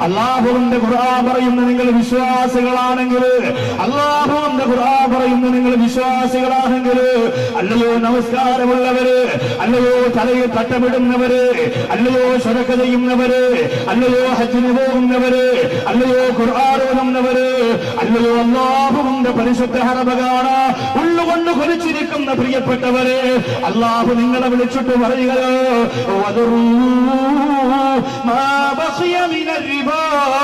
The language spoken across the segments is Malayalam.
അള്ളാഹുവിന്റെ ഖുർആൻ പറയുന്ന നിങ്ങൾ വിശ്വാസികളാണെങ്കിൽ അള്ളാഹുവിന്റെ ഖുർആൻ പറയുന്ന നിങ്ങൾ വിശ്വാസികളാണെങ്കിൽ അല്ലയോ നമസ്കാരമുള്ളവര് അല്ലയോ തലയിൽ തട്ടമിടുന്നവര് അല്ലയോ സ്വരക്ക ചെയ്യുന്നവര് അല്ലയോ ഹജ്ജിന് പോകുന്നവര് അല്ലയോ ഖുർആാനോടുന്നവര് അല്ലയോ അള്ളാഹുവിന്റെ പരിശുദ്ധ ഹറബകാണ് ഉള്ളുകൊണ്ട് കൊലിച്ചിരിക്കുന്ന പ്രിയപ്പെട്ടവരെ അള്ളാഹു നിങ്ങളെ വിളിച്ചിട്ട് പറയുകയോ വദറൂ മാ ബഖിയ മിനർ റിബാ.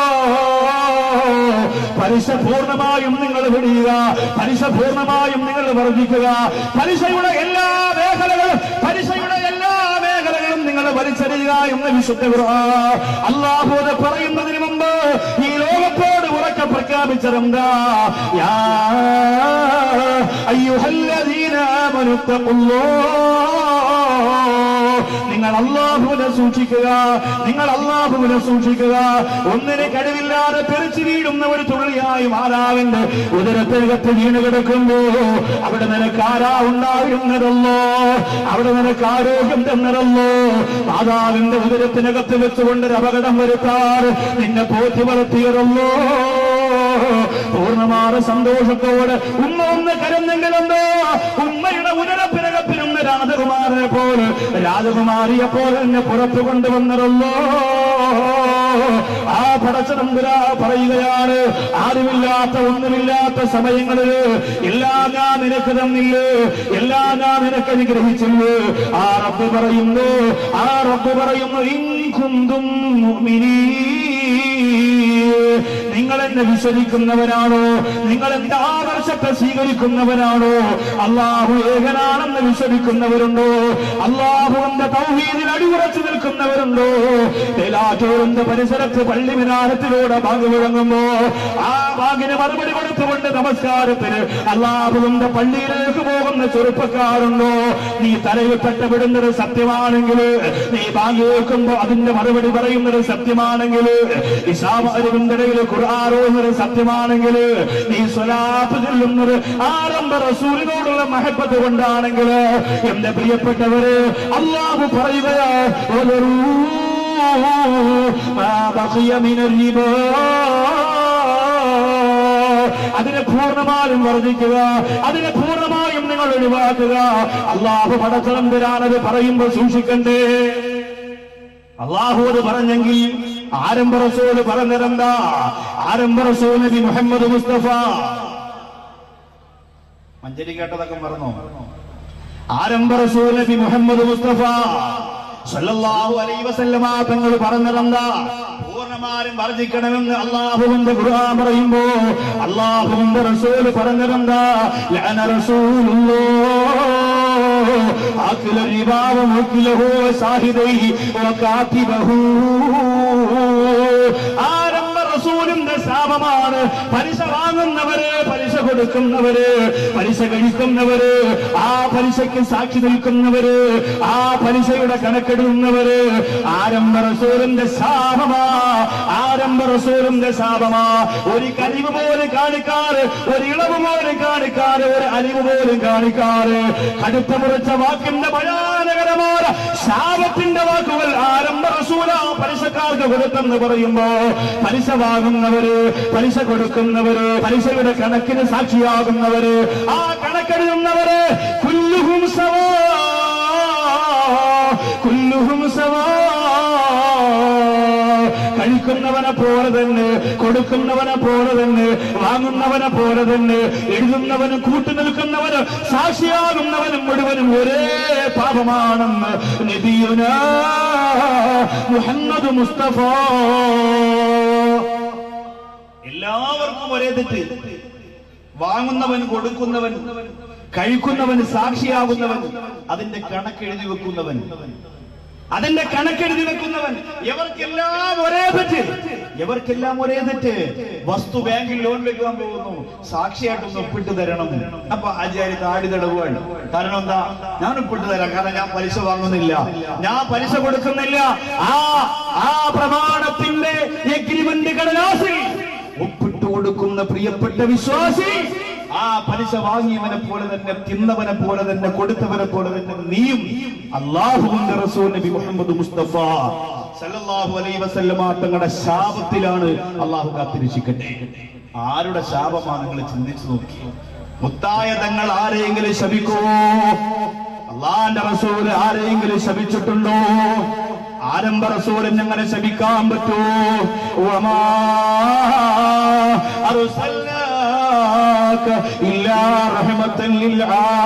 പലിശ പൂർണ്ണമായും നിങ്ങൾ വിടുക പലിശ പൂർണ്ണമായും നിങ്ങൾ വർദ്ധിക്കുക പലിശയുടെ എല്ലാ മേഖലകളും പലിശയുടെ എല്ലാ മേഖലകളും നിങ്ങൾ വലിച്ചെറിയുക എന്ന് വിശുദ്ധ ഖുർആൻ അള്ളാഹുവത് പറയുന്നതിന് മുമ്പ് ഈ ലോകത്തോട് ഉറക്കെ പ്രഖ്യാപിച്ചതെന്താ യാ അയ്യുഹല്ലദീന ആമനു നിങ്ങൾ അള്ളാഹുവിനെ സൂക്ഷിക്കുക നിങ്ങൾ അള്ളാഹുവിനെ സൂക്ഷിക്കുക ഒന്നിനെ കഴിവില്ലാതെ തെറിച്ചു വീഴുന്ന ഒരു തുള്ളിയായി മാതാവിന്റെ ഉദരത്തിനകത്ത് വീണ് കിടക്കുമ്പോ അവിടെ നിനക്ക് ആരാ ഉണ്ടായിരുന്നതല്ലോ അവിടെ നിനക്ക് ആരോഗ്യം തന്നതല്ലോ മാതാവിന്റെ ഉദരത്തിനകത്ത് വെച്ചുകൊണ്ട് ഒരു അപകടം വരുത്താറ് നിന്നെ പോറ്റി വളർത്തിയതല്ലോ പൂർണ്ണമായ സന്തോഷത്തോടെ ഉമ്മ ഒന്ന് കരന്നെങ്കിലെന്തോ ഉമ്മയുടെ ഉദരപ്പിനകത്തിരുന്ന രാജകുമാരനെ പോലെ രാജകുമാരിയെ പോലെ എന്നെ പുറത്തു കൊണ്ടുവന്നതല്ലോ ആ പടച്ചതമ്പുരാ പറയുകയാണ് ആരുമില്ലാത്ത ഒന്നുമില്ലാത്ത സമയങ്ങളിൽ എല്ലാം ഞാൻ നിനക്ക് തന്നില്ലേ എല്ലാം ഞാൻ നിനക്ക് അനുഗ്രഹിച്ചില്ലേ ആ റബ്ബ് പറയുന്നു ആ റബ്ബ് പറയുന്നു ഇൻകുന്തും നിങ്ങൾ എന്നെ വിശ്വസിക്കുന്നവരാണോ നിങ്ങൾ എന്റെ ആദർശത്തെ സ്വീകരിക്കുന്നവരാണോ അള്ളാഹു ഏകനാണെന്ന് വിശ്വസിക്കുന്നവരുണ്ടോ അള്ളാഹുവിന്റെ തൗഹീദിൽ അടിയുറച്ചു നിൽക്കുന്നവരുണ്ടോ തേലാറ്റൂരിന്റെ പരിസരത്ത് പള്ളി വിനാരത്തിലൂടെ ബാങ്ക് മുഴങ്ങുമ്പോ ആ ബാങ്കിന് മറുപടി കൊടുത്തുകൊണ്ട് നമസ്കാരത്തിന് അള്ളാഹുവിന്റെ പള്ളിയിലേക്ക് പോകുന്ന ചെറുപ്പക്കാരുണ്ടോ നീ തലയിൽ പെട്ടപ്പെടുന്നത് സത്യമാണെങ്കിൽ നീ ബാങ്ക് കേൾക്കുമ്പോ അതിന്റെ മറുപടി പറയുന്നത് സത്യമാണെങ്കിൽ ഇസാമാരുവിന്റെ ഇടയിൽ ഖുർആാനോന്നത് സത്യമാണെങ്കിൽ നീ സ്വലാത്ത് ചൊല്ലുന്നത് ആരംഭ റസൂലിനോടുള്ള മഹബത്ത് കൊണ്ടാണെങ്കിൽ എന്റെ പ്രിയപ്പെട്ടവര് അള്ളാഹു പറയുകയാ "വദറൂ മാ ബഖിയ മിനർ റിബാ." അതിനെ പൂർണ്ണമായും വർദ്ധിക്കുക അതിനെ പൂർണ്ണമായും നിങ്ങൾ ഒഴിവാക്കുക അള്ളാഹു പടച്ചളം തരാനത് പറയുമ്പോൾ സൂക്ഷിക്കണ്ടേ അള്ളാഹുവോട് പറഞ്ഞെങ്കിൽ ആരംഭ റസൂല് പറഞ്ഞതെന്താ ആരംഭ റസൂൽ നബി മുഹമ്മദ് മുസ്തഫ മഞ്ചരി കേട്ടതൊക്കെ മറന്നോ ആരംഭ റസൂൽ നബി മുഹമ്മദ് മുസ്തഫ സല്ലല്ലാഹു അലൈഹി വസല്ലമ തങ്ങൾ പറഞ്ഞതെന്താ പൂർണ്ണമാരും വർദ്ധിക്കണമെന്ന് അള്ളാഹുവിന്റെ ഖുർആൻ പറയുമ്പോ അള്ളാഹുവിന്റെ റസൂൽ പറഞ്ഞതെന്താ ലഅന റസൂലുള്ളാഹ് ആക്കില الربا ومكله وصاحبيه وكاتبه ആരംഭ റസൂലിന്റെ ശാപമാണ് പലിശ വാങ്ങുന്നവര് പലിശ കൊടുക്കുന്നവര് പലിശ കഴിക്കുന്നവര് ആ പലിശയ്ക്ക് സാക്ഷി നിൽക്കുന്നവര് ആ പലിശയുടെ കണക്കെടുക്കുന്നവര് ആരംഭ റസൂലിന്റെ ശാപമാ ആരംഭ റസൂലിന്റെ ശാപമാ ഒരു കരിവ് പോലും കാണിക്കാറ് ഒരു ഇളവ് പോലും കാണിക്കാറ് ഒരു അലിവ് പോലും കാണിക്കാറ് കടുത്ത മുറിച്ച വാക്കിന്റെ ഭയാനകരമായ ശാപത്തിന്റെ വാക്കുകൾ ആരംഭ റസൂല പലിശക്കാർക്ക് കൊടുത്തെന്ന് പറയുമ്പോ പലിശ വാങ്ങുന്നവര് പലിശ കൊടുക്കുന്നവര് പലിശയുടെ കണക്കിന് സാക്ഷിയാകുന്നവര് ആ കണക്കെഴുതുന്നവര് കുല്ലുഹും സവാ കുല്ലുഹും സവാ കഴിക്കുന്നവനെ പോലെ തന്നെ കൊടുക്കുന്നവനെ പോലെ തന്നെ വാങ്ങുന്നവനെ പോലെ തന്നെ എഴുതുന്നവനും കൂട്ടു നിൽക്കുന്നവനും സാക്ഷിയാകുന്നവനും മുഴുവനും ഒരേ പാപമാണെന്ന് നബിയുന മുഹമ്മദ് മുസ്തഫ എല്ലാവർക്കും ഒരേ തെറ്റ് വാങ്ങുന്നവൻ കൊടുക്കുന്നവൻ കഴിക്കുന്നവൻ സാക്ഷിയാകുന്നവൻ അതിന്റെ കണക്ക് എഴുതി വെക്കുന്നവൻ അതിന്റെ കണക്കെഴുതി വെക്കുന്നവൻ ഇവർക്കെല്ലാം ഒരേ തെറ്റ് ഇവർക്കെല്ലാം ഒരേ തെറ്റ് വസ്തു ബാങ്കിൽ ലോൺ വെക്കാൻ പോകുന്നു സാക്ഷിയായിട്ടൊന്ന് ഒപ്പിട്ട് തരണം അപ്പൊ ആചാര്യ താടി തടവുകയാണ് കാരണം എന്താ ഞാൻ ഒപ്പിട്ട് തരാം കാരണം ഞാൻ പലിശ വാങ്ങുന്നില്ല ഞാൻ പലിശ കൊടുക്കുന്നില്ല ആ ആ പ്രമാണത്തിന്റെ എഗ്രിമെന്റ് കടലാസിൽ ഒപ്പിട്ട് കൊടുക്കുന്ന പ്രിയപ്പെട്ട വിശ്വാസി ആ പലിശ വാങ്ങിയവനെ പോലെ തന്നെ തിന്നവനെ പോലെ തന്നെ കൊടുത്തവനെ പോലെ തന്നെ നീയും അള്ളാഹുവിന്റെ റസൂൽ നബി മുഹമ്മദ് മുസ്തഫ സല്ലല്ലാഹു അലൈഹി വസല്ലമ തങ്ങളുടെ ശാപത്തിലാണ് അള്ളാഹു കാത്തിരക്ഷിക്കട്ടെ ആരുടെ ശാപമാണ് നിങ്ങൾ ചിന്തിച്ചു നോക്കി മുത്തായ തങ്ങൾ ആരെയെങ്കിലും ശപിക്കുമോ അള്ളാന്റെ റസൂൽ ആരെയെങ്കിലും ശപിച്ചിട്ടുണ്ടോ ആരംഭ റസൂലിന് അങ്ങനെ ശപിക്കാൻ പറ്റുമോ വമാ അർസൽനാക ഇല്ലാ റഹ്മത്തൻ ലിൽ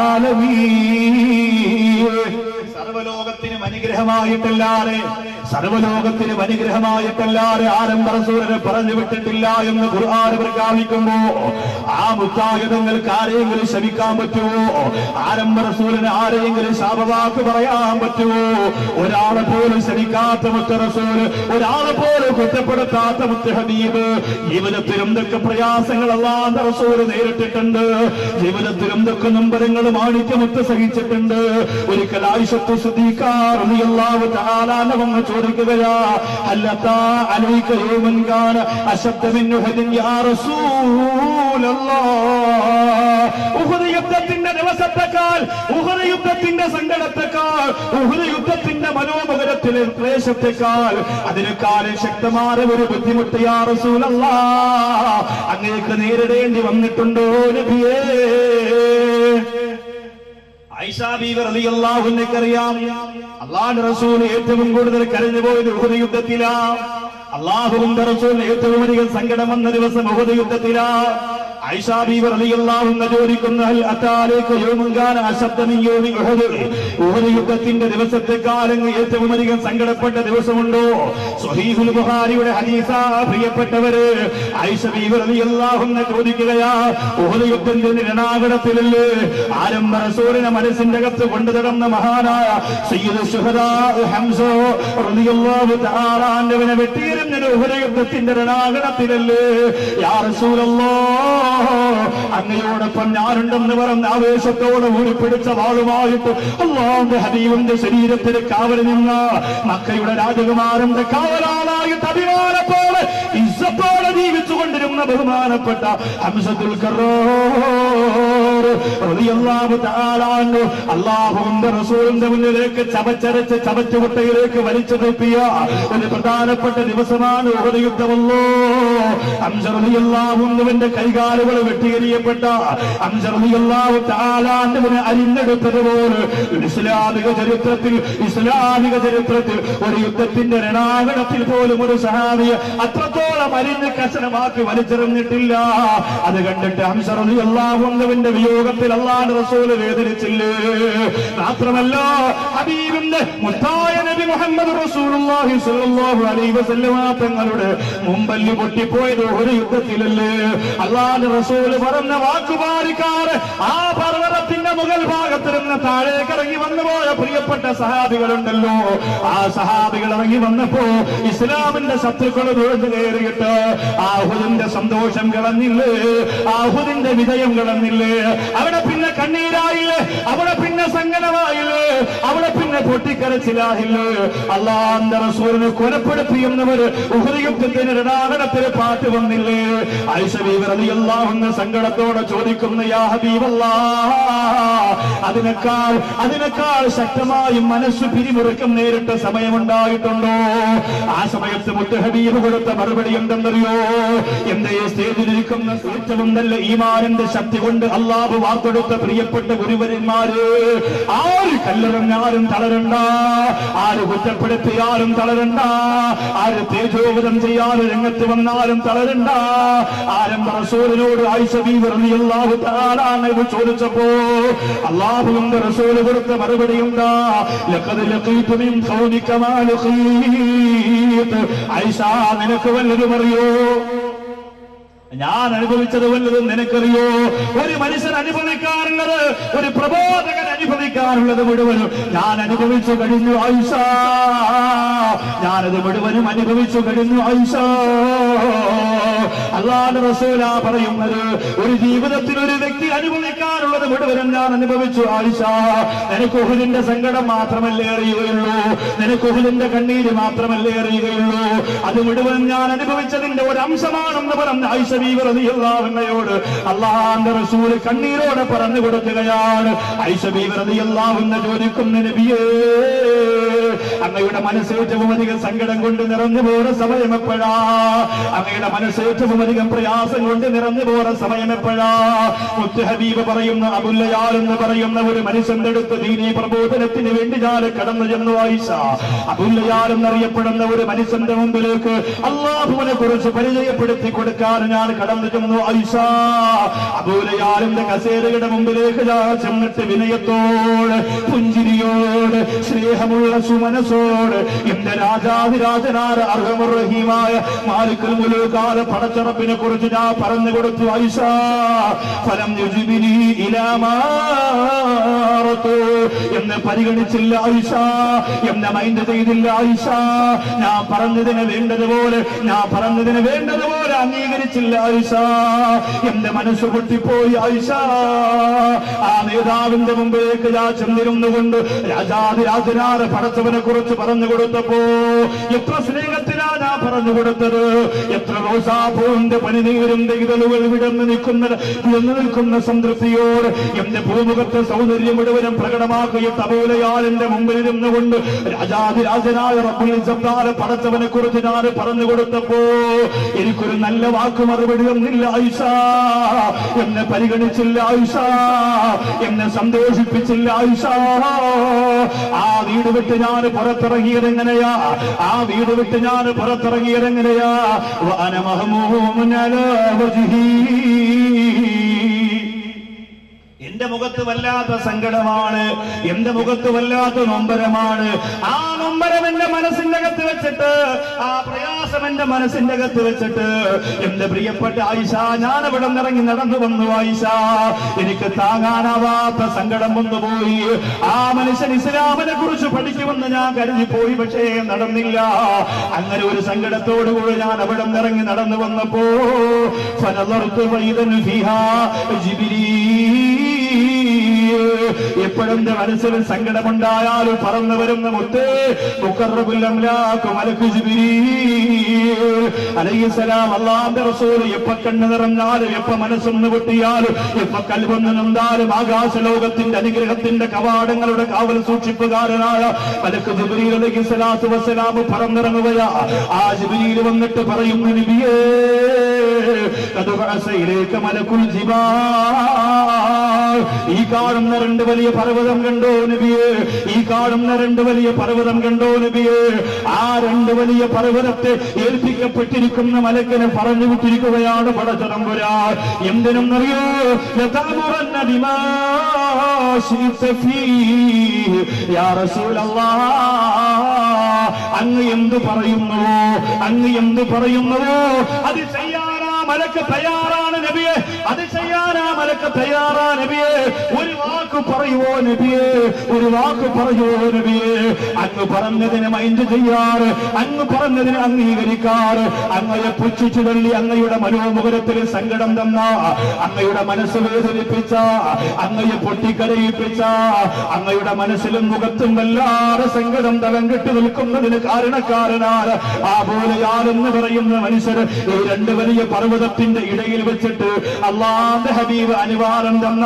ആലമീൻ സർവലോകത്തിനും അനുഗ്രഹമായിട്ടല്ലാതെ സർവലോകത്തിനും അനുഗ്രഹമായിട്ടല്ലാതെ ആരംഭ റസൂലിനെ പറഞ്ഞു വിട്ടിട്ടില്ല എന്ന് ഖുർആൻ പ്രഖ്യാപിക്കുമ്പോ ആ മുത്താഹിതങ്ങൾക്ക് ആരെയെങ്കിലും ശമിക്കാൻ പറ്റുമോ ആരംഭ റസൂലിന് ആരെയെങ്കിലും ശാപവാക്ക് പറയാൻ പറ്റുമോ ഒരാളെ പോലും ശമിക്കാത്ത മുത്ത റസൂല് ഒരാളെ പോലും കുറ്റപ്പെടുത്താത്ത മുത്ത ഹബീബ് ജീവിതത്തിൽ എന്തൊക്കെ പ്രയാസങ്ങൾ അല്ലാത്ത റസൂല് നേരിട്ടിട്ടുണ്ട് ജീവിതത്തിൽ എന്തൊക്കെ നമ്പരങ്ങൾ മാണിക്യമുത്ത് സഹിച്ചിട്ടുണ്ട് ഒരിക്കൽ ആയിഷത്ത് സുദീഖാറിയാവ് താലാനവങ്ങ് ചോദിക്കുകയാ അല്ലത്താ അലൈക യൗമൻ കാന അശബ്ദ മിൻ ഉഹദിൻ യാ റസൂലല്ലാഹ് ഉഹദ് യുദ്ധത്തിന്റെ ദിവസത്തെക്കാൾ ഉഹദ് യുദ്ധത്തിന്റെ സങ്കടത്തെക്കാൾ ഉഹദ് യുദ്ധത്തിന്റെ മനോമുഖരത്തിലെ ക്ലേശത്തെക്കാൾ അതിനേക്കാളും ശക്തമായ ഒരു ബുദ്ധിമുട്ട് യാ റസൂലല്ലാ അങ്ങേക്ക് നേരിടേണ്ടി വന്നിട്ടുണ്ടോ നബിയേ ഐഷാബിറിയാം അള്ളാഹുന്റെ റസൂൽ ഏറ്റവും കൂടുതൽ കരഞ്ഞു പോയത് ഉഹദ് യുദ്ധത്തിലാ അള്ളാഹുവിന്റെ റസൂൽ ഏറ്റവും അധികം സങ്കടം വന്ന ദിവസം ഉഹദ് യുദ്ധത്തിലാ ഐഷാബിറിയാവുന്ന ചോദിക്കുന്ന ഹൽ അത്താലേക്ക് യോമുങ്കാന അശബ്ദമി യോമി ഉഹദ് ഉഹദ് യുദ്ധത്തിന്റെ ദിവസത്തെക്കാലം ഏറ്റവും അധികം സങ്കടപ്പെട്ട ദിവസമുണ്ടോ സ്വഹീഹുൽ ബുഹാരിയുടെ ഹദീസ പ്രിയപ്പെട്ടവര് ഐഷബിറിയാവുന്ന ചോദിക്കുകയാ ഉഹദ് യുദ്ധത്തിന്റെ രണാകടത്തിലല്ലേ ആരംഭ റസൂലിനെ മനസ്സിന്റെ അകത്ത് കൊണ്ടു നടന്ന മഹാനായ സയ്യിദ് ശുഹദാ ഹംസ റളിയല്ലാഹു തആല അൻഹുവിനെ വെട്ടിയിരുന്ന ഉഹദ് യുദ്ധത്തിന്റെ രണാകടത്തിലല്ലേ യാ റസൂലല്ലാഹ് അങ്ങയോടൊപ്പം ഞാനുണ്ടെന്ന് പറഞ്ഞ ആവേശത്തോടെ ഊരിപ്പിടിച്ച വാളുമായിട്ട് അള്ളാഹുന്റെ ഹബീബിന്റെ ശരീരത്തിന് കാവൽ നിന്ന മക്കയുടെ രാജകുമാരന്റെ കാവലാളായിട്ട് അഭിമാനത്തോടെ ഇസ്സത്തോടെ ജീവിച്ചു കൊണ്ടിരുന്ന ബഹുമാനപ്പെട്ട ഹംസത്തുൽ കറോർ റളിയല്ലാഹു തആല അൻഹു അല്ലാഹുവിന്റെ റസൂലിന്റെ മുന്നിലേക്ക് ചവച്ചരച്ച് ചവറ്റുകുട്ടയിലേക്ക് വലിച്ചു തൂപ്പിയ ഒരു പ്രധാനപ്പെട്ട ദിവസമാണ് ഉഹദ് യുദ്ധമല്ലോ ഹംസ റളിയല്ലാഹുവിന്റെ കൈകാലുകൾ വെട്ടിയെറിയപ്പെട്ട ഹംസ റളിയല്ലാഹു തആല അൻഹുവിനെ അരിഞ്ഞെടുത്തതുപോലെ ഇസ്ലാമിക ചരിത്രത്തിൽ ഇസ്ലാമിക ചരിത്രത്തിൽ ഒരു യുദ്ധത്തിന്റെ രണാകണത്തിൽ പോലും ഒരു സഹാബിയെ അത്രത്തോളം അരിഞ്ഞ് കശനമാക്കി വലിച്ചെറിഞ്ഞിട്ടില്ല അത് കണ്ടിട്ട് ഹംസ റളിയല്ലാഹുവിന്റെ വിയോഗത്തിൽ അള്ളാഹ് റസൂല് വേദനിച്ചില്ലേ മാത്രമല്ല ഹബീബിന്റെ മുത്തായ നബി മുഹമ്മദ് റസൂലുള്ളാഹി സ്വല്ലല്ലാഹു അലൈഹി വസല്ലമ തങ്ങളുടെ മുമ്പല്ലി പൊട്ടിപ്പോയത് ഒരു യുദ്ധത്തിലല്ലേ അള്ളാഹ് റസൂല് പറഞ്ഞ വാക്കുപാലിക്കാറ് ആ പർവ്വതത്തിന്റെ മുകൾ ഭാഗത്തിരുന്ന് താഴേക്ക് ഇറങ്ങി വന്നുപോയ പ്രിയപ്പെട്ട സഹാബികളുണ്ടല്ലോ ആ സഹാബികൾ ഇറങ്ങി വന്നപ്പോ ഇസ്ലാമിന്റെ ശത്രുക്കൾ നുഴഞ്ഞു കയറിയിട്ട് ആഹുദിന്റെ സന്തോഷം കളഞ്ഞില്ലേ ആഹുദിന്റെ വിജയം കളഞ്ഞില്ലേ അവിടെ പിന്നെ കണ്ണീരായില്ലേ അവിടെ പിന്നെ സങ്കടമായില്ലേ അവിടെ പിന്നെ പൊട്ടിക്കരച്ചിലായില്ലേ അള്ളാന്റെ റസൂലിനെ കൊലപ്പെടുത്തിയെന്നവര് ഉഹരിയുദ്ധത്തിന് രണാകടത്തിന് പാട്ട് വന്നില്ലേ ഐശ്വര്യല്ലാവുന്ന സങ്കടത്തോടെ ചോദിക്കുന്ന യാ ഹബീബല്ലാ അതിനേക്കാൾ അതിനേക്കാൾ ശക്തമായി മനസ്സ് പിരിമുറുക്കം നേരിട്ട സമയമുണ്ടായിട്ടുണ്ടോ ആ സമയത്ത് മുത്ത് ഹബീബ് കൊടുത്ത മറുപടി എന്തെന്നറിയോ എന്റെ സ്റ്റേജിലിരിക്കുന്ന ഏറ്റവും നല്ല ഈമാനന്റെ ശക്തി കൊണ്ട് അള്ളാഹ് വാർത്തെടുത്ത പ്രിയപ്പെട്ട ഗുരുവരന്മാര് ആര് കല്ലെറിഞ്ഞാലും തളരണ്ട ആര് കുറ്റപ്പെടുത്തിയാലും തളരണ്ട ആര് തേജോവധം ചെയ്യാനും രംഗത്ത് വന്നാലും തളരണ്ട ആരും റസൂലിനോട് ആയിഷബീഹു താലാണെന്ന് ചോദിച്ചപ്പോ അള്ളാഹുവിന്റെ റസൂല് കൊടുത്ത മറുപടി എന്താ ലഖദ് ലഖീതു മിൻ ഖൗമിക മാ ലഖീത് ആയിഷ നിനക്ക് വല്ലതും അറിയോ ഞാൻ അനുഭവിച്ചത് വല്ലതും നിനക്കറിയോ ഒരു മനുഷ്യൻ അനുഭവിക്കാറുള്ളത് ഒരു പ്രബോധകൻ അനുഭവിക്കാറുള്ളത് മുഴുവനും ഞാൻ അനുഭവിച്ചു കഴിഞ്ഞു ആയിഷ ഞാനത് മുഴുവനും അനുഭവിച്ചു കഴിഞ്ഞു ആയിഷ അള്ളാന്റെ റസൂല പറയുന്നത് ഒരു ജീവിതത്തിൽ ഒരു വ്യക്തി അനുഭവിക്കാനുള്ളത് മുഴുവനും ഞാൻ അനുഭവിച്ചു ആയിഷ നിനക്ക് ഉഹുദിന്റെ സങ്കടം മാത്രമല്ലേ അറിയുകയുള്ളൂ നിനക്ക് ഉഹുദിന്റെ കണ്ണീര് മാത്രമല്ലേ അറിയുകയുള്ളൂ അത് മുഴുവൻ ഞാൻ അനുഭവിച്ചതിന്റെ ഒരു അംശമാണെന്ന് പറഞ്ഞ ആയിഷ ബീവറതിയല്ലാവുന്നയോട് അള്ളാന്റെ റസൂല് കണ്ണീരോടെ പറഞ്ഞു കൊടുക്കുകയാണ് ആയിഷ ബീവറതിയല്ലാവുന്ന ചോദിക്കുന്ന നബിയേ അങ്ങയുടെ മനസ്സ് ഏറ്റവും അധികം സങ്കടം കൊണ്ട് നിറഞ്ഞു പോற സമയം എപ്പോഴാ അങ്ങയുടെ മനസ്സ് ഏറ്റവും അധികം പ്രയാസം കൊണ്ട് നിറഞ്ഞു പോற സമയം എപ്പോഴാ മുത്ത് ഹബീബ് പറയുന്ന അബുല്ലയാൽ എന്ന് പറയുന്ന ഒരു മനുഷ്യന്റെ അടുത്ത് ദീനീ പ്രബോധനത്തിന് വേണ്ടി ഞാൻ കടന്നു ചെന്നു ആയിഷ അബുല്ലയാൽ എന്നറിയപ്പെടുന്ന ഒരു മനുഷ്യന്റെ മുമ്പിലേക്ക് അള്ളാഹുവിനെ കുറിച്ച് പരിചയപ്പെടുത്തി കൊടുക്കാൻ ഞാൻ കടന്നു ചെന്നു ആയിഷ അബൂലയാലിന്റെ കസേരയുടെ മുമ്പിലേക്ക് ഞാൻ ചെന്നിട്ട് വിനയത്തോട് പുഞ്ചിരിയോട് സ്നേഹമുള്ള സുമനസോട് എന്റെ രാജാതിരാജനായ അർഹമുറഹീമായ മാലിക്കൽ മുലുകാല പടച്ചറപ്പിനെ കുറിച്ച് ഞാൻ പറഞ്ഞു കൊടുത്തു ഐഷ ഫലം യുജിബിനി ഇലാമാറത്തു എന്ന് പരിഗണിച്ചില്ല ഐഷ എന്നെ മൈൻഡ് ചെയ്തില്ല ഐഷ ഞാൻ പറഞ്ഞതിന് വേണ്ടതുപോലെ ഞാൻ പറഞ്ഞതിന് വേണ്ടതുപോലെ അംഗീകരിച്ചില്ല ഐഷ എന്റെ മനസ്സ് പൊട്ടിപ്പോയി ഐഷ ആ നേതാവിന്റെ മുമ്പിലേക്ക് ഞാൻ ചെന്നിരുന്നുകൊണ്ട് രാജാതിരാജനാറ് പടച്ചവനെ കുറിച്ച് പറഞ്ഞു കൊടുത്തപ്പോ എത്ര സ്നേഹത്തിലാ ഞാൻ പറഞ്ഞു കൊടുത്തത് എത്ര റോസാപ്പൂവിന്റെ പനിനീരിന്റെ ഇതളുകൾ വിടർന്ന് നിൽക്കുന്ന വിടർന്ന് നിൽക്കുന്ന സംതൃപ്തിയോട് എന്റെ ഭൂമുഖത്തെ സൗന്ദര്യം മുഴുവനും പ്രകടമാക്കിയ തപോലയാളിന്റെ മുമ്പിൽ ഇരുന്നുകൊണ്ട് രാജാതിരാജനായ റബ്ബുൽ ഇസ്സത്താറ് പടച്ചവനെ കുറിച്ച് ഞാൻ പറഞ്ഞു കൊടുത്തപ്പോ എനിക്കൊരു നല്ല വാക്ക് മറുപടി ഒന്നില്ല ആയിഷ എന്നെ പരിഗണിച്ചില്ല ആയിഷ എന്നെ സന്തോഷിപ്പിച്ചില്ല ആയിഷ ആ വീട് വിട്ട് ഞാൻ പുറത്തിറങ്ങിയത് എങ്ങനെയാ ആ വീട് വിട്ട് ഞാൻ പുറത്തിറങ്ങിയത് എങ്ങനെയാ വഅന മഹ്മൂമുൻ അലാ വജ്ഹി എന്റെ മുഖത്ത് വല്ലാത്ത സങ്കടമാണ് എന്റെ മുഖത്ത് വല്ലാത്ത നൊമ്പരമാണ് ആ നൊമ്പരം എന്റെ മനസ്സിന്റെ അകത്ത് വെച്ചിട്ട് ആ പ്രയാസം എന്റെ മനസ്സിന്റെ അകത്ത് വെച്ചിട്ട് എന്റെ പ്രിയപ്പെട്ട ആയിഷ ഞാൻ അവിടെ നിറങ്ങി നടന്നു വന്നു ആയിഷ എനിക്ക് താങ്ങാനാവാത്ത സങ്കടം വന്നുപോയി ആ മനുഷ്യൻ ഇസ്ലാമിനെ കുറിച്ച് പഠിക്കുമെന്ന് ഞാൻ കരുതി പോയി പക്ഷേ നടന്നില്ല അങ്ങനെ ഒരു സങ്കടത്തോടുകൂടി ഞാൻ അവിടെ നിറങ്ങി നടന്നു വന്നപ്പോ ഫനദർതു വൈദൻ ഫിഹാ ജിബ്രീൽ എപ്പോഴും എന്റെ മനസ്സിൽ സങ്കടമുണ്ടായാലും പറന്നു വരുന്ന മുത്ത് അലൈസലാം അള്ളാന്റെ റസൂൽ എപ്പ കണ്ണു നിറഞ്ഞാലും എപ്പ മനസ്സൊന്ന് പൊട്ടിയാലും എപ്പ കൽവൊന്ന് നൊന്താലും ആകാശ ലോകത്തിന്റെ അനുഗ്രഹത്തിന്റെ കവാടങ്ങളുടെ കാവൽ സൂക്ഷിപ്പുകാരനായ മലക്ക് ജിബ്രീൽ അലൈഹി സ്വലാത്തു വസ്സലാം പറന്നിറങ്ങുകയാ ആ ജിബ്രീൽ വന്നിട്ട് പറയുന്നു നബിയേ ഖദ് ബഅസ ഇലൈക മലക്കുൽ ജിബാൽ ഈ കാണുന്ന രണ്ട് വലിയ പർവ്വതം കണ്ടോ നബിയെ ഈ കാണുന്ന രണ്ട് വലിയ പർവ്വതം കണ്ടോ നബിയെ ആ രണ്ട് വലിയ പർവ്വതത്തെ ഏൽപ്പിക്കപ്പെട്ടിരിക്കുന്ന മലക്കനെ പറഞ്ഞു വിട്ടിരിക്കുകയാണ് പടച്ചതമ്പുരാ എന്തിനെന്നറിയോ ലതാമുറന്ന ബിമാ ശിഇത ഫീഹി യാ റസൂലല്ലാഹ് അങ്ങ് എന്ത് പറയുന്നുവോ അങ്ങ് എന്ത് പറയുന്നുവോ അത് ചെയ്യാനാ മലക്ക് തയ്യാറാണ് നബിയെ അത് ചെയ്യാനാ മലക്ക് തയ്യാറാ നബിയെ ഒരു വാക്ക് പറയുവോ നബിയെ ഒരു വാക്ക് പറയുവോ നബിയെ അങ്ങ് പറഞ്ഞതിന് മൈൻഡ് ചെയ്യാറ് അങ്ങ് പറഞ്ഞതിന് അംഗീകരിക്കാറ് അങ്ങയെ പുച്ഛിച്ചു തള്ളി അങ്ങയുടെ മനോമുഖരത്തിൽ സങ്കടം തന്ന അങ്ങയുടെ മനസ്സ് വേദനിപ്പിച്ച അങ്ങയെ പൊട്ടിക്കരയിപ്പിച്ച അങ്ങയുടെ മനസ്സിലും മുഖത്തും വല്ലാതെ സങ്കടം തലം കെട്ടി നിൽക്കുന്നതിന് കാരണക്കാരനാണ് ആ പോലെയാണെന്ന് പറയുന്ന മനുഷ്യർ ഈ രണ്ട് വലിയ പർവ്വതത്തിന്റെ ഇടയിൽ വെച്ചിട്ട് അള്ളാന്റെ ഹബീബ് അനുവാദം തന്ന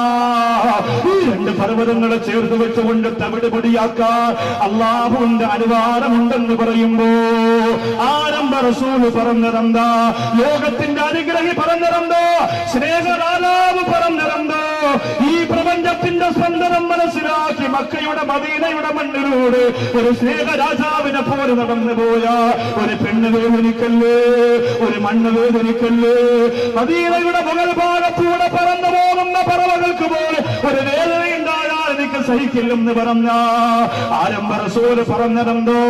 ഈ രണ്ട് പർവ്വതങ്ങളെ ചേർത്ത് വെച്ചുകൊണ്ട് തവിട് പൊടിയാക്കാൻ അള്ളാഹുവിന്റെ അനുവാദമുണ്ടെന്ന് പറയുമ്പോ ആരംഭ റസൂല് പറഞ്ഞതെന്താ ലോകത്തിന്റെ അനുഗ്രഹി പറഞ്ഞതെന്തോ സ്നേഹരാലാവ് പറഞ്ഞതെന്തോ ഈ പ്രപഞ്ചത്തിന്റെ സ്പന്ദനം മനസ്സിലാക്കി മക്കയുടെ മദീനയുടെ മണ്ണിലൂടെ ഒരു സ്നേഹരാജാവിനെ പോലെ നടന്നു പോയ ഒരു പെണ്ണ് വേദനിക്കല്ലേ ഒരു മണ്ണ് വേദനിക്കല്ലേ മദീനയുടെ മുകൾ ഭാഗത്തൂടെ പറന്നു പോകുന്ന പറവകൾക്ക് പോലെ ഒരു വേദനയുണ്ടായാൽ എനിക്ക് സഹിക്കില്ലെന്ന് പറഞ്ഞ ആരംഭ റസൂല് പറഞ്ഞതെന്തോ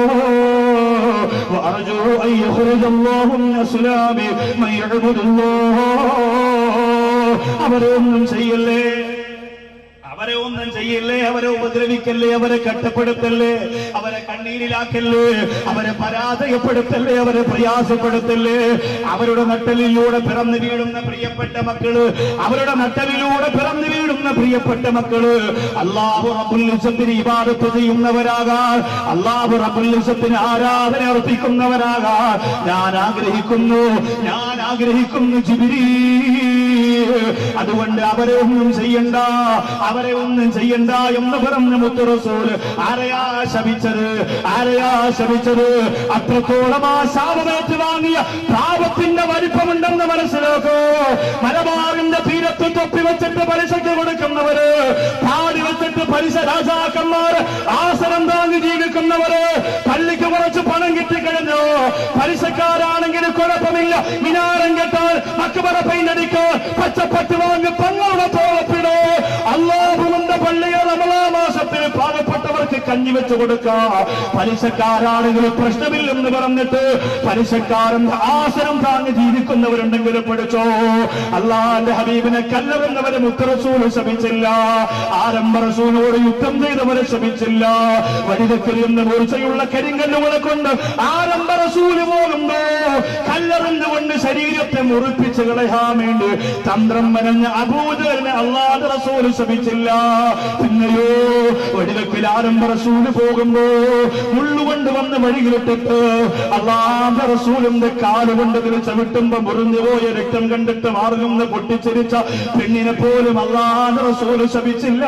وأرجو أن يخرج الله من أسلام من يعبد الله അവരൊന്നും ചെയ്യല്ലേ അവരെ ഒന്നും ചെയ്യില്ലേ അവരെ ഉപദ്രവിക്കല്ലേ അവരെ കട്ടപ്പെടുത്തല്ലേ അവരെ കണ്ണീരിലാക്കല്ലേ അവരെ പരാജയപ്പെടുത്തല്ലേ അവരെ പ്രയാസപ്പെടുത്തല്ലേ അവരുടെ നട്ടലിലൂടെ പിറന്നു വീഴുന്ന പ്രിയപ്പെട്ട മക്കള് അവരുടെ നട്ടലിലൂടെ പിറന്നു വീഴുന്ന പ്രിയപ്പെട്ട മക്കള് അള്ളാഹു റബുല്ലിസത്തിന് ഇബാദത്ത് ചെയ്യുന്നവരാകാൻ അള്ളാഹു റബുല്ലിസത്തിന് ആരാധന അർപ്പിക്കുന്നവരാകാൻ ഞാൻ ആഗ്രഹിക്കുന്നു ഞാൻ ആഗ്രഹിക്കുന്നു ജിബിരി അതുകൊണ്ട് അവരെ ഒന്നും ചെയ്യണ്ട അവരെ ഒന്നും ചെയ്യണ്ട എന്ന് പറഞ്ഞ മുത്തുറസൂല് ആരെയാ ശപിച്ചത് ആരെയാ ശപിച്ചത് അത്രത്തോളം ആ ശാപമേറ്റ് വാങ്ങിയ പാപത്തിന്റെ വലിപ്പമുണ്ടെന്ന് മനസ്സിലാക്കൂ മലബാറിന്റെ തീരത്ത് തൊപ്പി വെച്ചിട്ട് പലിശയ്ക്ക് കൊടുക്കുന്നവര് പാടി വെച്ചിട്ട് പലിശ രാജാക്കന്മാര് ആസനം താങ്ങി ജീവിക്കുന്നവര് പള്ളിക്ക് കുറച്ച് പണം കിട്ടിക്കഴിഞ്ഞു പലിശക്കാരാണെങ്കിൽ കുഴപ്പമില്ല മിനാരം കെട്ടാൽ മക്കുപറ പെയിന്റടിക്കാൻ പച്ചപ്പട്ട് വാങ്ങി തങ്ങളുടെ തോളപ്പിടോ അള്ളാഹുവിന്റെ പള്ളിയെ നമ്മളാ മാസത്തിൽ പാവപ്പെട്ടവർക്ക് കഞ്ഞി വെച്ച് കൊടുക്കാം പലിശക്കാരാണെങ്കിൽ പ്രശ്നമില്ലെന്ന് പറഞ്ഞിട്ട് പലിശക്കാരൻ ആസനം താങ്ങി ജീവിക്കുന്നവരുണ്ടെങ്കിൽ പഠിച്ചോ അള്ളാന്റെ ഹബീബിനെ കല്ലെന്നവരെ മുത്തറസൂല് ശമിച്ചില്ല ആരംഭ റസൂലിനോട് യുദ്ധം ചെയ്തവരെ ശമിച്ചില്ല വഴിതെക്കലിയുന്ന മൂർച്ചയുള്ള കരിങ്കല്ലുകളെ കൊണ്ട് ആരംഭ റസൂല് പോകുമ്പോ കല്ലെറിഞ്ഞുകൊണ്ട് ശരീരത്തെ മുറിപ്പിച്ച് കളയാൻ വേണ്ടി തന്ത്രം മെനഞ്ഞ അബൂജലിനെ അള്ളാഹ് റസൂല് ശമിച്ചില്ല പിന്നെയോ വഴിവെക്കൽ ആരംഭ റസൂല് പോകുമ്പോ മുള്ളുകൊണ്ട് വന്ന് വഴിയിലിട്ടിട്ട് അള്ളാഹ് റസൂലിന്റെ കാലുകൊണ്ട് ഇതിൽ ചവിട്ടുമ്പോ മുറിഞ്ഞു പോയ രക്തം കണ്ടിട്ട് മാർഗം പൊട്ടിച്ചിരിച്ച പെണ്ണിനെ പോലും അള്ളാഹ് റസൂല് ശമിച്ചില്ല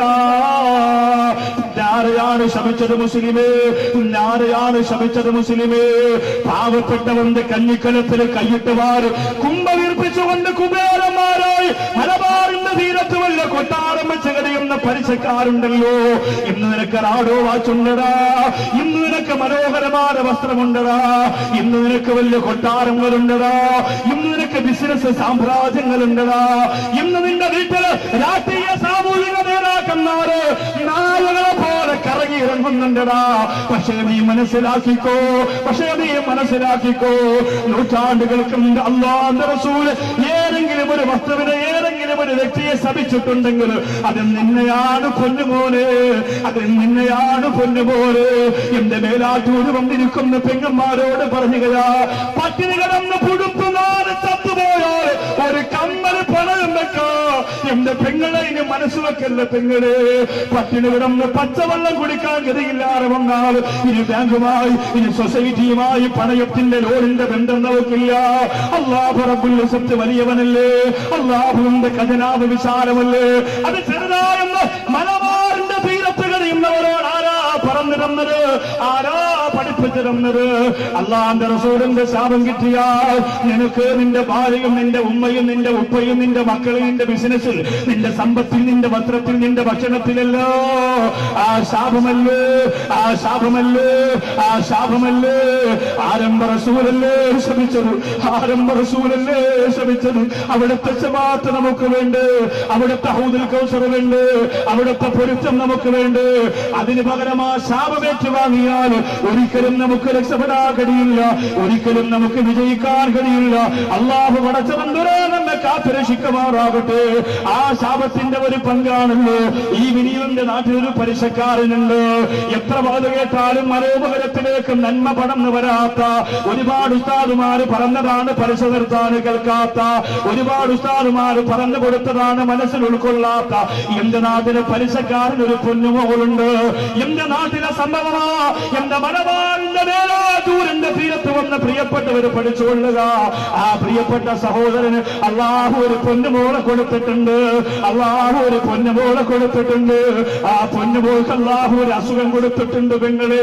ആരെയാണ് ശമിച്ചത് മുസ്ലിമേ ആരെയാണ് ശമിച്ചത് മുസ്ലിമേ പാവപ്പെട്ടവന്റെ കഞ്ഞിക്കലത്തിൽ കൈയിട്ട് വാര് കുംഭവീർപ്പിച്ചുകൊണ്ട് കുബേരന്മാരായി മലബാറിന്റെ തീരത്ത് വല്ല കൊട്ടാരം വെച്ച് കഴിയുന്ന പലിശക്കാരുണ്ടല്ലോ ഇന്ന് നിനക്ക് റാഡോ വാച്ചുണ്ടടാ ഇന്ന് നിനക്ക് മനോഹരമായ വസ്ത്രമുണ്ടടാ ഇന്ന് നിനക്ക് വലിയ കൊട്ടാരങ്ങളുണ്ടടാ ഇന്ന് നിനക്ക് ബിസിനസ് സാമ്രാജ്യങ്ങളുണ്ടടാ ഇന്ന് നിന്റെ വീട്ടില് രാഷ്ട്രീയ സാമൂഹിക നേതാക്കന്മാര് നായകളെ പോലെ കറങ്ങി ഇറങ്ങുന്നുണ്ടടാ പക്ഷേ നീ മനസ്സിലാക്കിക്കോ പക്ഷേ നീ മനസ്സിലാക്കിക്കോ നൂറ്റാണ്ടുകൾക്ക് മുമ്പ് അള്ളാന്റെ റസൂല് ഏതെങ്കിലും ഒരു വസ്തുവിനെ ഏതെങ്കിലും ഒരു വ്യക്തിയെ ശപിച്ചിട്ടുണ്ടെങ്കിൽ അത് നിന്നെയാണ് പൊന്നുപോലെ അത് നിന്നെയാണ് പൊന്നുപോലെ എന്റെ മേലാറ്റൂര് വന്നിരിക്കുന്ന പെങ്ങന്മാരോട് പറഞ്ഞുകയാ പട്ടിണി കിടന്ന് പുഴുപ്പ് നാല് ചത്തുപോയാൽ ഒരു കമ്മല് പണയം വെക്കോ എന്റെ പെങ്ങളെ ഇനി മനസ്സ് വെക്കല്ല പെങ്ങളെ പട്ടിണി കിടന്ന് പച്ചവെള്ളം കുടിക്കാൻ ഗതിയില്ലാതെ വന്നാൽ ഇനി ബാങ്കുമായി ഇനി സൊസൈറ്റിയുമായി പണയത്തിന്റെ ലോണിന്റെ ബന്ധം നമുക്കില്ല അള്ളാഹു റബ്ബുൽ സത്ത് വലിയവനല്ലേ അള്ളാഹുവിന്റെ ഖജനാവ് വിശാലമല്ലേ അത് ചെറുതായെന്ന് മലബാറിന്റെ തീരത്ത് കഴിയുന്നവരോട് ആരാ പറഞ്ഞു തന്നത് ആരാ പഠിപ്പിച്ചു തന്നത് അള്ളാന്റെ റസൂലിന്റെ ശാപം കിട്ടിയാൽ നിനക്ക് നിന്റെ ഭാര്യയും നിന്റെ ഉമ്മയും നിന്റെ ഉപ്പയും നിന്റെ മക്കളും നിന്റെ ബിസിനസ്സിൽ നിന്റെ സമ്പത്തിൽ നിന്റെ വസ്ത്രത്തിൽ നിന്റെ ഭക്ഷണത്തിലല്ലോ ആ ശാപമല്ലേ ആ ശാപമല്ലേ ആ ശാപമല്ലേ ആരംഭ റസൂലല്ലേ ശ്രമിച്ചത് ആരംഭ റസൂലല്ലേ ശ്രമിച്ചത് അവിടുത്തെ ശമാത്ത് നമുക്ക് വേണ്ട അവിടുത്തെ ഹൗദിൽ കൗസർ വേണ്ട അവിടുത്തെ പൊരുത്തം നമുക്ക് വേണ്ട അതിന് പകരം ആ ശാപമേറ്റ് വാങ്ങിയാൽ ഒരിക്കലും നമുക്ക് രക്ഷപ്പെടാൻ കഴിയില്ല ഒരിക്കലും നമുക്ക് വിജയിക്കാൻ കഴിയില്ല അള്ളാഹു പടച്ചവന്തുരാ നമ്മെ കാത്തുരക്ഷിക്കുമാറാകട്ടെ ആ ശാപത്തിന്റെ ഒരു പങ്കാണല്ലോ ഈ വിനിയുടെ നാട്ടിലൊരു പലിശക്കാരനുണ്ട് എത്ര വാത് കേട്ടാലും മനോപകരത്തിലേക്ക് നന്മ പടർന്നു വരാത്ത ഒരുപാട് ഉസ്താദുമാര് പറഞ്ഞതാണ് പലിശ നിർത്താൻ കേൾക്കാത്ത ഒരുപാട് ഉസ്താദുമാര് പറഞ്ഞു കൊടുത്തതാണ് മനസ്സിൽ ഉൾക്കൊള്ളാത്ത എന്റെ നാട്ടിലെ പലിശക്കാരൻ ഒരു പൊന്നുമോളുണ്ട് എന്റെ നാട്ടിലെ സംഭവമാ എന്റെ മലബാറിന്റെ മേലാറ്റൂരിന്റെ തീരത്ത് വന്ന പ്രിയപ്പെട്ടവര് പഠിച്ചുകൊള്ളുക ആ പ്രിയപ്പെട്ട സഹോദരന് അള്ളാഹു ഒരു പൊന്നുമോളെ കൊടുത്തിട്ടുണ്ട് അള്ളാഹു ഒരു പൊന്നുമോളെ കൊടുത്തിട്ടുണ്ട് ആ പൊന്നുമോൾക്ക് അള്ളാഹു ഒരു അസുഖം കൊടുത്തിട്ടുണ്ട് പെങ്ങളെ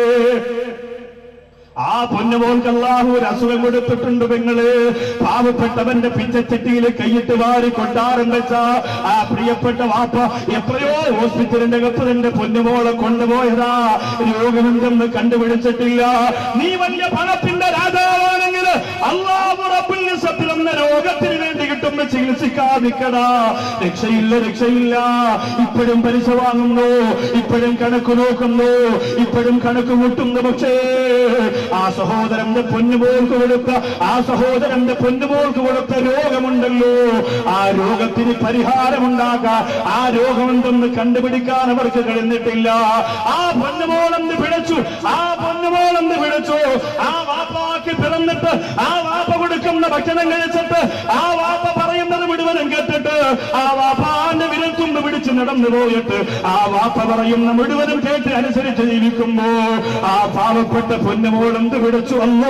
ആ പൊന്നുപോൾക്ക് അള്ളാഹു ഒരു അസുഖം കൊടുത്തിട്ടുണ്ട് പെങ്ങള് പാവപ്പെട്ടവന്റെ പിച്ചച്ചട്ടിയിൽ കൈയിട്ട് വാരി കൊട്ടാരം വെച്ച ആ പ്രിയപ്പെട്ട വാപ്പ എത്രയോ ഹോസ്പിറ്റലിന്റെ അകത്ത് തന്റെ പൊന്നുമോളെ കൊണ്ടുപോയതാ രോഗമെന്തെന്ന് കണ്ടുപിടിച്ചിട്ടില്ല നീ വലിയ പണത്തിന്റെ രാജാവാണെങ്കിൽ അള്ളാഹു റബ്ബുൽ ഇസ്സത്ത് എന്ന രോഗത്തിന് വേണ്ടി കിട്ടുന്ന ചികിത്സിക്കാതിക്കടാ രക്ഷയില്ല രക്ഷയില്ല ഇപ്പോഴും പലിശ വാങ്ങുന്നു ഇപ്പോഴും കണക്ക് നോക്കുന്നു ഇപ്പോഴും കണക്ക് മുട്ടുന്നു പക്ഷേ ആ സഹോദരന്റെ പൊന്നുപോൾക്ക് കൊടുത്ത ആ സഹോദരന്റെ പൊന്നുപോൾക്ക് കൊടുത്ത രോഗമുണ്ടല്ലോ ആ രോഗത്തിന് പരിഹാരമുണ്ടാക്കാൻ ആ രോഗമെന്തെന്ന് കണ്ടുപിടിക്കാൻ അവർക്ക് കഴിഞ്ഞിട്ടില്ല ആ പൊന്നുമോളെന്ന് പിഴച്ചു ആ പൊന്നുമോളെന്ന് പിഴച്ചു ആ വാപ്പാക്ക് പിറന്നിട്ട് ആ വാപ്പ കൊടുക്കുന്ന ഭക്ഷണം കഴിച്ചിട്ട് ആ വാപ്പ പറയുന്നത് മുഴുവനും കേട്ടിട്ട് ആ വാപ്പാന്റെ വിരൽ തുമ്പ് പിടിച്ച് നടന്നു പോയിട്ട് ആ വാപ്പ പറയുന്ന മുഴുവനും കേട്ട് അനുസരിച്ച് ജീവിക്കുമ്പോ ആ പാവപ്പെട്ട പൊന്നുമോളെന്ത് പിടിച്ചു അല്ലോ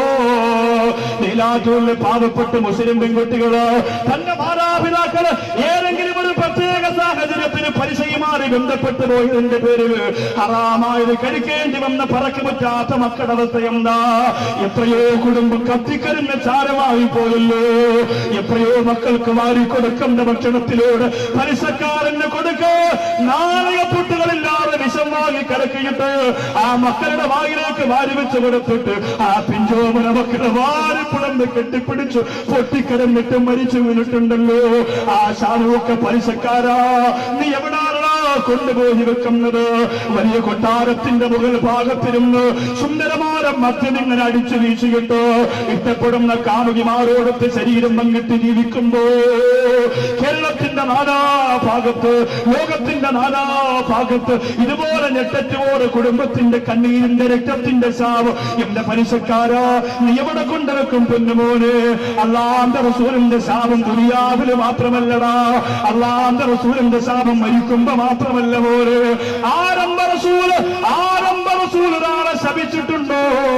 നീലാറ്റൂരിലെ പാവപ്പെട്ട മുസ്ലിം പെൺകുട്ടികള് തന്റെ മാതാപിതാക്കള് ഏതെങ്കിലും ഒരു പ്രത്യേക സാഹചര്യത്തിന് പലിശയുമായി ബന്ധപ്പെട്ടു പോയതിന്റെ പേരിൽ ഹറാമായത് കഴിക്കേണ്ടി വന്ന പറക്ക് പറ്റാത്ത മക്കളുടെ അവസ്ഥ എന്താ എത്രയോ കുടുംബം കത്തിക്കരിഞ്ഞ ചാരമായി പോയല്ലോ എത്രയോ മക്കൾക്ക് വാരി കൊടുക്കുന്ന ഭക്ഷണത്തിലൂടെ പലിശക്കാരന് കൊടുക്ക നാണയപ്പൊട്ടുകളില്ലാതെ വിഷം വാങ്ങി കിടക്കിയിട്ട് ആ മക്കളുടെ വായിലേക്ക് വാരി വെച്ച് കൊടുത്തിട്ട് ആ പിഞ്ചോമന മക്കളുടെ വാരിപ്പുടന്ന് കെട്ടിപ്പിടിച്ചു പൊട്ടിക്കിടന്നിട്ട് മരിച്ചു വീണിട്ടുണ്ടല്ലോ ആ ഷാറൂഖ് പലിശക്കാരാ നീ എവിടാണോ കൊണ്ടുപോയി വെക്കുന്നത് വലിയ കൊട്ടാരത്തിന്റെ മുകൾ ഭാഗത്തിരുന്ന് സുന്ദരമായ മദ്യം ഇങ്ങനെ അടിച്ചു വീശിയിട്ട് ഇഷ്ടപ്പെടുന്ന കാമുകിമാരോടൊത്ത് ശരീരം പങ്കിട്ട് ജീവിക്കുമ്പോ കേരളത്തിന്റെ നാനാ ഭാഗത്ത് ലോകത്തിന്റെ നാനാ ഭാഗത്ത് ഇതുപോലെ ഞെട്ടറ്റോടെ കുടുംബത്തിന്റെ കണ്ണീരിന്റെ രക്തത്തിന്റെ ശാപം എന്റെ പലിശക്കാരാ നീ എവിടെ കൊണ്ടിറക്കും പൊന്നുമോനെ അള്ളാന്റെ റസൂലിന്റെ ശാപം ദുനിയാവില് മാത്രമല്ലടാ അള്ളാന്റെ റസൂലിന്റെ ശാപം മരിക്കുമ്പോ മാത്രമല്ല പോലെ ആരംഭ റസൂല് ആരംഭ റസൂൽ ഒരാളെ ശപിച്ചിട്ടുണ്ടോ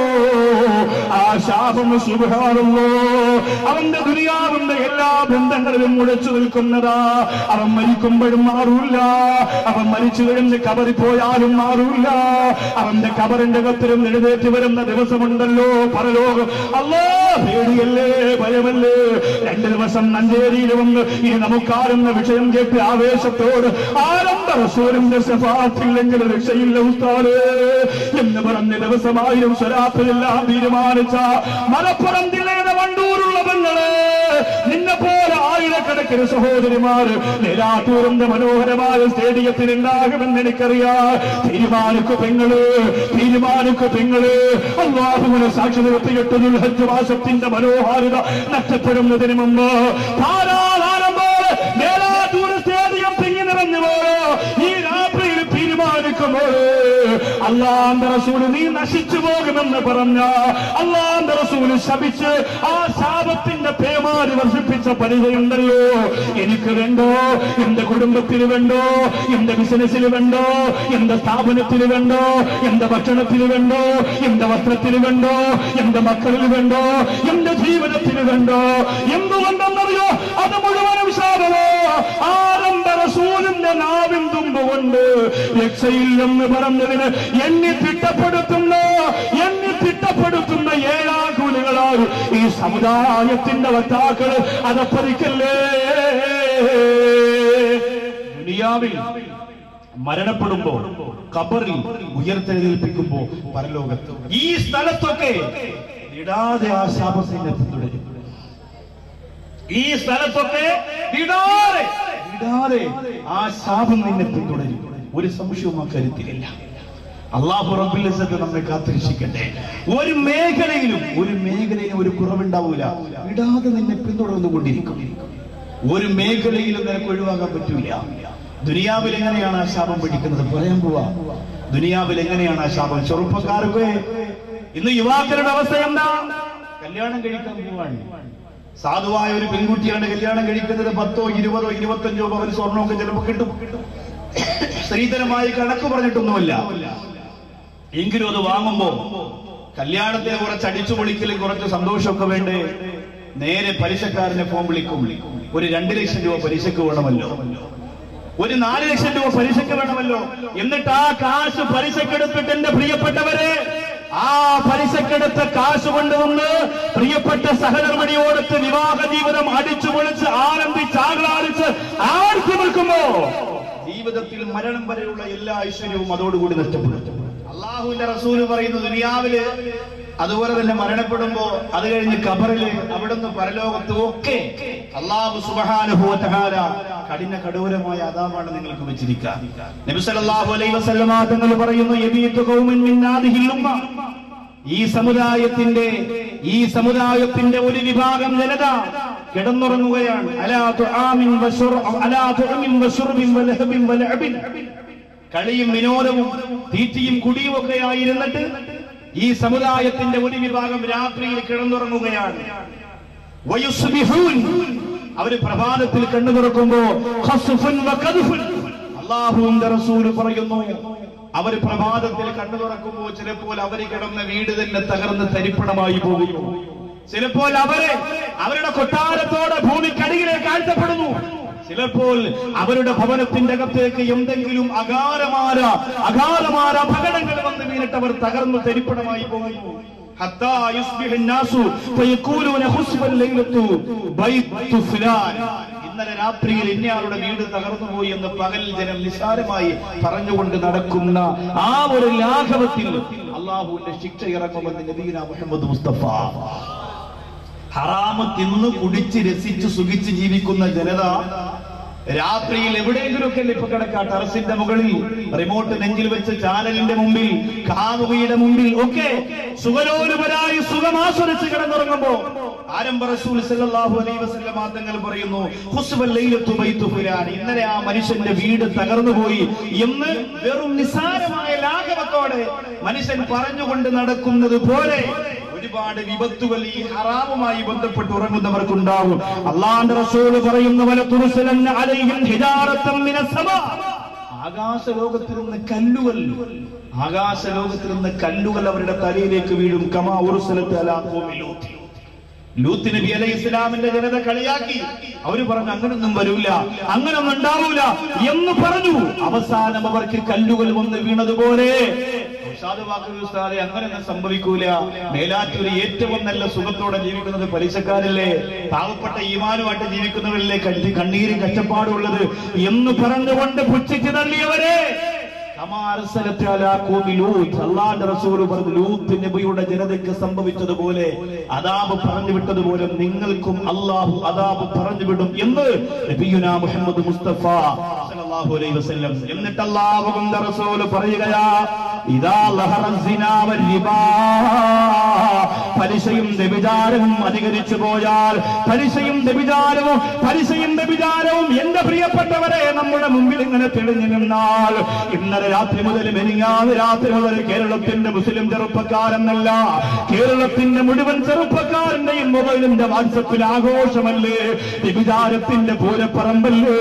ആ ശാപം സുഖാറുള്ളോ അവന്റെ ദുനിയാവിന്റെ എല്ലാ ബന്ധങ്ങളിലും മുഴച്ചു നിൽക്കുന്നതാ അവൻ മരിക്കുമ്പോഴും മാറൂല്ല അവൻ മരിച്ചു കഴിഞ്ഞ് കബറി പോയാലും മാറൂല്ല അവന്റെ കബറിന്റെ കത്തിലും എഴുന്നേറ്റ് വരുന്ന ദിവസമുണ്ടല്ലോ പരലോകം അല്ലോ പേടിയല്ലേ ഭയമല്ലേ രണ്ട് ദിവസം നഞ്ചേരിയിൽ വന്ന് ഇനി നമുക്കാരുന്ന വിഷയം കേട്ട് ആവേശത്തോട് ആരംഭ റസൂലിന്റെ ശഫാത്തില്ലെങ്കിൽ രക്ഷയില്ല ഉസ്താദേ എന്ന് പറഞ്ഞ ദിവസമായിരം സ്വരാത്തിലെല്ലാം തീരുമാനിച്ച മലപ്പുറം ജില്ലയുടെ വണ്ടൂരുള്ള പെങ്ങളെ നിന്നെ പോലെ ആയിരക്കണക്കിന് സഹോദരിമാര് നിലാത്തൂരിന്റെ മനോഹരമായ സ്റ്റേഡിയത്തിൽ ഉണ്ടാകുമെന്ന് എനിക്കറിയാം തീരുമാനിക്കു പെങ്ങള് തീരുമാനിക്കു പെങ്ങള് അള്ളാഹുവിനെ സാക്ഷി നിർത്തിയിട്ട് ദുൽഹജ്ജ് മാസത്തിന്റെ മനോഹാരിത നഷ്ടപ്പെടുന്നതിന് മുമ്പ് ധാരാളം പോലെ മേലാത്തൂർ സ്റ്റേഡിയം തിങ്ങി നിറഞ്ഞു പോയോ ഈ രാത്രിയിൽ തീരുമാനിക്കുമ്പോൾ അള്ളാന്റെ റസൂല് നീ നശിച്ചു പോകുമെന്ന് പറഞ്ഞ അള്ളാന്റെ റസൂല് ശപിച്ച് ആ ശാപത്തിന്റെ പേമാരി വർഷിപ്പിച്ച പരിചയുണ്ടല്ലോ എനിക്ക് വേണ്ടോ എന്റെ കുടുംബത്തിൽ വേണ്ടോ എന്റെ ബിസിനസ്സിൽ വേണ്ടോ എന്റെ സ്ഥാപനത്തിൽ വേണ്ടോ എന്റെ ഭക്ഷണത്തിൽ വേണ്ടോ എന്റെ വസ്ത്രത്തിൽ വേണ്ടോ എന്റെ മക്കളിൽ വേണ്ടോ എന്റെ ജീവിതത്തിൽ വേണ്ടോ എന്തുകൊണ്ടെന്നറിയോ അത് മുഴുവനും ശാപമോ ആരംഭ റസൂലിന്റെ നാവിൻ തുമ്പുകൊണ്ട് രക്ഷയില്ലെന്ന് പറഞ്ഞതിന് എന്നെ തിട്ടപ്പെടുത്തുന്ന എന്നെ തിട്ടപ്പെടുത്തുന്ന ഏഴാകൂലികളാൽ ഈ സമുദായത്തിന്റെ വക്താക്കള് അതപ്പതിക്കല്ലേ ദുനിയാവിൽ മരണപ്പെടുമ്പോ കബറിൽ ഉയർത്തെഴുന്നേൽപ്പിക്കുമ്പോ പരലോകത്ത് ഈ സ്ഥലത്തൊക്കെ ഇടാതെ ആ ശാപസൈന്യത്തിൽ തുടരും ഈ സ്ഥലത്തൊക്കെ ഇടാതെ ഇടാതെ ആ ശാപം നിന്നെ പിന്തുടരും ഒരു സംശയവും ആ കരുത്തിലില്ല അള്ളാഹു റബ്ബിലിസത്ത് നമ്മെ കാത്തിരക്ഷിക്കട്ടെ ഒരു മേഖലയിലും ഒരു മേഖലയിലും ഒരു കുറവുണ്ടാവൂല ഇടാതെ നിന്നെ പിന്തുടർന്നു കൊണ്ടിരിക്കും ഒരു മേഖലയിലും നിനക്ക് ഒഴിവാക്കാൻ പറ്റൂല ദുനിയാവിൽ എങ്ങനെയാണ് ആ ശാപം പിടിക്കുന്നത് പറയാൻ പോവാ ദുനിയാവിൽ എങ്ങനെയാണ് ആ ശാപം ചെറുപ്പക്കാർക്ക് ഇന്ന് യുവാക്കളുടെ അവസ്ഥ എന്താ കല്യാണം കഴിക്കാൻ പോവാണ് സാധുവായ ഒരു പെൺകുട്ടിയാണ് കല്യാണം കഴിക്കുന്നത് പത്തോ ഇരുപതോ ഇരുപത്തഞ്ചോ പവൻ സ്വർണമൊക്കെ ചിലപ്പോൾ കിട്ടും സ്ത്രീധനമായി കണക്ക് പറഞ്ഞിട്ടൊന്നുമല്ല എങ്കിലും അത് വാങ്ങുമ്പോ കല്യാണത്തിന് കുറച്ച് അടിച്ചു പൊളിക്കലും കുറച്ച് സന്തോഷമൊക്കെ വേണ്ടേ നേരെ പലിശക്കാരനെ ഫോൺ വിളിക്കും ഒരു രണ്ട് ലക്ഷം രൂപ പലിശക്ക് വേണമല്ലോ ഒരു നാല് ലക്ഷം രൂപ പലിശക്ക് വേണമല്ലോ എന്നിട്ട് ആ കാശ് പലിശക്കെടുത്തിട്ട് എന്റെ പ്രിയപ്പെട്ടവരെ ആ പലിശക്കെടുത്ത കാശ് കൊണ്ടുവന്ന് പ്രിയപ്പെട്ട സഹധർമ്മിണിയോടത്ത് വിവാഹ ജീവിതം അടിച്ചു പൊളിച്ച് ആനന്ദിച്ച് ആഹ്ലാദിച്ച് ആർത്തി നിൽക്കുമ്പോ ജീവിതത്തിൽ മരണം വരെയുള്ള എല്ലാ ഐശ്വര്യവും അതോടുകൂടി നഷ്ടപ്പെടും അള്ളാഹുവിന്റെ റസൂല് പറയുന്നു ദുനിയാവില് അതുപോലെ തന്നെ മരണപ്പെടുമ്പോ അത് കഴിഞ്ഞ് കബറില് അവിടുന്ന് പരലോകത്തും ഒക്കെ അള്ളാഹു സുബ്ഹാനഹു വ തആല കഠിന കഠോരമായ അതാമാണ് നിങ്ങൾക്ക് വെച്ചിരിക്കുക നബി സല്ലല്ലാഹു അലൈഹി വസല്ലമ തങ്ങൾ പറയുന്നു യബീതു ഖൗമിൻ മിൻ ഹാദിഹിൽ ഉമ്മ ഈ സമുദായത്തിന്റെ ഈ സമുദായത്തിന്റെ ഒരു വിഭാഗം ജനത കിടന്നുറങ്ങുകയാണ് അലാ തുആമിൻ വശുർ അലാ തുഅമിൻ വശുർബിൻ വലഹബിൻ വലഅബിൻ കളിയും വിനോദവും തീറ്റിയും കുടിയും ഒക്കെ ആയിരുന്നിട്ട് ഈ സമുദായത്തിന്റെ ഒരു വിഭാഗം രാത്രിയിൽ കിടന്നുറങ്ങുകയാണ് വയുസ്ബിഹൂൻ അവര് പ്രഭാതത്തിൽ കണ്ണു തുറക്കുമ്പോ ഖസ്ഫുൻ വഖദ്ഫുൻ അല്ലാഹുവിന്റെ റസൂൽ പറയുന്നു അവര് പ്രഭാതത്തിൽ കണ്ണു തുറക്കുമ്പോൾ ചിലപ്പോൾ അവര് കിടന്ന വീട് തന്നെ തകർന്ന് തരിപ്പണമായി പോകുന്നു ചിലപ്പോൾ അവരെ അവരുടെ കൊട്ടാരത്തോടെ ഭൂമിക്കടിയിലേക്ക് ആഴ്ത്തപ്പെടുന്നു ചിലപ്പോൾ അവരുടെ ഭവനത്തിന്റെ അകത്തേക്ക് എന്തെങ്കിലും അകാരമാര അകാരമാര അപകടങ്ങൾ വന്ന് വീണിട്ട് അവർ തകർന്നു തരിപ്പണമായി പോകുന്നു حتى يصبح الناس فيقولون خسف الليلة بيت فلان ഇന്നലെ രാത്രിയിൽ ഇന്നയാളുടെ വീട് തകർന്നുപോയി എന്ന് പകൽ ജനം നിസ്സാരമായി പറഞ്ഞുകൊണ്ട് നടക്കുന്ന ആ ഒരു ലാഘവത്തിൽ അള്ളാഹുവിന്റെ ശിക്ഷ ഇറങ്ങുമെന്ന് നബീന മുഹമ്മദ് മുസ്തഫ ഹറാമ് തിന്ന് കുടിച്ച് രസിച്ച് സുഖിച്ച് ജീവിക്കുന്ന ജനത രാത്രിയിൽ എവിടെയെങ്കിലുമൊക്കെ ഇപ്പൊ കിടക്കുക ടെറസിന്റെ മുകളിൽ റിമോട്ട് നെഞ്ചിൽ വെച്ച് ചാനലിന്റെ മുമ്പിൽ കാമുകിയുടെ മുമ്പിൽ ഒക്കെ സുഖലോലുപരായി സുഖമാസ്വദിച്ച് കിടന്നുറങ്ങുമ്പോ ആരംഭ റസൂൽ സല്ലല്ലാഹു അലൈഹി വസല്ലം തങ്ങൾ പറയുന്നു ഖുസ്വൽ ലൈലത്തു ബൈത്തു ഫുലാൻ ഇന്നലെ ആ മനുഷ്യന്റെ വീട് തകർന്നുപോയി എന്ന് വെറും നിസാരമായ ലാഘവത്തോടെ മനുഷ്യൻ പറഞ്ഞുകൊണ്ട് നടക്കുന്നത് പോലെ ഒരുപാട് വിപത്തുകൾ ഈ ഹറാമുമായി ബന്ധപ്പെട്ട് ഉറങ്ങുന്നവർക്കുണ്ടാകും അള്ളാന്റെ റസൂല് പറയുന്ന പോലെ തുറസലന്ന അലൈഹിം ഹിജാറത്തം മിനസ് സമാ. ആകാശ ലോകത്തിൽ നിന്ന് കല്ലുകൾ ആകാശ ലോകത്തിൽ നിന്ന് കല്ലുകൾ അവരുടെ തലയിലേക്ക് വീഴും കമാ ഒരു സ്ഥലത്ത് അലാ ഖൗമി ലൂത്ത്. ലൂത്ത് നബി അലൈഹി ഇസ്ലാമിന്റെ ജനത കളിയാക്കി അവര് പറഞ്ഞു അങ്ങനൊന്നും വരൂല അങ്ങനൊന്നും ഉണ്ടാവൂല എന്ന് പറഞ്ഞു അവസാനം അവർക്ക് കല്ലുകൾ വന്ന് വീണതുപോലെ ഉസ്താദ് വാക്കർ ഉസ്താദെ അങ്ങനെയൊന്നും സംഭവിക്കൂല മേലാറ്റൂര് ഏറ്റവും നല്ല സുഖത്തോടെ ജീവിക്കുന്നത് പലിശക്കാരല്ലേ പാവപ്പെട്ട ഈമാനുമായിട്ട് ജീവിക്കുന്നവരല്ലേ കണ്ടി കണ്ണീരും കഷ്ടപ്പാടും ഉള്ളത് എന്ന് പറഞ്ഞുകൊണ്ട് പുച്ഛിച്ച് തള്ളിയവരെ അള്ളാന്റെ റസൂല് പറഞ്ഞു ലൂത്ത് നബിയുടെ ജനതയ്ക്ക് സംഭവിച്ചതുപോലെ അതാബ് പറഞ്ഞു വിട്ടതുപോലെ നിങ്ങൾക്കും അള്ളാഹു അതാബ് പറഞ്ഞു വിടും എന്ന് നബിയുന മുഹമ്മദ് മുസ്തഫ സല്ലല്ലാഹു അലൈഹി വസല്ലം എന്നിട്ട് അള്ളാഹുവിന്റെ റസൂല് പറയുകയാ ഇതാ ലഹറ സിനാ വരിബാ പലിശയും വ്യഭിചാരവും അധികരിച്ചു പോയാൽ പലിശയും വ്യഭിചാരവും പലിശയും വ്യഭിചാരവും എന്റെ പ്രിയപ്പെട്ടവരെ നമ്മുടെ മുമ്പിൽ ഇങ്ങനെ തെളിഞ്ഞു നിന്നാൽ ഇന്നലെ രാത്രി മുതൽ മെനിങ്ങാതെ രാത്രി മുതൽ കേരളത്തിന്റെ മുസ്ലിം ചെറുപ്പക്കാരെന്നല്ല കേരളത്തിന്റെ മുഴുവൻ ചെറുപ്പക്കാരന്റെയും മൊബൈലിന്റെ വാട്സപ്പിൽ ആഘോഷമല്ലേ വ്യഭിചാരത്തിന്റെ പൂരപ്പറമ്പല്ലേ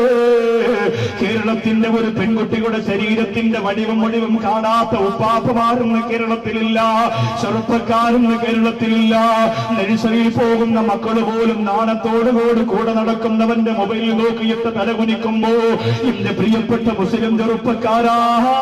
കേരളത്തിന്റെ ഒരു പെൺകുട്ടിയുടെ ശരീരത്തിന്റെ വടിവും വടിവും കാണാത്ത ഉപ്പാപ്പമാരും കേരളത്തിലില്ല ചെറുപ്പക്കാരും കേരളത്തിലില്ല നഴ്സറിയിൽ പോകുന്ന മക്കൾ പോലും നാണത്തോടുകൂടി കൂടെ നടക്കുന്നവന്റെ മൊബൈൽ നോക്കിയിട്ട് തലകുനിക്കുമ്പോ എന്റെ പ്രിയപ്പെട്ട മുസ്ലിം ചെറുപ്പക്കാരാ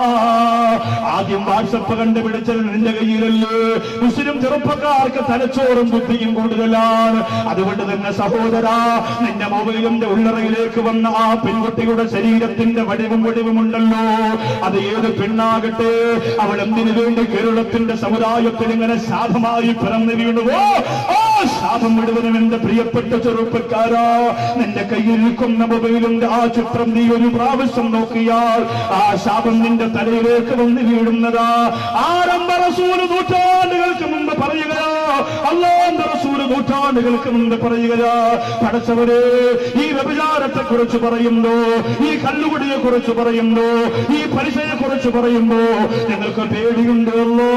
ആദ്യം വാട്സപ്പ് കണ്ടുപിടിച്ചത് നിന്റെ കയ്യിലല്ലേ മുസ്ലിം ചെറുപ്പക്കാർക്ക് തലച്ചോറും ബുദ്ധിയും കൂടുതലാണ് അതുകൊണ്ട് തന്നെ സഹോദരാ നിന്റെ മൊബൈലിന്റെ ഉള്ളറയിലേക്ക് വന്ന ആ പെൺകുട്ടിയുടെ ശരീരത്തിന്റെ വടിവും വടിവും ഉണ്ടല്ലോ അത് ഏത് പെണ്ണാകട്ടെ അവൾ എന്തിനു വേണ്ടി കേരളത്തിന്റെ സമുദായത്തിൽ ഇങ്ങനെ ശാപമായി പിറന്നു വീണുവോ ആ ശാപം മുഴുവനും എന്റെ പ്രിയപ്പെട്ട ചെറുപ്പക്കാരാ നിന്റെ കയ്യിൽ നിൽക്കുന്ന മൊബൈലിന്റെ ആ ചിത്രം നീ ഒരു പ്രാവശ്യം നോക്കിയാൽ ആ ശാപം നിന്റെ തലയിലേക്ക് വന്ന് വീഴുന്നതാ ആരംഭ റസൂല് നൂറ്റാണ്ടുകൾക്ക് മുമ്പ് പറയുകയാ അള്ളാന്റെ റസൂല് നൂറ്റാണ്ടുകൾക്ക് മുമ്പ് പറയുകയാ പടച്ചവരെ ഈ വ്യഭിചാരത്തെ കുറിച്ച് പറയുന്നു ഈ കല്ലുകുടിയെ കുറിച്ച് പറയുന്നു ഈ പലിശയെ കുറിച്ച് പറയുന്നു ഞങ്ങൾക്ക് പേടിയുണ്ടല്ലോ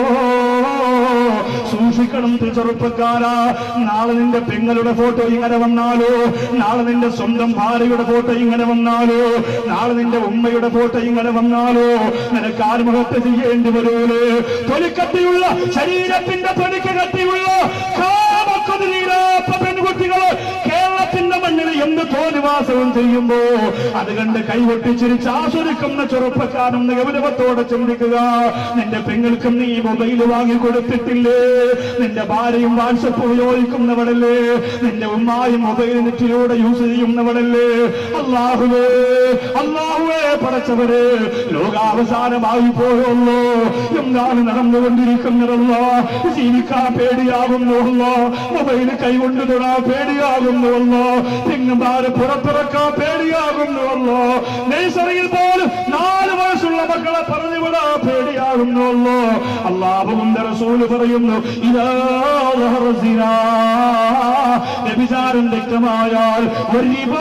സൂക്ഷിക്കണം ചെറുപ്പക്കാരാ നാളെ നിന്റെ പെങ്ങളുടെ ഫോട്ടോ ഇങ്ങനെ വന്നാലോ നാളെ നിന്റെ സ്വന്തം ഭാര്യയുടെ ഫോട്ടോ ഇങ്ങനെ വന്നാലോ നാളെ നിന്റെ ഉമ്മയുടെ ഫോട്ടോ ഇങ്ങനെ വന്നാലോ നിനക്ക് ആത്മഹത്യ ചെയ്യേണ്ടി വരൂലേ തൊലിക്കട്ടിയുള്ള ശരീരത്തിന്റെ തൊലിക്ക് കട്ടിയുള്ള കാമക്കൊതി നീരാത്ത പെൺകുട്ടികള് കേരളത്തിന്റെ മണ്ണിൽ എന്ത് തോന്നിവാസവും ചെയ്യുമ്പോ അത് കണ്ട് കൈവെട്ടിച്ചിരിച്ച് ആസ്വദിക്കുന്ന ചെറുപ്പക്കാരൻ ഗൗരവത്തോടെ ചിന്തിക്കുക നിന്റെ പെങ്ങൾക്കും നീ മൊബൈൽ വാങ്ങി കൊടുത്തിട്ടില്ലേ നിന്റെ ഭാര്യയും വാട്സപ്പ് ഉപയോഗിക്കുന്നവളല്ലേ നിന്റെ ഉമ്മായും മൊബൈൽ നെറ്റിലൂടെ യൂസ് ചെയ്യുന്നവളല്ലേ അള്ളാഹുവേ അള്ളാഹുവേ പടച്ചവരെ ലോകാവസാനമായി പോയുള്ളൂ എന്താണ് നടന്നുകൊണ്ടിരിക്കുന്നതല്ലോ ജീവിക്കാൻ പേടിയാകുന്നുവല്ലോ മൊബൈൽ കൈകൊണ്ട് തൊടാൻ പേടിയാകുന്നുവല്ലോ തെങ്ങുമാര് പുറത്തിറക്കാൻ പേടിയാകുന്നുവല്ലോ നഴ്സറിയിൽ പോലും നാല് വയസ്സുള്ള മക്കളെ പറഞ്ഞു വിടാൻ പേടിയാകുന്നുവല്ലോ അള്ളാഹുവിന്റെ റസൂല് പറയുന്നു ഇതാ ظهر الزنا. വ്യഭിചാരം വ്യക്തമായാൽ വരിബാ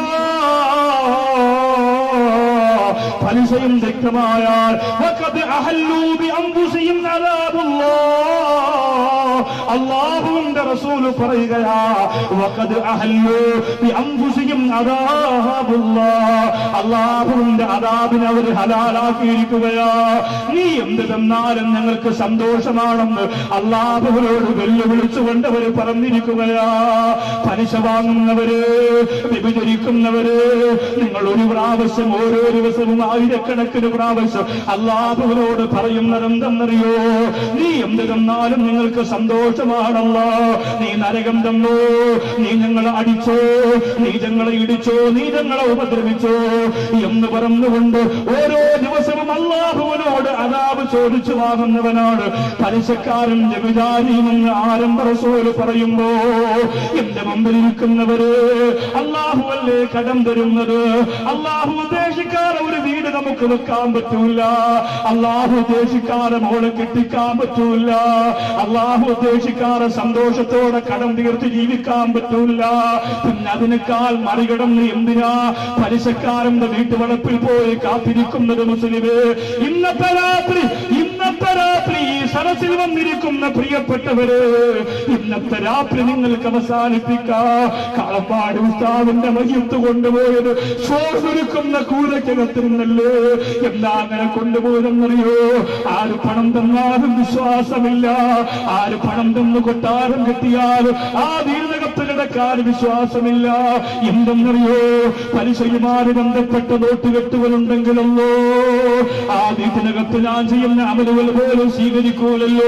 പലിശയും വ്യക്തമായാൽ വഖദ് അഹല്ലൂ ബിഅൻഫുസിഹിം അദാബുല്ലാഹ് അല്ലാഹുവിന്റെ റസൂൽ പറയുകയാ വഖദ് അഹല്ലൂ ബിഅൻഫുസിഹിം അദാബുല്ലാഹ് അല്ലാഹുവിന്റെ അദാബിനെ അവർ ഹലാലാക്കിയിരിക്കുകയാ നീ എന്ത് തന്നാലും ഞങ്ങൾക്ക് സന്തോഷമാണെന്ന് അള്ളാഹുവിനോട് വെല്ലുവിളിച്ചുകൊണ്ട് അവർ പറഞ്ഞിരിക്കുകയാ പലിശ വാങ്ങുന്നവര് വിഭജിക്കുന്നവര് നിങ്ങൾ ഒരു പ്രാവശ്യം ഓരോ ദിവസവും ആയിരക്കണക്കിന് പ്രാവശ്യം അള്ളാഹുവിനോട് പറയുന്നത് എന്തെന്നറിയോ നീ എന്ത് തന്നാലും നിങ്ങൾക്ക് സന്തോഷമാണല്ലോ നീ നരകം തന്നോ നീ ഞങ്ങളെ അടിച്ചോ നീ ഞങ്ങളെ ഇടിച്ചോ നീ ഞങ്ങളെ ഉപദ്രവിച്ചോ എന്ന് പറഞ്ഞുകൊണ്ട് ഓരോ ദിവസവും അള്ളാഹുവിനോട് അതാവ് ചോദിച്ചു വാങ്ങുന്നവനാണ് പലിശക്കാരൻ ജഗജാരിയുമെന്ന് ആരംഭ റസൂല് പറയുമ്പോ എന്റെ മുമ്പിൽ ഇരിക്കുന്നവര് അള്ളാഹുവല്ലേ കടം തരുന്നത് അള്ളാഹു ഉദ്ദേശിക്കാതെ ഒരു വീട് നമുക്ക് വെക്കാൻ പറ്റൂല അള്ളാഹു ഉദ്ദേശിക്കാതെ മോളെ കെട്ടിക്കാൻ പറ്റൂല അള്ളാഹു ഉദ്ദേശിക്കാതെ സന്തോഷത്തോടെ കടം തീർത്ത് ജീവിക്കാൻ പറ്റൂല പിന്നെ അതിനേക്കാൾ മറികടന്ന് എന്തിനാ പലിശക്കാരന്റെ വീട്ടുവളപ്പിൽ പോയി കാത്തിരിക്കുന്നത് മുസ്ലിമേ ഇന്നത്തെ രാത്രി ഇന്നത്തെ രാത്രി ഈ സരസിൽ വന്നിരിക്കുന്ന പ്രിയപ്പെട്ടവര് ഇന്നത്തെ രാത്രി നിങ്ങൾക്ക് അവസാനിപ്പിക്കാം കളപ്പാട് ഉസ്താവിന്റെ മയ്യത്ത് കൊണ്ടുപോയത് ചോർന്നൊരുക്കുന്ന കൂരക്കകത്ത് നിന്നല്ലേ എന്താ അങ്ങനെ കൊണ്ടുപോയതെന്നറിയോ ആര് പണം തന്നാലും വിശ്വാസമില്ല ആര് പണം തന്നു കൊട്ടാരം കിട്ടിയാലും ആ വീടിനകത്ത് കിടക്കാൻ വിശ്വാസമില്ല എന്തെന്നറിയോ പലിശയുമായി ബന്ധപ്പെട്ട നോട്ടുകെട്ടുകളുണ്ടെങ്കിലല്ലോ ആ വീട്ടിനകത്ത് ഞാൻ ചെയ്യുന്ന അമലുകൾ പോലും സ്വീകരിക്കൂലല്ലോ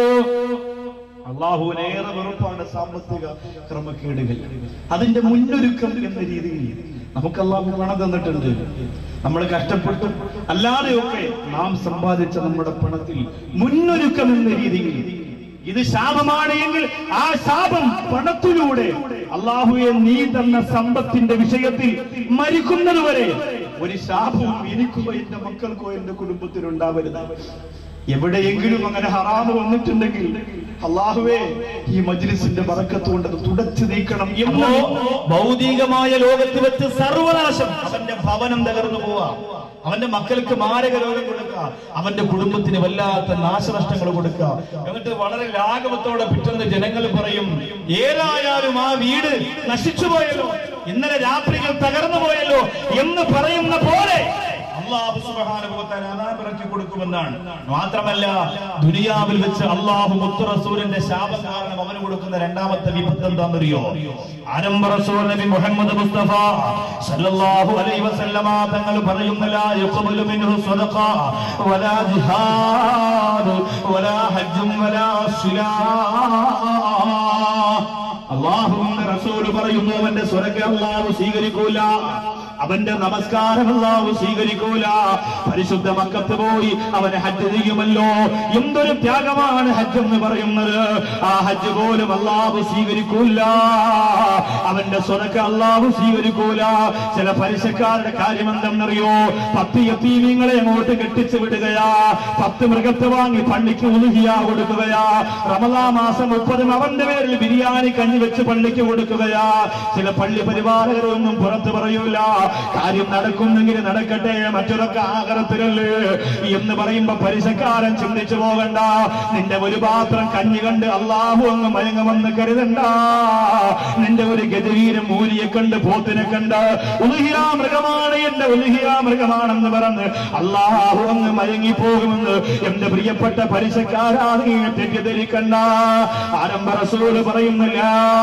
അള്ളാഹുവിനേറെ വെറുപ്പാണ് സാമ്പത്തിക ക്രമക്കേടുകൾ അതിന്റെ മുന്നൊരുക്കം എന്ന രീതിയിൽ നമുക്ക് അള്ളാഹു പണം തന്നിട്ടുണ്ട് നമ്മൾ കഷ്ടപ്പെട്ടു അല്ലാതെയൊക്കെ നാം സമ്പാദിച്ച നമ്മുടെ പണത്തിൽ മുന്നൊരുക്കം എന്ന രീതിയിൽ ഇത് ശാപമാണ് എങ്കിൽ ആ ശാപം പണത്തിലൂടെ അള്ളാഹുയെ നീ തന്ന സമ്പത്തിന്റെ വിഷയത്തിൽ മരിക്കുന്നത് വരെ ഒരു ശാപവും എനിക്കോ എന്റെ മക്കൾക്കോ എന്റെ കുടുംബത്തിനുണ്ടാവരുത് എവിടെയെങ്കിലും അങ്ങനെ ഹറാമ് വന്നിട്ടുണ്ടെങ്കിൽ അള്ളാഹുവേ ഈ മജ്ലിസിന്റെ ബറക്കത്ത് കൊണ്ട് അത് തുടച്ചു നീക്കണം അപ്പോ എന്നോ ഭൗതികമായ ലോകത്ത് വെച്ച് സർവനാശം അവന്റെ ഭവനം തകർന്നു പോവാ അവന്റെ മക്കൾക്ക് മാരക രോഗം കൊടുക്കുക അവന്റെ കുടുംബത്തിന് വല്ലാത്ത നാശനഷ്ടങ്ങൾ കൊടുക്കുക എന്നിട്ട് വളരെ ലാഘവത്തോടെ പിറ്റുന്ന ജനങ്ങൾ പറയും ഏതായാലും ആ വീട് നശിച്ചു പോയല്ലോ ഇന്നലെ രാത്രികൾ തകർന്നു പോയല്ലോ എന്ന് പറയുന്ന പോലെ അള്ളാഹു സുബ്ഹാനഹു വ തആല അദാബ് ഇറക്കി കൊടുക്കുമെന്നാണ് മാത്രമല്ല ദുനിയാവിൽ വെച്ച് അള്ളാഹു മുത്തു റസൂലിന്റെ ശാപം കാരണം അവന് കൊടുക്കുന്ന രണ്ടാമത്തെ വിപത്ത് എന്താണെന്നറിയോ ആരംഭ റസൂൽ നബി മുഹമ്മദ് മുസ്തഫ സല്ലല്ലാഹു അലൈഹി വസല്ലമ തങ്ങൾ പറയുന്ന ലാ യുഖബലു മിൻഹു സ്വദഖ വലാ ജിഹാദ് വലാ ഹജ്ജും വലാ സിലാ അള്ളാഹുവിന്റെ റസൂല് പറയുന്നു അവന്റെ സ്വർഗം അള്ളാഹു സ്വീകരിക്കൂല അവന്റെ നമസ്കാരം അള്ളാഹു സ്വീകരിക്കൂല പരിശുദ്ധ മക്കത്ത് പോയി അവന് ഹജ്ജ് ചെയ്യുമല്ലോ എന്തൊരു ത്യാഗമാണ് ഹജ്ജ് എന്ന് പറയുന്നത് ആ ഹജ്ജ് പോലും അള്ളാഹു സ്വീകരിക്കൂല അവന്റെ സ്വതക്ക അള്ളാഹു സ്വീകരിക്കൂല ചില പലിശക്കാരുടെ കാര്യം എന്തെന്നറിയോ പത്ത് യത്തീമീങ്ങളെ അങ്ങോട്ട് കെട്ടിച്ചു വിടുകയാ പത്ത് മൃഗത്തെ വാങ്ങി പള്ളിക്ക് ഉലുഹിയ കൊടുക്കുകയാ റമലാ മാസം മുപ്പതും അവന്റെ പേരിൽ ബിരിയാണി കഞ്ഞി വെച്ച് പള്ളിക്ക് കൊടുക്കുകയാ ചില പള്ളി പരിപാലകരൊന്നും പുറത്തു പറയൂല കാര്യം നടക്കുന്നെങ്കിൽ നടക്കട്ടെ മറ്റൊരൊക്കെ ആകരത്തിലല്ലേ എന്ന് പറയുമ്പോ പരിസക്കാരൻ ചിന്തിച്ചു പോകണ്ട നിന്റെ ഒരു പാത്രം കഞ്ഞി കണ്ട് അള്ളാഹു അങ്ങ് മയങ്ങുമെന്ന് കരുതണ്ട നിന്റെ ഒരു ഗതിവീരം മൂരിയെ കണ്ട് പോത്തിനെ കണ്ട് ഉലുഹിയാ മൃഗമാണ് എന്റെ ഉലുഹിയാ മൃഗമാണെന്ന് പറഞ്ഞ് അള്ളാഹു അങ്ങ് മയങ്ങി പോകുമെന്ന് എന്റെ പ്രിയപ്പെട്ട പരിസക്കാരാ നീ തെറ്റിദ്ധരിക്കണ്ട ആരംഭ റസൂല് പറയുന്നില്ല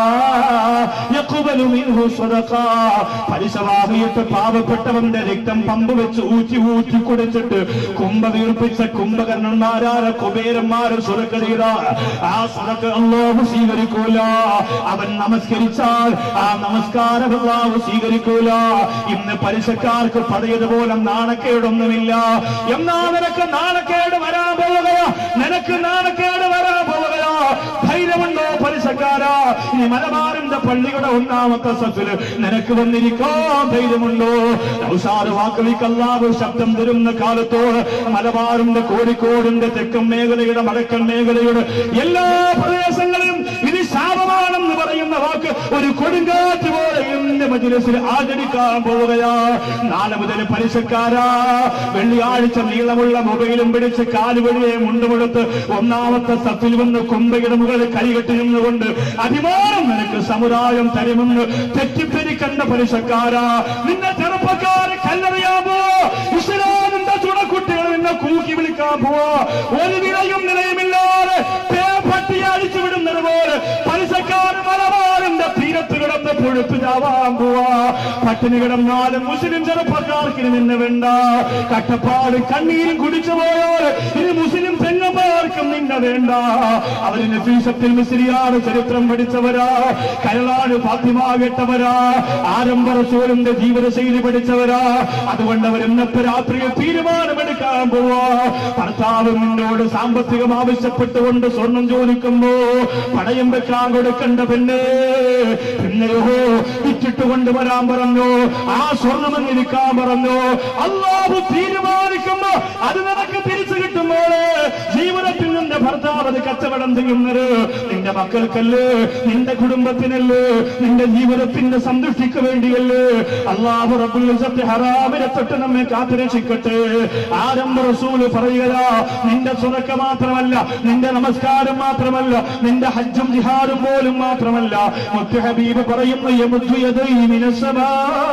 യഖ്ബലു മിൻഹു സദഖ പരിസവാഹിയത്ത് പാവപ്പെട്ടവന്റെ രക്തം പമ്പ് വെച്ച് ഊറ്റി ഊറ്റി കുടിച്ചിട്ട് കുംഭ വീർപ്പിച്ച കുംഭകർണന്മാരാര കുബേരന്മാരും സുരക്കരീത ആ സുരക്ക് അള്ളാഹു സ്വീകരിക്കൂല അവൻ നമസ്കരിച്ചാൽ ആ നമസ്കാരം അള്ളാഹു സ്വീകരിക്കൂല ഇന്ന് പലിശക്കാർക്ക് പഴയതുപോലെ നാണക്കേടൊന്നുമില്ല എന്നാ നിനക്ക് നാണക്കേട് വരാൻ പോവുകയാ നിനക്ക് നാണക്കേട് വരാൻ പോവുകയാ ധൈര്യമുണ്ടോ പലിശക്കാരാ ഇനി മലബാറിന്റെ പള്ളിയുടെ ഒന്നാമത്തെ സഫില് നിനക്ക് വന്നിരിക്കാൻ ധൈര്യമുണ്ടോ ഔഷാദ് വാക്കവിക്കല്ലാവ് ശബ്ദം തരുന്ന കാലത്തോട് മലബാറിന്റെ കോഴിക്കോടിന്റെ തെക്കൻ മേഖലയുടെ വടക്കൻ മേഖലയുടെ എല്ലാ പ്രദേശങ്ങളും ഇത് ശാപമാണെന്ന് പറയുന്ന വാക്ക് ഒരു കൊടുങ്കാറ്റ് പോലെ എന്റെ മജിലസിൽ ആചരിക്കാൻ പോവുകയാ നാളെ മുതൽ പലിശക്കാരാ വെള്ളിയാഴ്ച നീളമുള്ള മൊബൈലും പിടിച്ച് കാലുവഴിയെ മുണ്ടുമെടുത്ത് ഒന്നാമത്തെ സത്തിൽ വന്ന് കുമ്പയുടെ മുകളിൽ കൈകെട്ടി നിന്നുകൊണ്ട് അഭിമാനം നിനക്ക് സമുദായം തരുമെന്ന് തെറ്റിദ്ധരിക്കേണ്ട പലിശക്കാരാ നിന്നെ ചെറുപ്പക്കാരെ കല്ലെറിയാൻ പോവോ ഇസ്ലാമിന്റെ ചുണക്കുട്ടികൾ നിന്നെ കൂക്കി വിളിക്കാൻ പോവോ ഒരു വിലയും നിലയുമില്ലാതെ പട്ടി അടിച്ചു വിടുന്നത് പോലെ പലിശക്കാരൻ മലബാറിന്റെ തീരത്ത് കിടന്ന് പുഴുത്തു ചാവാൻ പോവാ പട്ടിണി കിടന്നാലും മുസ്ലിം ചെറുപ്പക്കാർക്ക് ഇനി നിന്നെ വേണ്ട കട്ടപ്പാട് കണ്ണീരും കുടിച്ചു പോയോർ ഇനി മുസ്ലിം പെങ്ങന്മാർക്കും നിന്നെ വേണ്ട അവരിന് ഫീസത്തിൽ മിസ്രിയാണ് ചരിത്രം പഠിച്ചവരാ കരളാണ് ഫാത്തിമാകെട്ടവരാ ആരംഭ റസൂലിന്റെ ജീവിതശൈലി പഠിച്ചവരാ അതുകൊണ്ട് അവർ ഇന്നത്തെ രാത്രിയിൽ തീരുമാനമെടുക്കാൻ പോവാ ഭർത്താവ് നിന്നോട് സാമ്പത്തികം ആവശ്യപ്പെട്ടുകൊണ്ട് സ്വർണം ചോദിക്കുമ്പോ പണയം വെക്കാൻ കൊടുക്കണ്ട പെണ്ണ് പിന്നെയോ വിറ്റിട്ട് കൊണ്ടുവരാൻ പറഞ്ഞു ആ സ്വർണം എന്നിരിക്കാൻ പറഞ്ഞു അള്ളാഹു തീരുമാനിക്കുമ്പോ അത് നിനക്ക് തിരിച്ചു കിട്ടുമ്പോള് ജീവിതത്തിൽ നിന്റെ ഭർത്താവ് അത് കച്ചവടം ചെയ്യുന്നത് നിന്റെ മക്കൾക്കല്ലേ നിന്റെ കുടുംബത്തിനല്ലേ നിന്റെ ജീവിതത്തിന്റെ സന്തുഷ്ടിക്ക് വേണ്ടിയല്ലേ അള്ളാഹു റബ്ബുൽ ഇസ്സത്ത് ഹറാമിനെ തൊട്ട് നമ്മെ കാത്തുരക്ഷിക്കട്ടെ ആരംഭ റസൂല് പറയുക നിന്റെ സുറക്ക മാത്രമല്ല നിന്റെ നമസ്കാരം മാത്രമല്ല നിന്റെ ഹജ്ജും ജിഹാദും പോലും മാത്രമല്ല മുത്ത് ഹബീബ് പറയുന്നു യമുദ്ദു യദൈഹി മിനസ്സമാ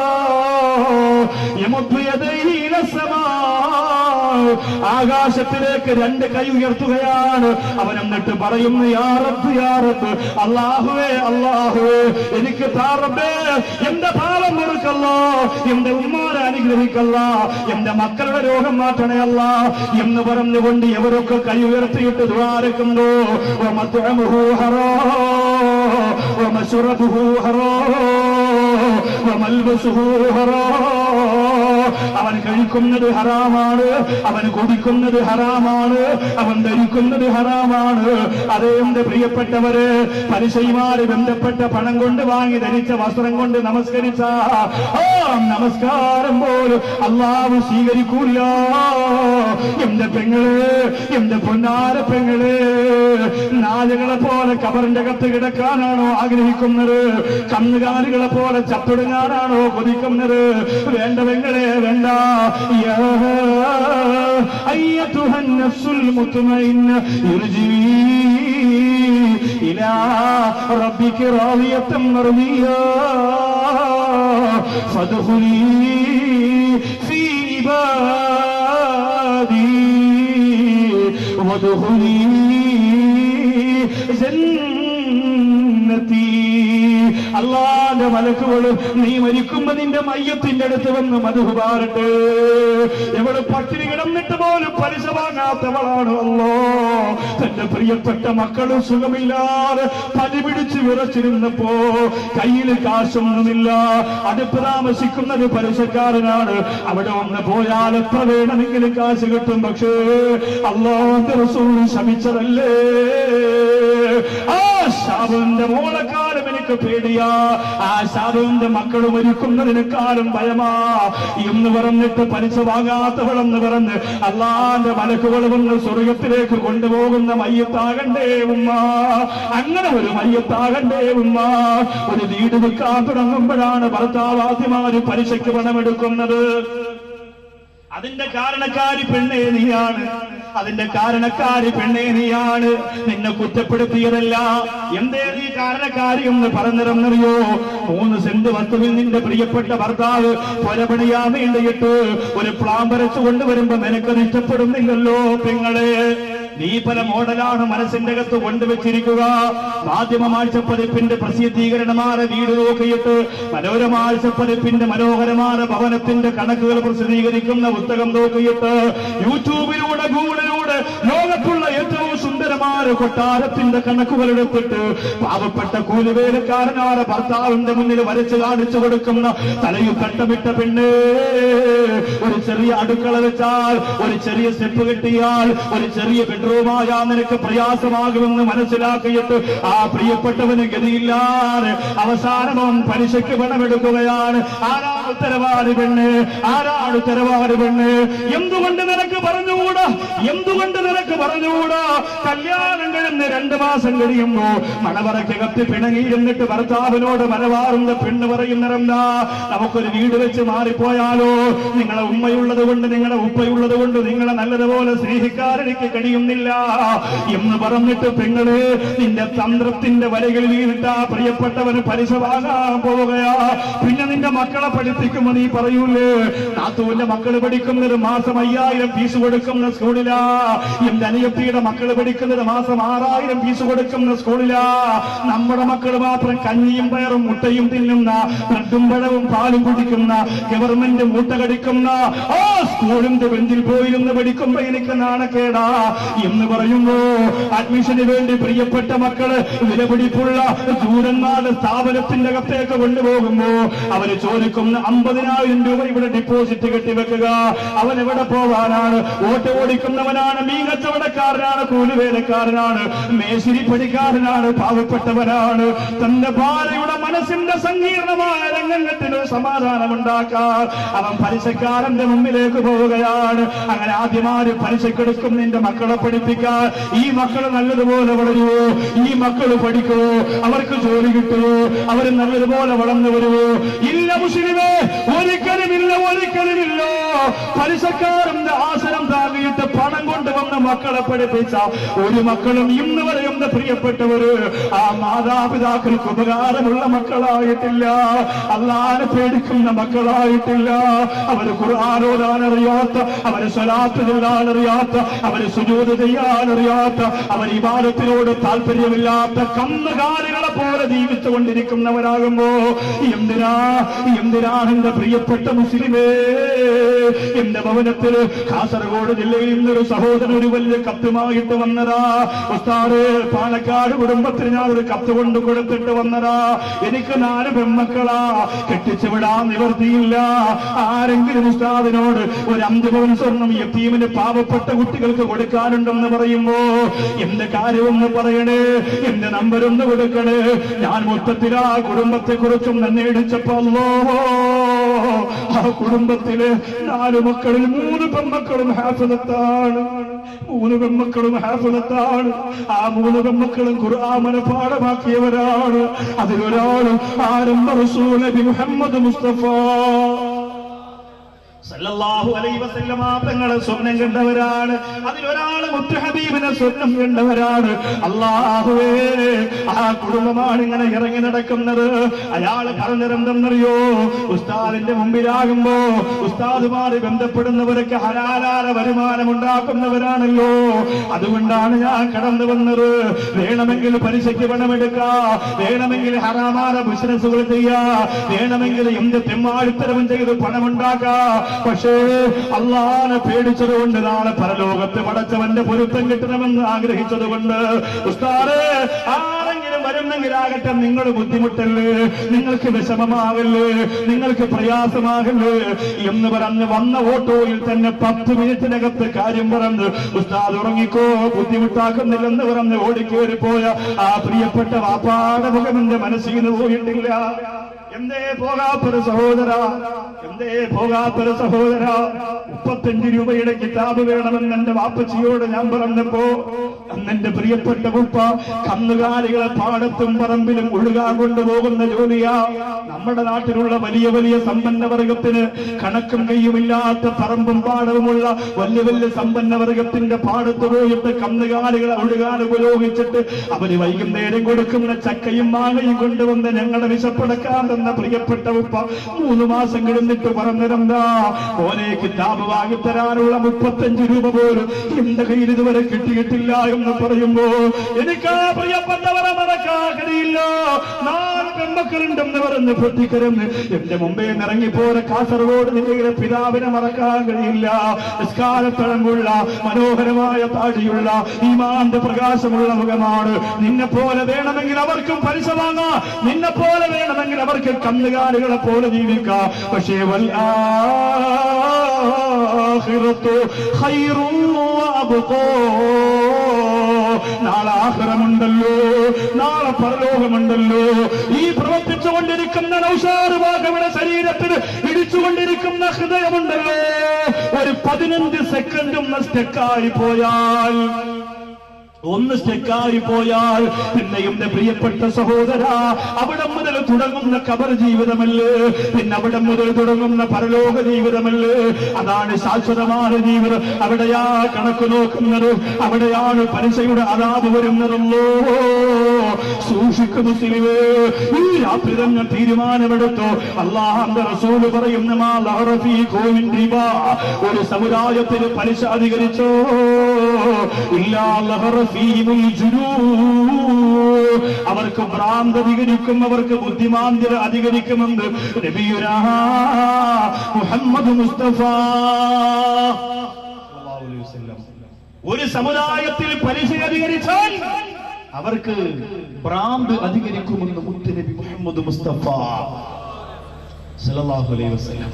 യമുദ്ദു യദൈഹി ഇലസ്സമാ ആകാശത്തിലേക്ക് രണ്ട് കൈ ഉയർത്തുകയാണ് അവൻ എന്നിട്ട് പറയുന്നു യാ റബ്ബ് യാ റബ്ബ് അല്ലാഹുവേ അല്ലാഹുവേ എനിക്ക് താ റബ്ബേ എന്റെ പാപം കൊടുക്കല്ലോ എന്റെ ഉമ്മാരെ അനുഗ്രഹിക്കല്ല എന്റെ മക്കളുടെ രോഗം മാറ്റണയല്ല എന്ന് പറഞ്ഞുകൊണ്ട് എവരൊക്കെ കൈ ഉയർത്തിയിട്ട് ദ്വാരക്കുന്നു ومطعمه حرام ومشربه حرام وملبسه حرام അവൻ കഴിക്കുന്നത് ഹറാമാണ് അവൻ കുടിക്കുന്നത് ഹറാമാണ് അവൻ ധരിക്കുന്നത് ഹറാമാണ് അതേ എന്റെ പ്രിയപ്പെട്ടവര് പലിശയുമായി ബന്ധപ്പെട്ട പണം കൊണ്ട് വാങ്ങി ധരിച്ച വസ്ത്രം കൊണ്ട് നമസ്കരിച്ച ആ നമസ്കാരം പോലും അള്ളാഹു സ്വീകരിക്കൂല എന്റെ പെങ്ങള് എന്റെ പൊന്നാര പെങ്ങള് നാലുകളെ പോലെ കബറിന്റെ അകത്ത് കിടക്കാനാണോ ആഗ്രഹിക്കുന്നത് കന്നുകാലികളെ പോലെ ചത്തൊടുങ്ങാനാണോ കൊതിക്കുന്നത് വേണ്ട പെങ്ങളെ വേണ്ട യാ أيتها النفس المطمئنة ارجعي إلى ربك راضية مرضية فادخلي في عبادي وادخلي ജന്നത്തി അള്ളാന്റെ മലക്കുകൾ നീ മരിക്കുമ്പോ നിന്റെ മയ്യത്തിന്റെ അടുത്ത് വന്ന് മധുപാറട്ടെ എവള് പട്ടിണി കിടന്നിട്ട് പോലും പലിശ വാങ്ങാത്തവളാണ് അല്ലോ തന്റെ പ്രിയപ്പെട്ട മക്കളും സുഖമില്ലാതെ പനി പിടിച്ച് വിറച്ചിരുന്നപ്പോ കയ്യിൽ കാശൊന്നുമില്ല അടുപ്പ് താമസിക്കുന്നത് പലിശക്കാരനാണ് അവിടെ ഒന്ന് പോയാൽ എത്ര വേണമെങ്കിലും കാശ് കിട്ടും പക്ഷേ അള്ളാന്റെ റസൂൾ ശമിച്ചതല്ലേ ആ ശാപന്റെ മോളക്കാലം എനിക്ക് നിനക്ക് പേടിയാ ആ ഷാബുവിന്റെ മക്കൾ മരിക്കുന്നതിനേക്കാളും ഭയമാ എന്ന് പറഞ്ഞിട്ട് പലിശ വാങ്ങാത്തവളെന്ന് പറഞ്ഞ് അള്ളാന്റെ മലക്കുകൾ വന്ന് സ്വർഗത്തിലേക്ക് കൊണ്ടുപോകുന്ന മയ്യത്താകണ്ടേ ഉമ്മ അങ്ങനെ ഒരു മയ്യത്താകണ്ടേ ഉമ്മ ഒരു വീട് വിൽക്കാൻ തുടങ്ങുമ്പോഴാണ് ഭർത്താവ് ആദ്യമാര് പലിശയ്ക്ക് പണമെടുക്കുന്നത് അതിന്റെ കാരണക്കാരി പെണ്ണേ നീയാണ് അതിന്റെ കാരണക്കാരി പെണ്ണേ നീയാണ് നിന്നെ കുറ്റപ്പെടുത്തിയതല്ല എന്തേ നീ കാരണക്കാരി എന്ന് പറഞ്ഞിരുന്നറിയോ മൂന്ന് സെന്റ് വസ്തുവിൽ നിന്റെ പ്രിയപ്പെട്ട ഭർത്താവ് കൊലപണിയാൻ വേണ്ടിയിട്ട് ഒരു പ്ലാൻ വരച്ചു കൊണ്ടുവരുമ്പോ നിനക്കത് ഇഷ്ടപ്പെടുന്നില്ലല്ലോ പെങ്ങളെ നീ പല മോഡലാണ് മനസ്സിന്റെ അകത്ത് കൊണ്ടുവച്ചിരിക്കുക മാധ്യമമാഴ്ചപ്പതിപ്പിന്റെ പ്രസിദ്ധീകരണമായ വീട് നോക്കിയിട്ട് മനോരമാഴ്ചപ്പതിപ്പിന്റെ മനോഹരമായ ഭവനത്തിന്റെ കണക്കുകൾ പ്രസിദ്ധീകരിക്കുന്ന പുസ്തകം നോക്കിയിട്ട് യൂട്യൂബിലൂടെ ഗൂഗിളിലൂടെ ലോകത്തുള്ള ഏറ്റവും സുന്ദരമായ കൊട്ടാരത്തിന്റെ കണക്കുകൾ എടുത്തിട്ട് പാവപ്പെട്ട കൂലിവേലക്കാരനായ ഭർത്താവിന്റെ മുന്നിൽ വരച്ച് കാണിച്ചു കൊടുക്കുന്ന തലയിൽ കട്ടമിട്ട പെണ്ണ് ഒരു ചെറിയ അടുക്കള വെച്ചാൽ ഒരു ചെറിയ സ്റ്റെപ്പ് കെട്ടിയാൽ ഒരു ചെറിയ ബെഡ്റൂമായ നിനക്ക് പ്രയാസമാകുമെന്ന് മനസ്സിലാക്കിയിട്ട് ആ പ്രിയപ്പെട്ടവന് ഗതിയില്ലാതെ അവസാനം അവൻ പലിശയ്ക്ക് പണമെടുക്കുകയാണ് ആരാണ് ഉത്തരവാദി പെണ്ണ് ആരാണ് ഉത്തരവാദി പെണ്ണ് എന്തുകൊണ്ട് നിനക്ക് പറഞ്ഞുകൂടാ എന്തുകൊണ്ട് നിനക്ക് പറഞ്ഞുകൂടാ കല്യാണം കഴിഞ്ഞ് രണ്ടു മാസം കഴിയുമ്പോ മണവറയ്ക്ക് കത്തി പിണങ്ങിയിരുന്നിട്ട് ഭർത്താവിനോട് മലവാറുന്ന പെണ്ണ് പറയുന്നതെന്താ നമുക്കൊരു വീട് വെച്ച് മാറിപ്പോയാലോ നിങ്ങളെ ഉമ്മയുള്ളത് കൊണ്ട് നിങ്ങളെ ഉപ്പയുള്ളത് കൊണ്ട് നിങ്ങളെ നല്ലതുപോലെ സ്നേഹിക്കാൻ എനിക്ക് കഴിയുന്നില്ല എന്ന് പറഞ്ഞിട്ട് പെങ്ങള് നിന്റെ തന്ത്രത്തിന്റെ വലകളിൽ വീണിട്ട് ആ പ്രിയപ്പെട്ടവന് പലിശ വാങ്ങാൻ പോവുകയാ പിന്നെ നിന്റെ മക്കളെ പഠിപ്പിക്കുമ്പോ നീ പറയൂലേ നാത്തൂന്റെ മക്കള് പഠിക്കുന്നത് മാസം അയ്യായിരം ഫീസ് കൊടുക്കുന്ന സ്കൂളിലാ എന്റെ അനിയത്തിയുടെ മക്കള് പഠിക്കുന്നത് മാസം ആറായിരം ഫീസ് കൊടുക്കുന്ന സ്കൂളിലാ നമ്മുടെ മക്കൾ മാത്രം കഞ്ഞിയും പയറും മുട്ടയും തിന്നുന്ന ബ്രെഡും പഴവും പാലും കുടിക്കുന്ന ഗവൺമെന്റ് മൂട്ട കടിക്കുന്ന ആ സ്കൂളിന്റെ ബെഞ്ചിൽ പോയിരുന്ന് പഠിക്കുമ്പോ എനിക്ക് നാണക്കേടാ എന്ന് പറയുമ്പോ അഡ്മിഷന് വേണ്ടി പ്രിയപ്പെട്ട മക്കള് വിലപിടിപ്പുള്ള ദൂരനാട് സ്ഥാപനത്തിന്റെ അകത്തേക്ക് കൊണ്ടുപോകുമ്പോ അവര് ചോദിക്കുന്ന അമ്പതിനായിരം രൂപ ഇവിടെ ഡിപ്പോസിറ്റ് കെട്ടിവെക്കുക അവൻ എവിടെ പോവാനാണ് ഓട്ടോ ഓടിക്കുന്നവനാണ് മീൻ കച്ചവടക്കാരനാണ് കൂലുവേലക്കാരനാണ് മേശിരി പണിക്കാരനാണ് പാവപ്പെട്ടവനാണ് തന്റെ ഭാര്യയുടെ മനസ്സിന്റെ സങ്കീർണമായ രംഗത്തിന് സമാധാനമുണ്ടാക്കാൻ അവൻ പലിശക്കാരന്റെ മുമ്പിലേക്ക് പോവുകയാണ് അങ്ങനെ ആദ്യമായി പലിശക്കെടുക്കും നിന്റെ മക്കളെ പഠിപ്പിക്കാൻ ഈ മക്കൾ നല്ലതുപോലെ വളരുവോ ഈ മക്കൾ പഠിക്കുവോ അവർക്ക് ജോലി കിട്ടുവോ അവർ നല്ലതുപോലെ വളർന്നു വരുവോ ഇല്ല മുസ്ലിമേ ഒരിക്കലുമില്ല ഒരിക്കലുമില്ല പലിശക്കാരന്റെ ആസനം താങ്ങിയിട്ട് പണം കൊണ്ടുവന്ന മക്കളെ പഠിപ്പിച്ച ഒരു മക്കളും ഇന്ന് വരെയും പ്രിയപ്പെട്ടവര് ആ മാതാപിതാക്കൾക്ക് ഉപകാരമുള്ള മക്കളായിട്ടില്ല അള്ളാനെ പേടിക്കുന്ന മക്കളായിട്ടില്ല അവര് ഖുർആാനോടാൻ അറിയാത്ത അവര് സ്വലാത്ത് ചൊല്ലാൻ അറിയാത്ത അവര് സുജൂത് ചെയ്യാൻ അറിയാത്ത അവർ ഇബാദത്തിനോട് താല്പര്യമില്ലാത്ത കന്നുകാലികളെ പോലെ ജീവിച്ചു കൊണ്ടിരിക്കുന്നവരാകുമ്പോ എന്തിനാ എന്തിനാണ് എന്റെ പ്രിയപ്പെട്ട മുസ്ലിമേ എന്റെ ഭവനത്തിൽ കാസർഗോഡ് ജില്ലയിൽ നിന്നൊരു സഹോദരൻ ഒരു വലിയ കത്തുമായിട്ട് വന്നതാ ഉസ്താദ് പാലക്കാട് കുടുംബത്തിന് ഞാൻ ഒരു കത്ത് കൊണ്ട് കൊടുത്തിട്ട് വന്നതാ എനിക്ക് നാല് പെൺമക്കളാ കെട്ടിച്ചു വിടാൻ നിവർത്തിയില്ല ആരെങ്കിലും ഉസ്താദിനോട് ഒരു അഞ്ച് പവൻ സ്വർണം യത്തീമിന് പാവപ്പെട്ട കുട്ടികൾക്ക് കൊടുക്കാനുണ്ടെന്ന് പറയുമ്പോ എന്റെ കാര്യമൊന്ന് പറയണേ എന്റെ നമ്പർ ഒന്ന് കൊടുക്കണേ ഞാൻ മൊത്തത്തിൽ ആ കുടുംബത്തെ കുറിച്ചും തന്നെ ഇടിച്ചപ്പോ അല്ലോ ആ കുടുംബത്തില് നാല് മക്കളിൽ മൂന്ന് പെൺമക്കളും ഹാഫിലത്താണ് മൂന്ന് പെൺമക്കളും ഹാഫിലത്താണ് ആ മൂന്ന് പെൺമക്കളും ഖുർആമന പാഠമാക്കിയവരാണ് അതിലൊരാളും ആരംഭ റസൂൽ നബി മുഹമ്മദ് മുസ്തഫ സല്ലല്ലാഹു അലൈഹി വസല്ലമ തങ്ങളെ സ്വപ്നം കണ്ടവരാണ് അതിലൊരാള് മുത്തു ഹബീബിനെ സ്വപ്നം കണ്ടവരാണ് അള്ളാഹുവേ ആ കുടുംബമാണ് ഇങ്ങനെ ഇറങ്ങി നടക്കുന്നത് അയാൾ പറഞ്ഞിരുന്നെന്നറിയോ ഉസ്താദിന്റെ മുമ്പിലാകുമ്പോ ഉസ്താദുമാര് ബന്ധപ്പെടുന്നവരൊക്കെ ഹലാലാല വരുമാനം ഉണ്ടാക്കുന്നവരാണല്ലോ അതുകൊണ്ടാണ് ഞാൻ കടന്നു വന്നത് വേണമെങ്കിൽ പലിശയ്ക്ക് പണമെടുക്കാ വേണമെങ്കിൽ ഹറാമാന ബിസിനസ്സുകൾ ചെയ്യാ വേണമെങ്കിൽ എന്ത് തെമ്മാടിത്തരവും ചെയ്ത് പണമുണ്ടാക്കാ പക്ഷേ അള്ളാനെ പേടിച്ചത് കൊണ്ട് നാളെ പരലോകത്ത് പടച്ചവന്റെ പൊരുത്തം കിട്ടണമെന്ന് ആഗ്രഹിച്ചത് കൊണ്ട് ഉസ്താദേ ആരെങ്കിലും വരുന്നെങ്കിലാകട്ടെ നിങ്ങൾ ബുദ്ധിമുട്ടല്ലേ നിങ്ങൾക്ക് വിഷമമാകല്ലേ നിങ്ങൾക്ക് പ്രയാസമാകല്ലേ എന്ന് പറഞ്ഞ് വന്ന ഓട്ടോയിൽ തന്നെ പത്ത് മിനിറ്റിനകത്ത് കാര്യം പറഞ്ഞ് ഉസ്താദ് ഉറങ്ങിക്കോ ബുദ്ധിമുട്ടാക്കുന്നില്ലെന്ന് പറഞ്ഞ് ഓടിക്കേറി പോയ ആ പ്രിയപ്പെട്ട വാപ്പാടെ മുഖം എന്റെ മനസ്സിൽ നിന്ന് പോയിട്ടില്ല എന്തേ പോകാത്തൊരു സഹോദര എന്തേ പോകാത്തൊരു സഹോദര മുപ്പത്തഞ്ച് രൂപയുടെ കിതാബ് വേണമെന്ന് എന്റെ വാപ്പച്ചിയോട് ഞാൻ പറഞ്ഞപ്പോ അന്ന് എന്റെ പ്രിയപ്പെട്ട ഉപ്പ കന്നുകാലികളെ പാടത്തും പറമ്പിലും ഒഴുകാൻ കൊണ്ടുപോകുന്ന ജോലിയാ നമ്മുടെ നാട്ടിലുള്ള വലിയ വലിയ സമ്പന്ന വർഗത്തിന് കണക്കും കയ്യുമില്ലാത്ത പറമ്പും പാടവുമുള്ള വലിയ വലിയ സമ്പന്ന വർഗത്തിന്റെ പാടത്ത് പോയിട്ട് കന്നുകാലികളെ ഒഴുകാൻ ഉപയോഗിച്ചിട്ട് അവര് വൈകുന്നേരം കൊടുക്കുന്ന ചക്കയും മാങ്ങയും കൊണ്ടുവന്ന് ഞങ്ങളുടെ വിശപ്പടക്കാൻ തന്ന പ്രിയപ്പെട്ട ഉപ്പ മൂന്ന് മാസം കിടന്നിട്ട് പറഞ്ഞിരുന്നാ ഓനെ കിതാബ് വാങ്ങിത്തരാനുള്ള മുപ്പത്തഞ്ച് രൂപ പോലും എന്റെ കയ്യിൽ ഇതുവരെ കിട്ടിയിട്ടില്ല എന്ന് പറയുമ്പോ എനിക്ക് ആ പ്രിയപ്പെട്ടവരെ മറക്കാൻ കഴിയില്ല നാല് പെൺമക്കളുണ്ടെന്ന് പറഞ്ഞ് പൊട്ടിക്കരന്ന് എന്റെ മുമ്പേ ഇറങ്ങിപ്പോരെ കാസർഗോഡ് നിന്റെ പിതാവിനെ മറക്കാൻ കഴിയില്ല നിസ്കാരത്തഴമ്പുള്ള മനോഹരമായ താടിയുള്ള ഈമാന്റെ പ്രകാശമുള്ള മുഖമാണ് നിന്നെ പോലെ വേണമെങ്കിൽ അവർക്കും പലിശ വാങ്ങാം നിന്നെ പോലെ വേണമെങ്കിൽ അവർക്ക് കന്നുകാലികളെ പോലെ ജീവിക്കാം പക്ഷേ വല്ലാഹിറത്തു ഖൈറും വഅബ്ഖാ. നാളെ ആഹ്റമുണ്ടല്ലോ നാളെ പരലോകമുണ്ടല്ലോ ഈ പ്രവർത്തിച്ചുകൊണ്ടിരിക്കുന്ന നൗഷാറ് ഭാഗയുടെ ശരീരത്തിന് ഇടിച്ചുകൊണ്ടിരിക്കുന്ന ഹൃദയമുണ്ടല്ലോ ഒരു പതിനഞ്ച് സെക്കൻഡും സ്റ്റെക്കായി പോയാൽ ഒന്ന് സ്റ്റെക്കായി പോയാൽ പിന്നെ എന്റെ പ്രിയപ്പെട്ട സഹോദര അവിടെ മുതൽ തുടങ്ങുന്ന കബർ ജീവിതമല്ലേ പിന്നെ അവിടെ മുതൽ തുടങ്ങുന്ന പരലോക ജീവിതമല്ലേ അതാണ് ശാശ്വതമായ ജീവിതം അവിടെയാ കണക്ക് നോക്കുന്നത് അവിടെയാണ് പലിശയുടെ അതാപ് വരുന്നതല്ലോ സൂക്ഷിക്കും മുസ്ലിമേ ഈ രാത്രി തന്നെ തീരുമാനമെടുത്തു അള്ളാഹന്റെ റസൂല് പറയുന്ന മാ ലഹറഫി കോവിൻ റിബ ഒരു സമുദായത്തിന് പലിശ അധികരിച്ചോ ഇല്ലാ ലഹറഫീമുൽ ജുനൂ അവർക്ക് ഭ്രാന്ത് അധികരിക്കും അവർക്ക് ബുദ്ധിമാന്ദ്യത അധികരിക്കുമെന്ന് നബിയുനാ മുഹമ്മദ് മുസ്തഫ സല്ലല്ലാഹു അലൈഹി വസല്ലം. ഒരു സമുദായത്തിൽ പലിശ അധികരിച്ചാൽ അവർക്ക് ഭ്രാന്ത് അധികരിക്കുമെന്ന് മുത്തുനബി മുഹമ്മദ് മുസ്തഫ സല്ലല്ലാഹു അലൈഹി വസല്ലം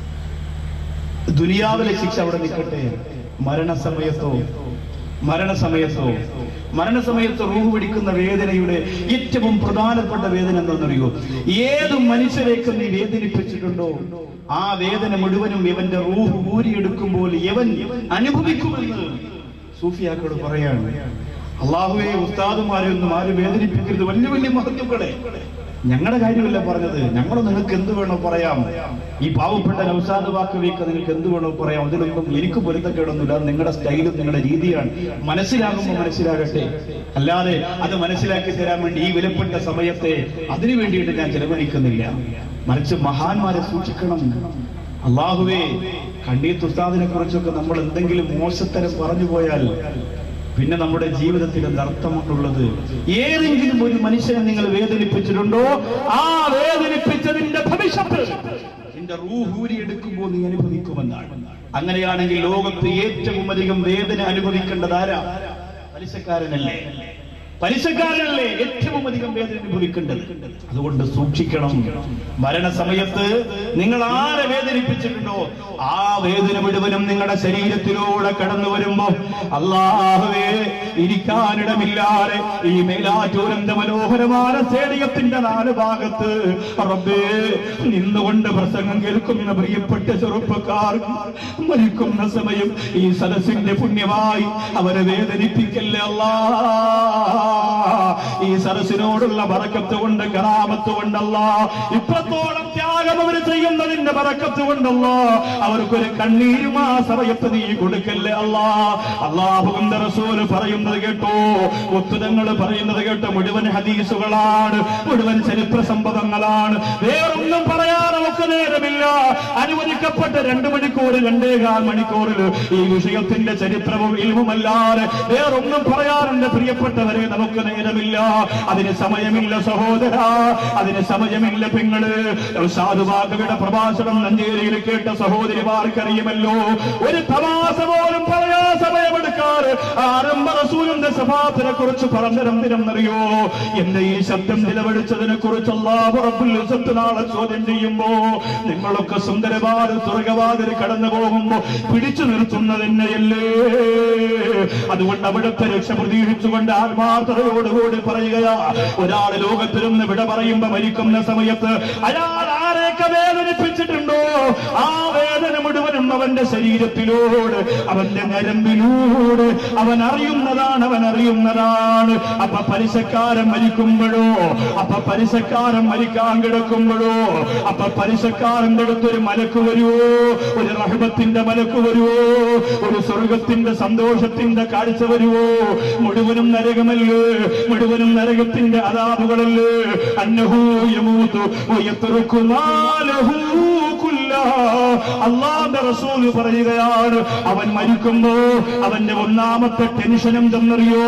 ദുനിയാവിലെ ശിക്ഷ അവിടെ നിൽക്കട്ടെ മരണസമയത്തോ മരണസമയത്തോ മരണസമയത്ത് റൂഹ് പിടിക്കുന്ന വേദനയുടെ ഏറ്റവും പ്രധാനപ്പെട്ട വേദന എന്താണെന്നറിയോ ഏത് മനുഷ്യരേക്കും നീ വേദനിപ്പിച്ചിട്ടുണ്ടോ ആ വേദന മുഴുവനും ഇവന്റെ റൂഹ് ഊരിയെടുക്കുമ്പോൾ ഇവൻ അനുഭവിക്കുമെന്ന് സൂഫിയാക്കളോട് പറയാണ് അള്ളാഹുവെ ഉസ്താദുമാരെ ഒന്നും ആരും വേദനിപ്പിക്കരുത് വലിയ വലിയ മഹത്വങ്ങളെ ഞങ്ങളുടെ കാര്യമല്ല പറഞ്ഞത് ഞങ്ങൾ നിങ്ങൾക്ക് എന്ത് വേണോ പറയാം ഈ പാവപ്പെട്ട നൗസാദ് വാക്കുവേക്ക് നിങ്ങൾക്ക് എന്ത് വേണോ പറയാം അതിലൊന്നും എനിക്ക് പൊരുത്തക്കേടൊന്നുമില്ല അത് നിങ്ങളുടെ സ്റ്റൈലും നിങ്ങളുടെ രീതിയാണ് മനസ്സിലാകുമ്പോൾ മനസ്സിലാകട്ടെ അല്ലാതെ അത് മനസ്സിലാക്കി തരാൻ വേണ്ടി ഈ വിലപ്പെട്ട സമയത്തെ അതിനു വേണ്ടിയിട്ട് ഞാൻ ചെലവഴിക്കുന്നില്ല മറിച്ച് മഹാന്മാരെ സൂക്ഷിക്കണം അള്ളാഹുവേ കണ്ടീത്ത് ഉസ്താദിനെ കുറിച്ചൊക്കെ നമ്മൾ എന്തെങ്കിലും മോശത്തരം പറഞ്ഞു പോയാൽ പിന്നെ നമ്മുടെ ജീവിതത്തിൽ എന്ത് അർത്ഥമാണുള്ളത് ഏതെങ്കിലും ഒരു മനുഷ്യനെ നിങ്ങൾ വേദനിപ്പിച്ചിട്ടുണ്ടോ ആ വേദനിപ്പിച്ചതിന്റെ ഭവിഷ്യത്ത് നിന്റെ റൂഹൂരി എടുക്കുമ്പോൾ നീ അനുഭവിക്കുമെന്നാണ് അങ്ങനെയാണെങ്കിൽ ലോകത്ത് ഏറ്റവും അധികം വേദന അനുഭവിക്കേണ്ടത് ആരാ പലിശക്കാരനല്ലേ പലിശക്കാരനല്ലേ ഏറ്റവും അധികം വേദന അനുഭവിക്കേണ്ടത് അതുകൊണ്ട് സൂക്ഷിക്കണം മരണസമയത്ത് നിങ്ങൾ ആരെ വേദനിപ്പിച്ചിട്ടുണ്ടോ ആ വേദന മുഴുവനും നിങ്ങളുടെ ശരീരത്തിലൂടെ കടന്നു വരുമ്പോ അള്ളാഹുവേ ഇരിക്കാനിടമില്ലാതെ ഈ മേലാറ്റൂരന്റെ മനോഹരമായ സ്റ്റേഡിയത്തിന്റെ നാല് ഭാഗത്ത് റബ്ബേ നിന്നുകൊണ്ട് പ്രസംഗം കേൾക്കുന്ന പ്രിയപ്പെട്ട ചെറുപ്പക്കാർ മരിക്കുന്ന സമയം ഈ സദസ്സിന്റെ പുണ്യമായി അവരെ വേദനിപ്പിക്കല്ലേ അല്ലാ ഈ സരസിനോടുള്ള ബറക്കത്ത് കൊണ്ട് കറാമത്ത് കൊണ്ടല്ല ഇത്രത്തോളം ത്യാഗം അവർ ചെയ്യുന്നതിന്റെ ബറക്കത്ത് കൊണ്ടല്ല അവർക്കൊരു കണ്ണീരും ആ സമയത്ത് നീ കൊടുക്കല്ലേ അല്ലാ അള്ളാഹുവിന്റെ റസൂല് പറയുന്നത് കേട്ടോ ഒത്തുതങ്ങൾ പറയുന്നത് കേട്ടോ മുഴുവൻ ഹദീസുകളാണ് മുഴുവൻ ചരിത്ര സംഭവങ്ങളാണ് വേറൊന്നും പറയാൻ നമുക്ക് നേരമില്ല അനുവദിക്കപ്പെട്ട രണ്ട് മണിക്കൂർ രണ്ടേകാൽ മണിക്കൂറിൽ ഈ വിഷയത്തിന്റെ ചരിത്രവും ഇൽവുമല്ലാതെ വേറൊന്നും പറയാൻ എന്റെ പ്രിയപ്പെട്ടവരെ നമുക്ക് നേരമില്ല അതിന് സമയമില്ല സഹോദര അതിന് സമയമില്ല പെങ്ങള് സാധുവാകയുടെ പ്രഭാഷണം നഞ്ചേരിയിൽ കേട്ട സഹോദരിമാർക്കറിയുമല്ലോ ഒരു തമാശ പോലും പറയാ സമയമെടുക്കാറ് ആരംഭ റസൂലിന്റെ സഭാത്തിനെ കുറിച്ച് പറഞ്ഞിരുന്നറിയോ എന്റെ ഈ ശബ്ദം നിലവിളിച്ചതിനെ കുറിച്ച് അള്ളാഹുറബുൽ നാളെ ചോദ്യം ചെയ്യുമ്പോ നിങ്ങളൊക്കെ സുന്ദരവാദ സ്വർഗവാതിൽ കടന്നു പോകുമ്പോ പിടിച്ചു നിർത്തുന്നത് എന്നെയല്ലേ അതുകൊണ്ട് അവിടുത്തെ രക്ഷ പ്രതീക്ഷിച്ചുകൊണ്ട് ആത്മാർത്ഥതയോടുകൂടി പറയുകയാ ഒരാൾ ലോകത്തിൽ നിന്ന് വിട പറയുമ്പോ മരിക്കുന്ന സമയത്ത് അയാൾ ആരെയൊക്കെ വേദനിപ്പിച്ചിട്ടുണ്ടോ ആ വേദന മുഴുവനും അവന്റെ ശരീരത്തിലൂടെ അവന്റെ നരമ്പിലൂടെ അവൻ അറിയുന്നതാണ് അവൻ അറിയുന്നതാണ് അപ്പൊ പലിശക്കാരൻ മരിക്കുമ്പോഴോ അപ്പൊ പലിശക്കാരൻ മരിക്കാൻ കിടക്കുമ്പോഴോ അപ്പൊ പലിശക്കാരന്റെ അടുത്തൊരു മലക്ക് വരുവോ ഒരു റഹബത്തിന്റെ മലക്ക് വരുവോ ഒരു സ്വർഗത്തിന്റെ സന്തോഷത്തിന്റെ കാഴ്ച വരുവോ മുഴുവനും നരകമല്ലേ മുഴുവനും നരകത്തിന്റെ അതാപുകളല്ലേ അന്നഹൂ യമൂതു വയത്റുക്കുമാലഹൂ കുല്ലാ. അള്ളാന്റെ റസൂല് പറയുകയാണ് അവൻ മരിക്കുമ്പോ അവന്റെ ഒന്നാമത്തെ ടെൻഷൻ എന്തെന്നറിയോ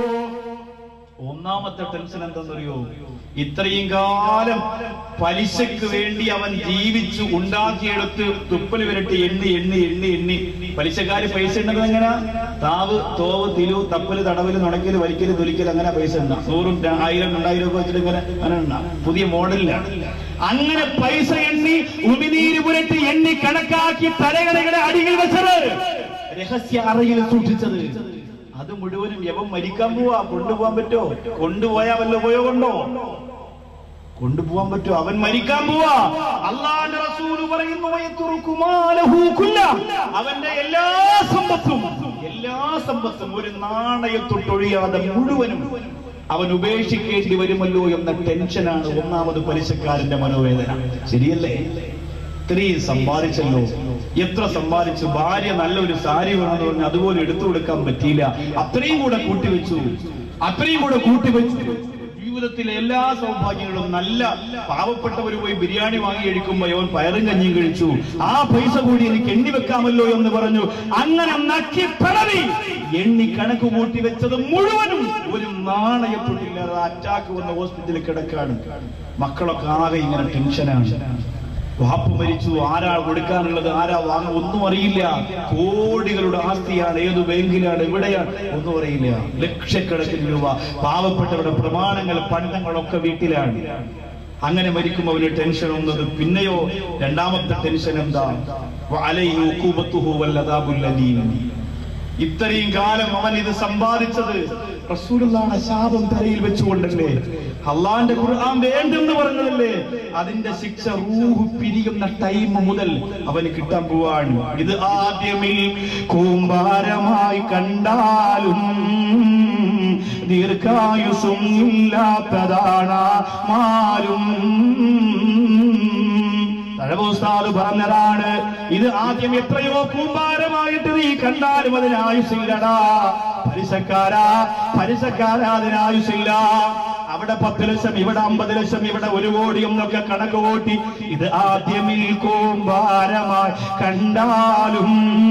ഒന്നാമത്തെ ടെൻഷൻ എന്തെന്നറിയോ ഇത്രയും കാലം പലിശക്ക് വേണ്ടി അവൻ ജീവിച്ചു ഉണ്ടാക്കിയെടുത്ത് തുപ്പല് വിരട്ടി എണ്ണി എണ്ണി എണ്ണി എണ്ണി പലിശക്കാര് പൈസ ഉണ്ടെങ്കിൽ എങ്ങനെ താവ് തോവ് തിരു തപ്പല് തടവല് നുണക്കല് വലിക്കല് തൊലിക്കല് അങ്ങനെ പൈസ ഉണ്ടാ നൂറും ര- ആയിരം രണ്ടായിരം ഒക്കെ വെച്ചിട്ട് ഇങ്ങനെ അങ്ങനെ ഉണ്ടാ പുതിയ മോഡലിലാണ് അങ്ങനെ പൈസ എണ്ണി ഉമിനീര് പുരട്ടി എണ്ണി കണക്കാക്കി തലകടകളെ അടിയിൽ വെച്ചത് രഹസ്യ അറയിൽ സൂക്ഷിച്ചത് അത് മുഴുവനും യവൻ മരിക്കാൻ പോവാ കൊണ്ടുപോകാൻ പറ്റോ കൊണ്ടുപോയാ വല്ല ഉപയോഗമുണ്ടോ കൊണ്ടുപോകാൻ പറ്റോ അവൻ മരിക്കാൻ പോവാ അള്ളാന്റെ റസൂല് പറയുന്നു "വയത്തുറുക്കുമാലഹു കുല്ല." അവന്റെ എല്ലാ സമ്പത്തും എല്ലാ സമ്പത്തും ഒരു നാണയത്തൊട്ടൊഴിയാതെ മുഴുവനും അവൻ ഉപേക്ഷിക്കേണ്ടി വരുമല്ലോ എന്ന ടെൻഷനാണ് ഒന്നാമത് പലിശക്കാരന്റെ മനോവേദന ശരിയല്ലേ ഇത്രയും സമ്പാദിച്ചല്ലോ എത്ര സമ്പാദിച്ചു ഭാര്യ നല്ലൊരു സാരി വേണമെന്ന് പറഞ്ഞ് അതുപോലെ എടുത്തു കൊടുക്കാൻ പറ്റിയില്ല അത്രയും കൂടെ കൂട്ടിവെച്ചു അത്രയും കൂടെ കൂട്ടിവെച്ചു ജീവിതത്തിലെ എല്ലാ സൗഭാഗ്യങ്ങളും നല്ല പാവപ്പെട്ടവർ പോയി ബിരിയാണി വാങ്ങി കഴിക്കുമ്പോ അവൻ പയറും കഞ്ഞിയും കഴിച്ചു ആ പൈസ കൂടി എനിക്ക് എണ്ണി വെക്കാമല്ലോ എന്ന് പറഞ്ഞു അങ്ങനെ നക്കി പിളവി എണ്ണി കണക്ക് കൂട്ടി വെച്ചത് മുഴുവനും ഒരു നാണയത്തൊട്ടില്ലാതെ അറ്റാക്ക് വന്ന ഹോസ്പിറ്റലിൽ കിടക്കാണ് മക്കളൊക്കെ ആകെ ഇങ്ങനെ ടെൻഷനാണ് വാപ്പ് മരിച്ചു ആരാ കൊടുക്കാനുള്ളത് ആരാ വാങ്ങ ഒന്നും അറിയില്ല കോടികളുടെ ആസ്തിയാണ് ഏത് ബാങ്കിലാണ് എവിടെയാണ് ഒന്നും അറിയില്ല ലക്ഷക്കണക്കിന് രൂപ പാവപ്പെട്ടവരുടെ പ്രമാണങ്ങൾ പണ്ടങ്ങളൊക്കെ വീട്ടിലാണ് അങ്ങനെ മരിക്കുമ്പോൾ അവന് ടെൻഷൻ വന്നത് പിന്നെയോ രണ്ടാമത്തെ ടെൻഷൻ എന്താ വഅലൈഹി ഉഖൂബത്തുഹു വല്ലദാബുൽ അലീം. ഇത്രയും കാലം അവൻ ഇത് സമ്പാദിച്ചത് റസൂലുള്ളാഹി ശാപം തലയിൽ വെച്ചുകൊണ്ടല്ലേ അള്ളാന്റെ ഖുർആൻ വേണ്ടെന്ന് പറഞ്ഞതല്ലേ അതിന്റെ ശിക്ഷ റൂഹ് പിരിയുന്ന ടൈം മുതൽ അവന് കിട്ടാൻ പോവാണ് ഇത് ആദ്യമിൽ കൂമ്പാരമായി കണ്ടാലും ദീർഘായുസും ഇല്ലാത്തതാണ് മാലും തഴവോസ്താദ് പറഞ്ഞതാണ് ഇത് ആദ്യം എത്രയോ കൂമ്പാരമായിട്ട് നീ കണ്ടാലും അതിന് ആയുസില്ലടാ പലിശക്കാരാ പലിശക്കാരാ അതിന് ആയുസില്ല അവിടെ പത്ത് ലക്ഷം ഇവിടെ അമ്പത് ലക്ഷം ഇവിടെ ഒരു കോടി എന്നൊക്കെ കണക്ക് കൂട്ടി ഇത് ആദ്യമിൽ കൂമ്പാരമായി കണ്ടാലും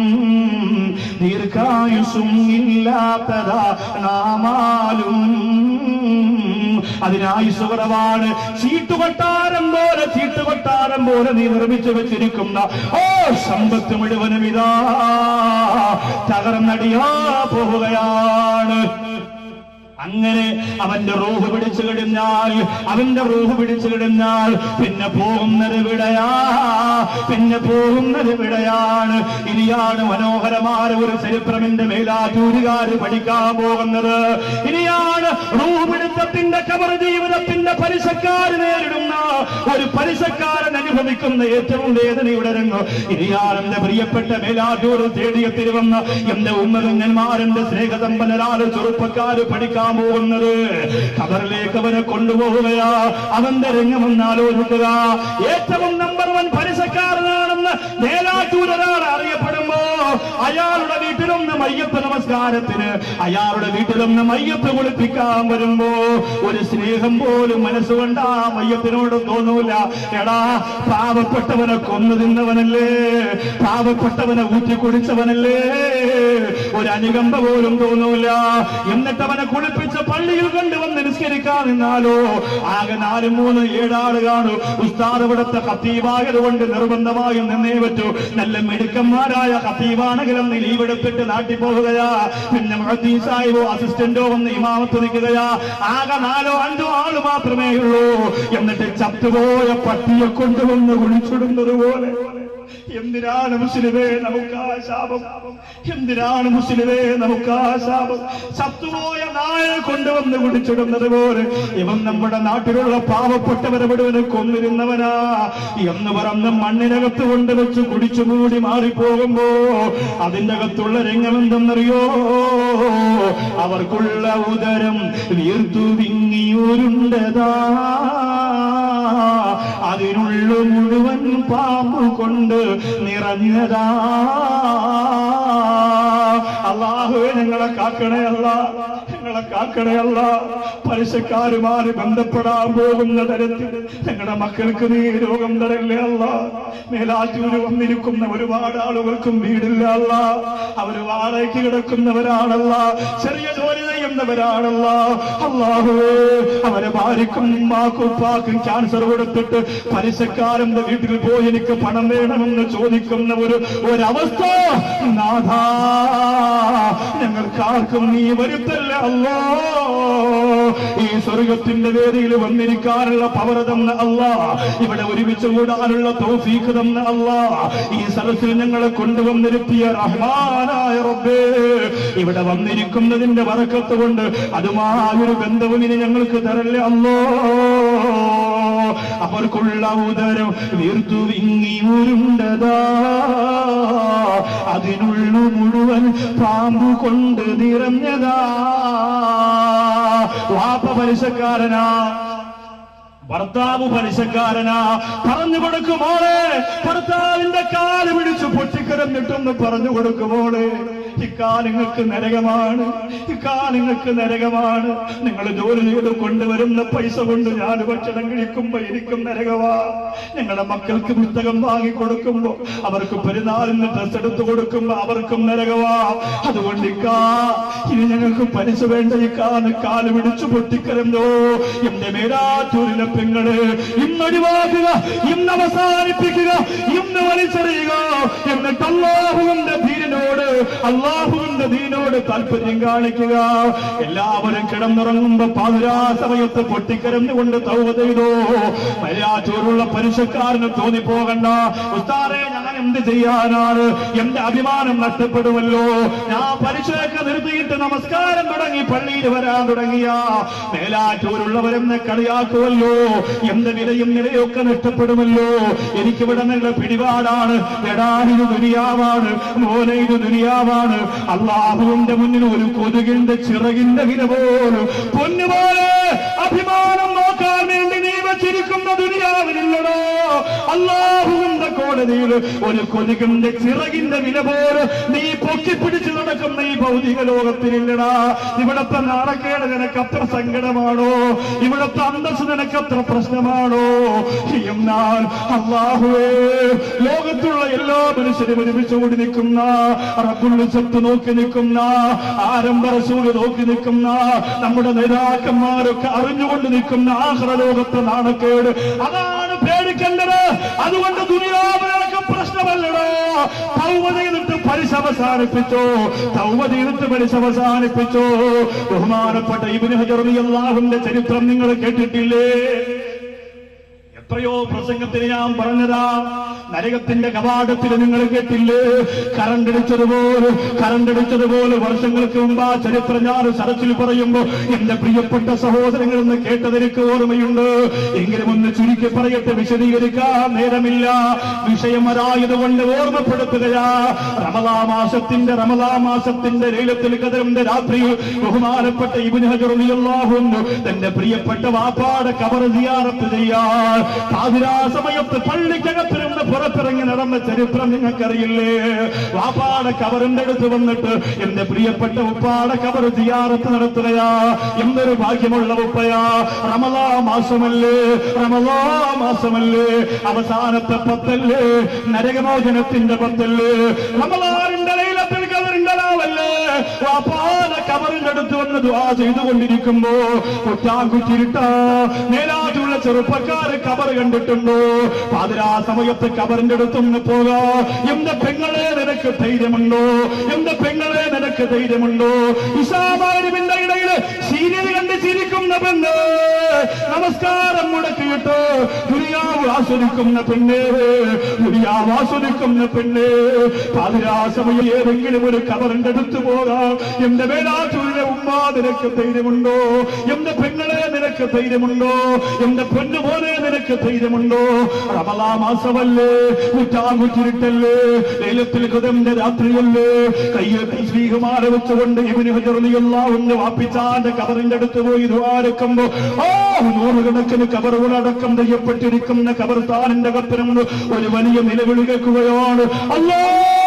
ദീർഘായുസും ഇല്ലാത്തതാ നാമാലും അതിനായുസ് കുറവാണ് ചീട്ടുകൊട്ടാരം പോലെ ചീട്ടുകൊട്ടാരം പോലെ നീ നിർമ്മിച്ചു വെച്ചിരിക്കുന്ന ഓ സമ്പത്ത് മുഴുവനും ഇതാ തകർന്നടിയാ പോവുകയാണ് അങ്ങനെ അവന്റെ റൂഹ് പിടിച്ചു കഴിഞ്ഞാൽ അവന്റെ റൂഹ് പിടിച്ചു കഴിഞ്ഞാൽ പിന്നെ പോകുന്നത് വിടയാ പിന്നെ പോകുന്നത് വിടയാണ് ഇനിയാണ് മനോഹരമായ ഒരു ചരിത്രം എന്റെ മേലാറ്റൂരുകാര് പഠിക്കാൻ പോകുന്നത് ഇനിയാണ് റൂഹ് പിടുത്തത്തിന്റെ കബർ ജീവിതത്തിന്റെ പലിശക്കാര് നേരിടുന്ന ഒരു പലിശക്കാരൻ അനുഭവിക്കുന്ന ഏറ്റവും വേദനയുടെ രംഗം ഇനിയാണ് എന്റെ പ്രിയപ്പെട്ട മേലാറ്റൂർ തേടിയെത്തിരി വന്ന എന്റെ ഉമ്മകന്മാരെന്റെ സ്നേഹതമ്പനരാല് ചെറുപ്പക്കാര് പഠിക്കാൻ പോകുന്നത് ഖബറിലേക്ക് അവനെ കൊണ്ടുപോവുകയാ അവന്റെ രംഗമെന്ന് ആലോചിക്കുക ഏറ്റവും നമ്പർ വൺ പലിശക്കാരനാണെന്ന് മേലാറ്റൂർ ഒരാൾ അറിയപ്പെടുമ്പോ അയാളുടെ വീട്ടിലൊന്ന് മയ്യപ്പ് നമസ്കാരത്തിന് അയാളുടെ വീട്ടിൽ നിന്ന് മയ്യപ്പ് കുളിപ്പിക്കാൻ വരുമ്പോ ഒരു സ്നേഹം പോലും മനസ്സുകൊണ്ട് ആ മയ്യത്തിനോട് തോന്നൂല എടാ പാവപ്പെട്ടവനെ കൊന്നു തിന്നവനല്ലേ പാവപ്പെട്ടവനെ ഊറ്റി കുടിച്ചവനല്ലേ ഒരു അനുകമ്പ പോലും തോന്നൂല എന്നിട്ട് അവനെ കുളിപ്പിച്ച് പള്ളിയിൽ കൊണ്ടുവന്ന് നിസ്കരിക്കാൻ നിന്നാലോ ആകെ നാല് മൂന്ന് ഏഴാള് കാണൂ ഉസ്താദ് ഇവിടുത്തെ കത്തീവായത് കൊണ്ട് നിർബന്ധമായും നിന്നേ പറ്റൂ നല്ല മിടുക്കന്മാരായ കത്തീവാണെങ്കിലും നീ ലീവ് എടുത്തിട്ട് നാട്ടിൽ പോവുകയാ പിന്നെ മുഹദ്ദീൻ സാഹിബോ അസിസ്റ്റന്റോ വന്ന് ഇമാമത്ത് നിൽക്കുകയാ ആകെ നാലോ അഞ്ചോ ആള് മാത്രമേ ഉള്ളൂ എന്നിട്ട് ചത്തുപോയ പട്ടിയെ കൊണ്ടുവന്ന് കുഴിച്ചിടുന്നത് പോലെ എന്തിനാണ് മുസ്ലിമേ നമുക്ക് ആ ശാപം എന്തിനാണ് മുസ്ലിമേ നമുക്ക് ആ ശാപം ചത്തുപോയ നായെ കൊണ്ടുവന്ന് കുടിച്ചിടുന്നത് പോലെ ഇവൻ നമ്മുടെ നാട്ടിലുള്ള പാവപ്പെട്ടവരെ മുഴുവനെ കൊന്നിരുന്നവനാ എന്ന് പറഞ്ഞ് മണ്ണിനകത്ത് കൊണ്ടുവച്ച് കുടിച്ചു മൂടി മാറിപ്പോകുമ്പോ അതിന്റെ അകത്തുള്ള രംഗം എന്തെന്നറിയോ അവർക്കുള്ള ഉദരം വീർത്തു വിങ്ങിയൂരുണ്ടതാ അതിനുള്ള മുഴുവൻ പാമ്പ് കൊണ്ട് നിറഞ്ഞതാ അള്ളാഹുവെ ഞങ്ങളെ കാക്കണേ അല്ല ഞങ്ങളെ കാക്കണേ അല്ല പലിശക്കാരുമായി ബന്ധപ്പെടാൻ പോകുന്ന തരത്തിൽ ഞങ്ങളുടെ മക്കൾക്ക് നീ രോഗം തരല്ലേ അല്ല മേലാറ്റൂര് വന്നിരിക്കുന്ന ഒരുപാട് ആളുകൾക്കും വീടില്ല അല്ല അവര് വാടകയ്ക്ക് കിടക്കുന്നവരാണല്ല ചെറിയ ജോലി ചെയ്യുന്നവരാണല്ല അള്ളാഹുവേ അവരെ ഭാര്യക്കും ഉമ്മാക്കും ഉപ്പാക്കും ക്യാൻസർ കൊടുത്തിട്ട് പലിശക്കാരന്റെ വീട്ടിൽ പോയി എനിക്ക് പണം വേണമെന്ന് ചോദിക്കുന്ന ഒരു ഒരവസ്ഥ നാഥാ ഞങ്ങൾക്കാർക്കും നീ വരുത്തല്ല അല്ലോ ഈ സ്വർഗത്തിന്റെ വേദിയിൽ വന്നിരിക്കാനുള്ള പവർ തന്ന അല്ല ഇവിടെ ഒരുമിച്ച് കൂടാനുള്ള തൗഫീഖ് തന്ന അല്ല ഈ സദസ്സിൽ ഞങ്ങളെ കൊണ്ടുവന്നിരുത്തിയ റഹ്മാനായ റബ്ബേ ഇവിടെ വന്നിരിക്കുന്നതിന്റെ വറക്കത്ത് കൊണ്ട് അതുമായൊരു ബന്ധവും ഇനി ഞങ്ങൾക്ക് തരല്ലേ അല്ലോ അവർക്കുള്ള ഉദരം വീർത്തു വിങ്ങി ഉരുണ്ടതാ അതിനുള്ളു മുഴുവൻ പാമ്പു കൊണ്ട് നിറഞ്ഞതാ വാപ്പ പലിശക്കാരനാ ഭർത്താവ് പലിശക്കാരനാ പറഞ്ഞു കൊടുക്കുമോളെ ഭർത്താവിന്റെ കാല് പിടിച്ചു പൊട്ടിക്കിടന്നിട്ടൊന്ന് പറഞ്ഞു കൊടുക്കുമോളെ ഇക്കാലങ്ങൾക്ക് നരകമാണ് ഇക്കാലങ്ങൾക്ക് നരകമാണ് നിങ്ങൾ ജോലി ചെയ്ത് കൊണ്ടുവരുന്ന പൈസ കൊണ്ട് ഞാൻ ഭക്ഷണം കഴിക്കുമ്പോ എനിക്കും നരകമാ നിങ്ങളുടെ മക്കൾക്ക് പുസ്തകം വാങ്ങി കൊടുക്കുമ്പോ അവർക്ക് പെരുന്നാളിന് ഡ്രസ് എടുത്തു കൊടുക്കുമ്പോ അവർക്കും നരകമാ അതുകൊണ്ട് ഇക്കാ ഇനി ഞങ്ങൾക്ക് പലിശ വേണ്ട ഇക്കാന്ന് കാല് പിടിച്ചു പൊട്ടിക്കരഞ്ഞോ എന്റെ മേലാറ്റൂരിലെ പെങ്ങള് ഇന്നൊഴിവാക്കുക ഇന്ന് അവസാനിപ്പിക്കുക ഇന്ന് വലിച്ചെറിയുക എന്നിട്ട് അള്ളാഹുവിന്റെ ധീരനോട് അള്ളാഹുവിന്റെ ദീനോട് താല്പര്യം കാണിക്കുക എല്ലാവരും കിടന്നുറങ്ങുമ്പോ പാതിരാ സമയത്ത് പൊട്ടിക്കരഞ്ഞുകൊണ്ട് തൗവ ചെയ്തോ മര്യാദൂരുള്ള പലിശക്കാരന് തോന്നിപ്പോകണ്ട ഉസ്താറെ ഞാൻ എന്ത് ചെയ്യാനാണ് എന്റെ അഭിമാനം നഷ്ടപ്പെടുമല്ലോ ഞാൻ പലിശയൊക്കെ നിർത്തിയിട്ട് നമസ്കാരം തുടങ്ങി പള്ളിയിൽ വരാൻ തുടങ്ങിയ മേലാറ്റൂരുള്ളവരെന്നെ കളിയാക്കുമല്ലോ എന്റെ വിലയും നിലയൊക്കെ നഷ്ടപ്പെടുമല്ലോ എനിക്കിവിടെ നല്ല പിടിപാടാണ് എടാ ഇത് ദുനിയാവാണ് മോനെ ഇത് ദുനിയാവാണ് അള്ളാഹുവിന്റെ മുന്നിൽ ഒരു കൊതുകിന്റെ ചിറകിന്റെ വില പോലും പൊന്നുപോലെ അഭിമാനം നോക്കാൻ വേണ്ടി നീ വച്ചിരിക്കുന്ന ദുനിയാവിനില്ലടോ അള്ളാഹുവിന്റെ കോടതിയിൽ ഒരു കൊതുകിന്റെ ചിറകിന്റെ വില പോലും നീ പൊക്കിപ്പിടിച്ച് നടക്കുന്ന ഈ ഭൗതിക ലോകത്തിനില്ലടാ ഇവിടത്തെ നാണക്കേട് നിനക്ക് അത്ര സങ്കടമാണോ ഇവിടത്തെ അന്തസ് നിനക്ക് അത്ര പ്രശ്നമാണോ എന്നാൽ അള്ളാഹുവേ ലോകത്തുള്ള എല്ലാ മനുഷ്യരും ഒരുമിച്ച് കൂടി നിൽക്കുന്ന റബ്ബുള്ളിച്ചത്ത് നോക്കി നിൽക്കുന്ന ആരംഭ റസൂല് നോക്കി നിൽക്കുന്ന നമ്മുടെ നേതാക്കന്മാരൊക്കെ അറിഞ്ഞുകൊണ്ട് നിൽക്കുന്ന ആഹ്റ ലോകത്തെ നാണക്കേട് അതാണ് പേടിക്കേണ്ടത് അതുകൊണ്ട് ദുനിയാവിനൊക്കെ പ്രശ്നമല്ലടോ തൗവ ചെയ്തിട്ട് പലിശ അവസാനിപ്പിച്ചോ തൗവ ചെയ്തിട്ട് പലിശ അവസാനിപ്പിച്ചോ ബഹുമാനപ്പെട്ട ഇബിന് ഹജറിയാഹുന്റെ ചരിത്രം നിങ്ങൾ കേട്ടിട്ടില്ലേ എത്രയോ പ്രസംഗത്തിന് ഞാൻ പറഞ്ഞതാ നരകത്തിന്റെ കവാടത്തിൽ നിങ്ങൾ കേട്ടില്ലേ കറണ്ടടിച്ചതുപോലെ കറണ്ടടിച്ചതുപോലെ വർഷങ്ങൾക്ക് മുമ്പ് ആ ചരിത്രം ഞാൻ സരസിൽ പറയുമ്പോ എന്റെ പ്രിയപ്പെട്ട സഹോദരങ്ങൾ എന്ന് കേട്ടതെനിക്ക് ഓർമ്മയുണ്ട് എങ്കിലും ഒന്ന് ചുരുക്കി പറയട്ടെ വിശദീകരിക്കാൻ നേരമില്ല വിഷയം അതായതുകൊണ്ട് ഓർമ്മപ്പെടുത്തുകയാ റമലാ മാസത്തിന്റെ റമലാ മാസത്തിന്റെ ലൈലത്തിൽ കദറിന്റെ രാത്രി ബഹുമാനപ്പെട്ട ഇബിന് ഹജറുള്ളാഹുന്നു തന്റെ പ്രിയപ്പെട്ട വാപ്പാടെ കബർ സിയാറത്ത് ചെയ്യാൻ പാതിരാ സമയത്ത് പള്ളിക്കകത്തിരുന്ന് പുറത്തിറങ്ങി നടന്ന ചരിത്രം നിങ്ങൾക്കറിയില്ലേ വാപ്പാടെ കബറിന്റെ അടുത്ത് വന്നിട്ട് എന്റെ പ്രിയപ്പെട്ട ഉപ്പാടെ കബർ സിയാറത്ത് നടത്തുകയാ എന്തൊരു ഭാഗ്യമുള്ള ഉപ്പയാ റമദാ മാസമല്ലേ റമദാ മാസമല്ലേ അവസാനത്തെ പത്തല്ലേ നരകമോചനത്തിന്റെ പത്തല്ലേ റമദാനിന്റെ ലൈലത്തിൽ കബറിന്റെ നാവല്ലേ വാപ്പാടെ കബറിന്റെ അടുത്ത് വന്ന് ദ്വാ ചെയ്തുകൊണ്ടിരിക്കുമ്പോ കുറ്റാക്കുറ്റിരിട്ട നേരാജുള്ള ചെറുപ്പക്കാര് കബർ കണ്ടിട്ടുണ്ടോ പാതിരാ സമയത്ത് കബറിന്റെ അടുത്തൊന്ന് പോകാ എന്റെ പെങ്ങളെ നിനക്ക് ധൈര്യമുണ്ടോ എന്റെ പെങ്ങളെ നിനക്ക് ധൈര്യമുണ്ടോ ഇഷാമാരിന്റെ ഇടയിൽ സീരിയൽ കണ്ട് ചിരിക്കുന്ന പെണ്ണ് നമസ്കാരം മുടക്കിയിട്ട് ദുരിയാവ് ആസ്വദിക്കുന്ന പെണ്ണ് ദുരിയാവ് ആസ്വദിക്കുന്ന പെണ്ണ് പാതിരാ സമയം ഏതെങ്കിലും ഒരു കബറിന്റെ അടുത്ത് പോകാം എന്റെ മേലാറ്റൂരിലെ ഉമ്മ നിനക്ക് ധൈര്യമുണ്ടോ എന്റെ പെങ്ങളെ നിനക്ക് ധൈര്യമുണ്ടോ എന്റെ പൊന്നുപോലെ നിനക്ക് ധൈര്യമുണ്ടോ റമലാ മാസമല്ലേ കുറ്റാകുറ്റിരിട്ടല്ലേ ലേലത്തിൽ കൃതന്റെ രാത്രിയല്ലേ കയ്യിൽ ശ്രീകുമാര വെച്ചുകൊണ്ട് ഇവന് ഹജറിയുള്ള വാപ്പിച്ചാന്റെ കബറിന്റെ അടുത്ത് പോയി ദ്വാരക്കുമ്പോ ഓ നൂറുകണക്കിന് കബറുകളടക്കം ചെയ്യപ്പെട്ടിരിക്കുന്ന കബർത്താനിന്റെ കത്തിനും ഒരു വലിയ നിലവിളി കേൾക്കുകയാണ് അല്ലോ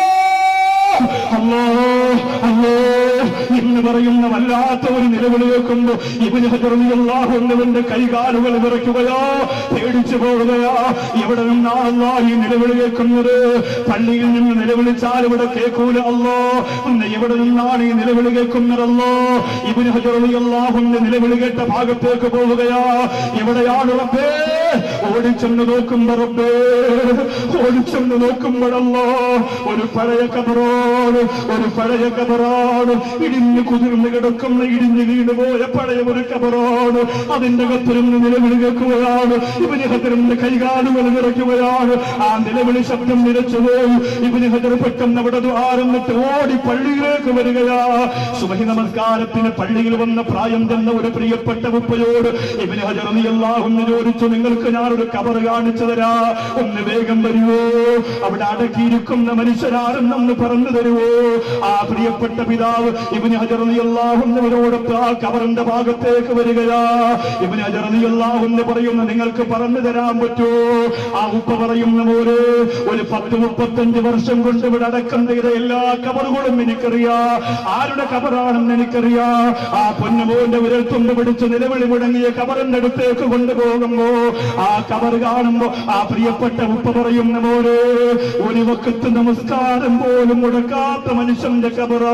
അല്ലോ അല്ലോ എന്ന് പറയുന്ന വല്ലാത്ത ഒരു നിലവിളി കേൾക്കുമ്പോ ഇവന് ഹജറിയാഹുന്നവന്റെ കൈകാലുകൾ വിറയ്ക്കുകയോ പേടിച്ചു പോവുകയോ എവിടെ നിന്നാണല്ലോ ഈ നിലവിളി കേൾക്കുന്നത് പള്ളിയിൽ നിന്ന് നിലവിളിച്ചാൽ ഇവിടെ കേൾക്കൂല അല്ലോ ഒന്ന് എവിടെ നിന്നാണ് ഈ നിലവിളി കേൾക്കുന്നതല്ലോ ഇവന് ഹജറിയാഹുന്ന നിലവിളി കേട്ട ഭാഗത്തേക്ക് പോവുകയോ എവിടെയാണ് റബ്ബേ ഓടിച്ചെന്ന് നോക്കുമ്പോ റബ്ബേ ഓടിച്ചെന്ന് നോക്കുമ്പോഴല്ലോ ഒരു പഴയ കബറോട് ഒരു പഴയ കബറാണ് ഇടിഞ്ഞു കുതിർന്ന് കിടക്കുന്ന ഇടിഞ്ഞു വീണ് പോയ പഴയ ഒരു കബറാണ് അതിന്റെ കത്തിരുന്ന് നിലവിളി കേൾക്കുകയാണ് ഇവന് ഹജറിന്റെ കൈകാലുകൾ നിറയ്ക്കുകയാണ് ആ നിലവിളി ശബ്ദം നിരച്ചുപോയി ഇവന് ഹജർ പെട്ടെന്ന് അവിടെ ദ്വാരം വിട്ട് ഓടി പള്ളിയിലേക്ക് വരികയാ സുബഹി നമസ്കാരത്തിന് പള്ളിയിൽ വന്ന പ്രായം ചെന്ന ഒരു പ്രിയപ്പെട്ട ഉപ്പയോട് ഇവന് ഹജർ നീ എല്ലാവൊന്ന് ചോദിച്ചു നിങ്ങൾക്ക് ഞാനൊരു കബർ കാണിച്ചു തരാ ഒന്ന് വേഗം വരുവോ അവിടെ അടക്കിയിരിക്കുന്ന മനുഷ്യരാരെന്നൊന്ന് പറഞ്ഞു തരുവോ ആ പ്രിയപ്പെട്ട പിതാവ് ഇവന് ഹജറിയല്ലാവുന്നവരോടൊപ്പം ആ കബറിന്റെ ഭാഗത്തേക്ക് വരികയാ ഇവന് ഹജറിയല്ലാവുന്ന് പറയുന്നു നിങ്ങൾക്ക് പറഞ്ഞു തരാൻ പറ്റുമോ ആ ഉപ്പ പറയുന്ന പോലെ ഒരു പത്ത് മുപ്പത്തഞ്ച് വർഷം കൊണ്ട് ഇവിടെ അടക്കം ചെയ്ത എല്ലാ കബറുകളും എനിക്കറിയാ ആരുടെ കബറാണെന്ന് എനിക്കറിയാ ആ പൊന്നുമോന്റെ വിരൽത്തുണ്ട് പിടിച്ച് നിലവിളി മുടങ്ങിയ കബറിന്റെ അടുത്തേക്ക് കൊണ്ടുപോകുമ്പോ ആ കബർ കാണുമ്പോ ആ പ്രിയപ്പെട്ട ഉപ്പ പറയുന്ന പോലെ ഒരു വക്കത്ത് നമസ്കാരം പോലും മുടക്കാത്ത മനുഷ്യന്റെ കബറാ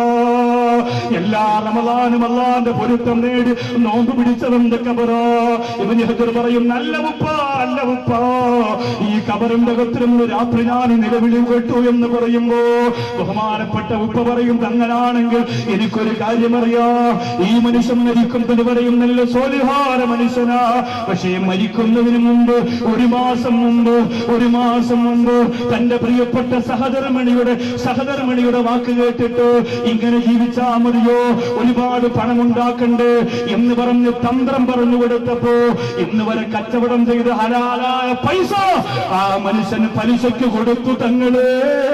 എല്ലാ റമദാനും അല്ലാന്റെ പൊരുത്തം നേടി നോമ്പ് പിടിച്ചവന്റെ കബറാ ഇവന് ഹജർ പറയും നല്ല ഉപ്പ നല്ല ഉപ്പ ഈ കബറിന്റെ അകത്തിരുന്ന് രാത്രി ഞാൻ നിലവിളി കേട്ടു എന്ന് പറയുമ്പോ ബഹുമാനപ്പെട്ട ഉപ്പ പറയും അങ്ങനാണെങ്കിൽ എനിക്കൊരു കാര്യമറിയാ ഈ മനുഷ്യൻ മരിക്കുന്നതിന് പറയും നല്ല സോലിഹാര മനുഷ്യനാ പക്ഷേ മരിക്കുന്നതിന് മുമ്പ് ഒരു മാസം മുമ്പ് ഒരു മാസം മുമ്പ് തന്റെ പ്രിയപ്പെട്ട സഹധർമ്മിണിയുടെ സഹധർമ്മിണിയുടെ വാക്ക് കേട്ടിട്ട് ഇങ്ങനെ ജീവിച്ചാ മതിയോ ഒരുപാട് പണം ഉണ്ടാക്കണ്ടേ എന്ന് പറഞ്ഞ് തന്ത്രം പറഞ്ഞു കൊടുത്തപ്പോ ഇന്ന് വരെ കച്ചവടം ചെയ്ത് ഹലാലായ പൈസ ആ മനുഷ്യന് പലിശയ്ക്ക് കൊടുത്തു തങ്ങളേ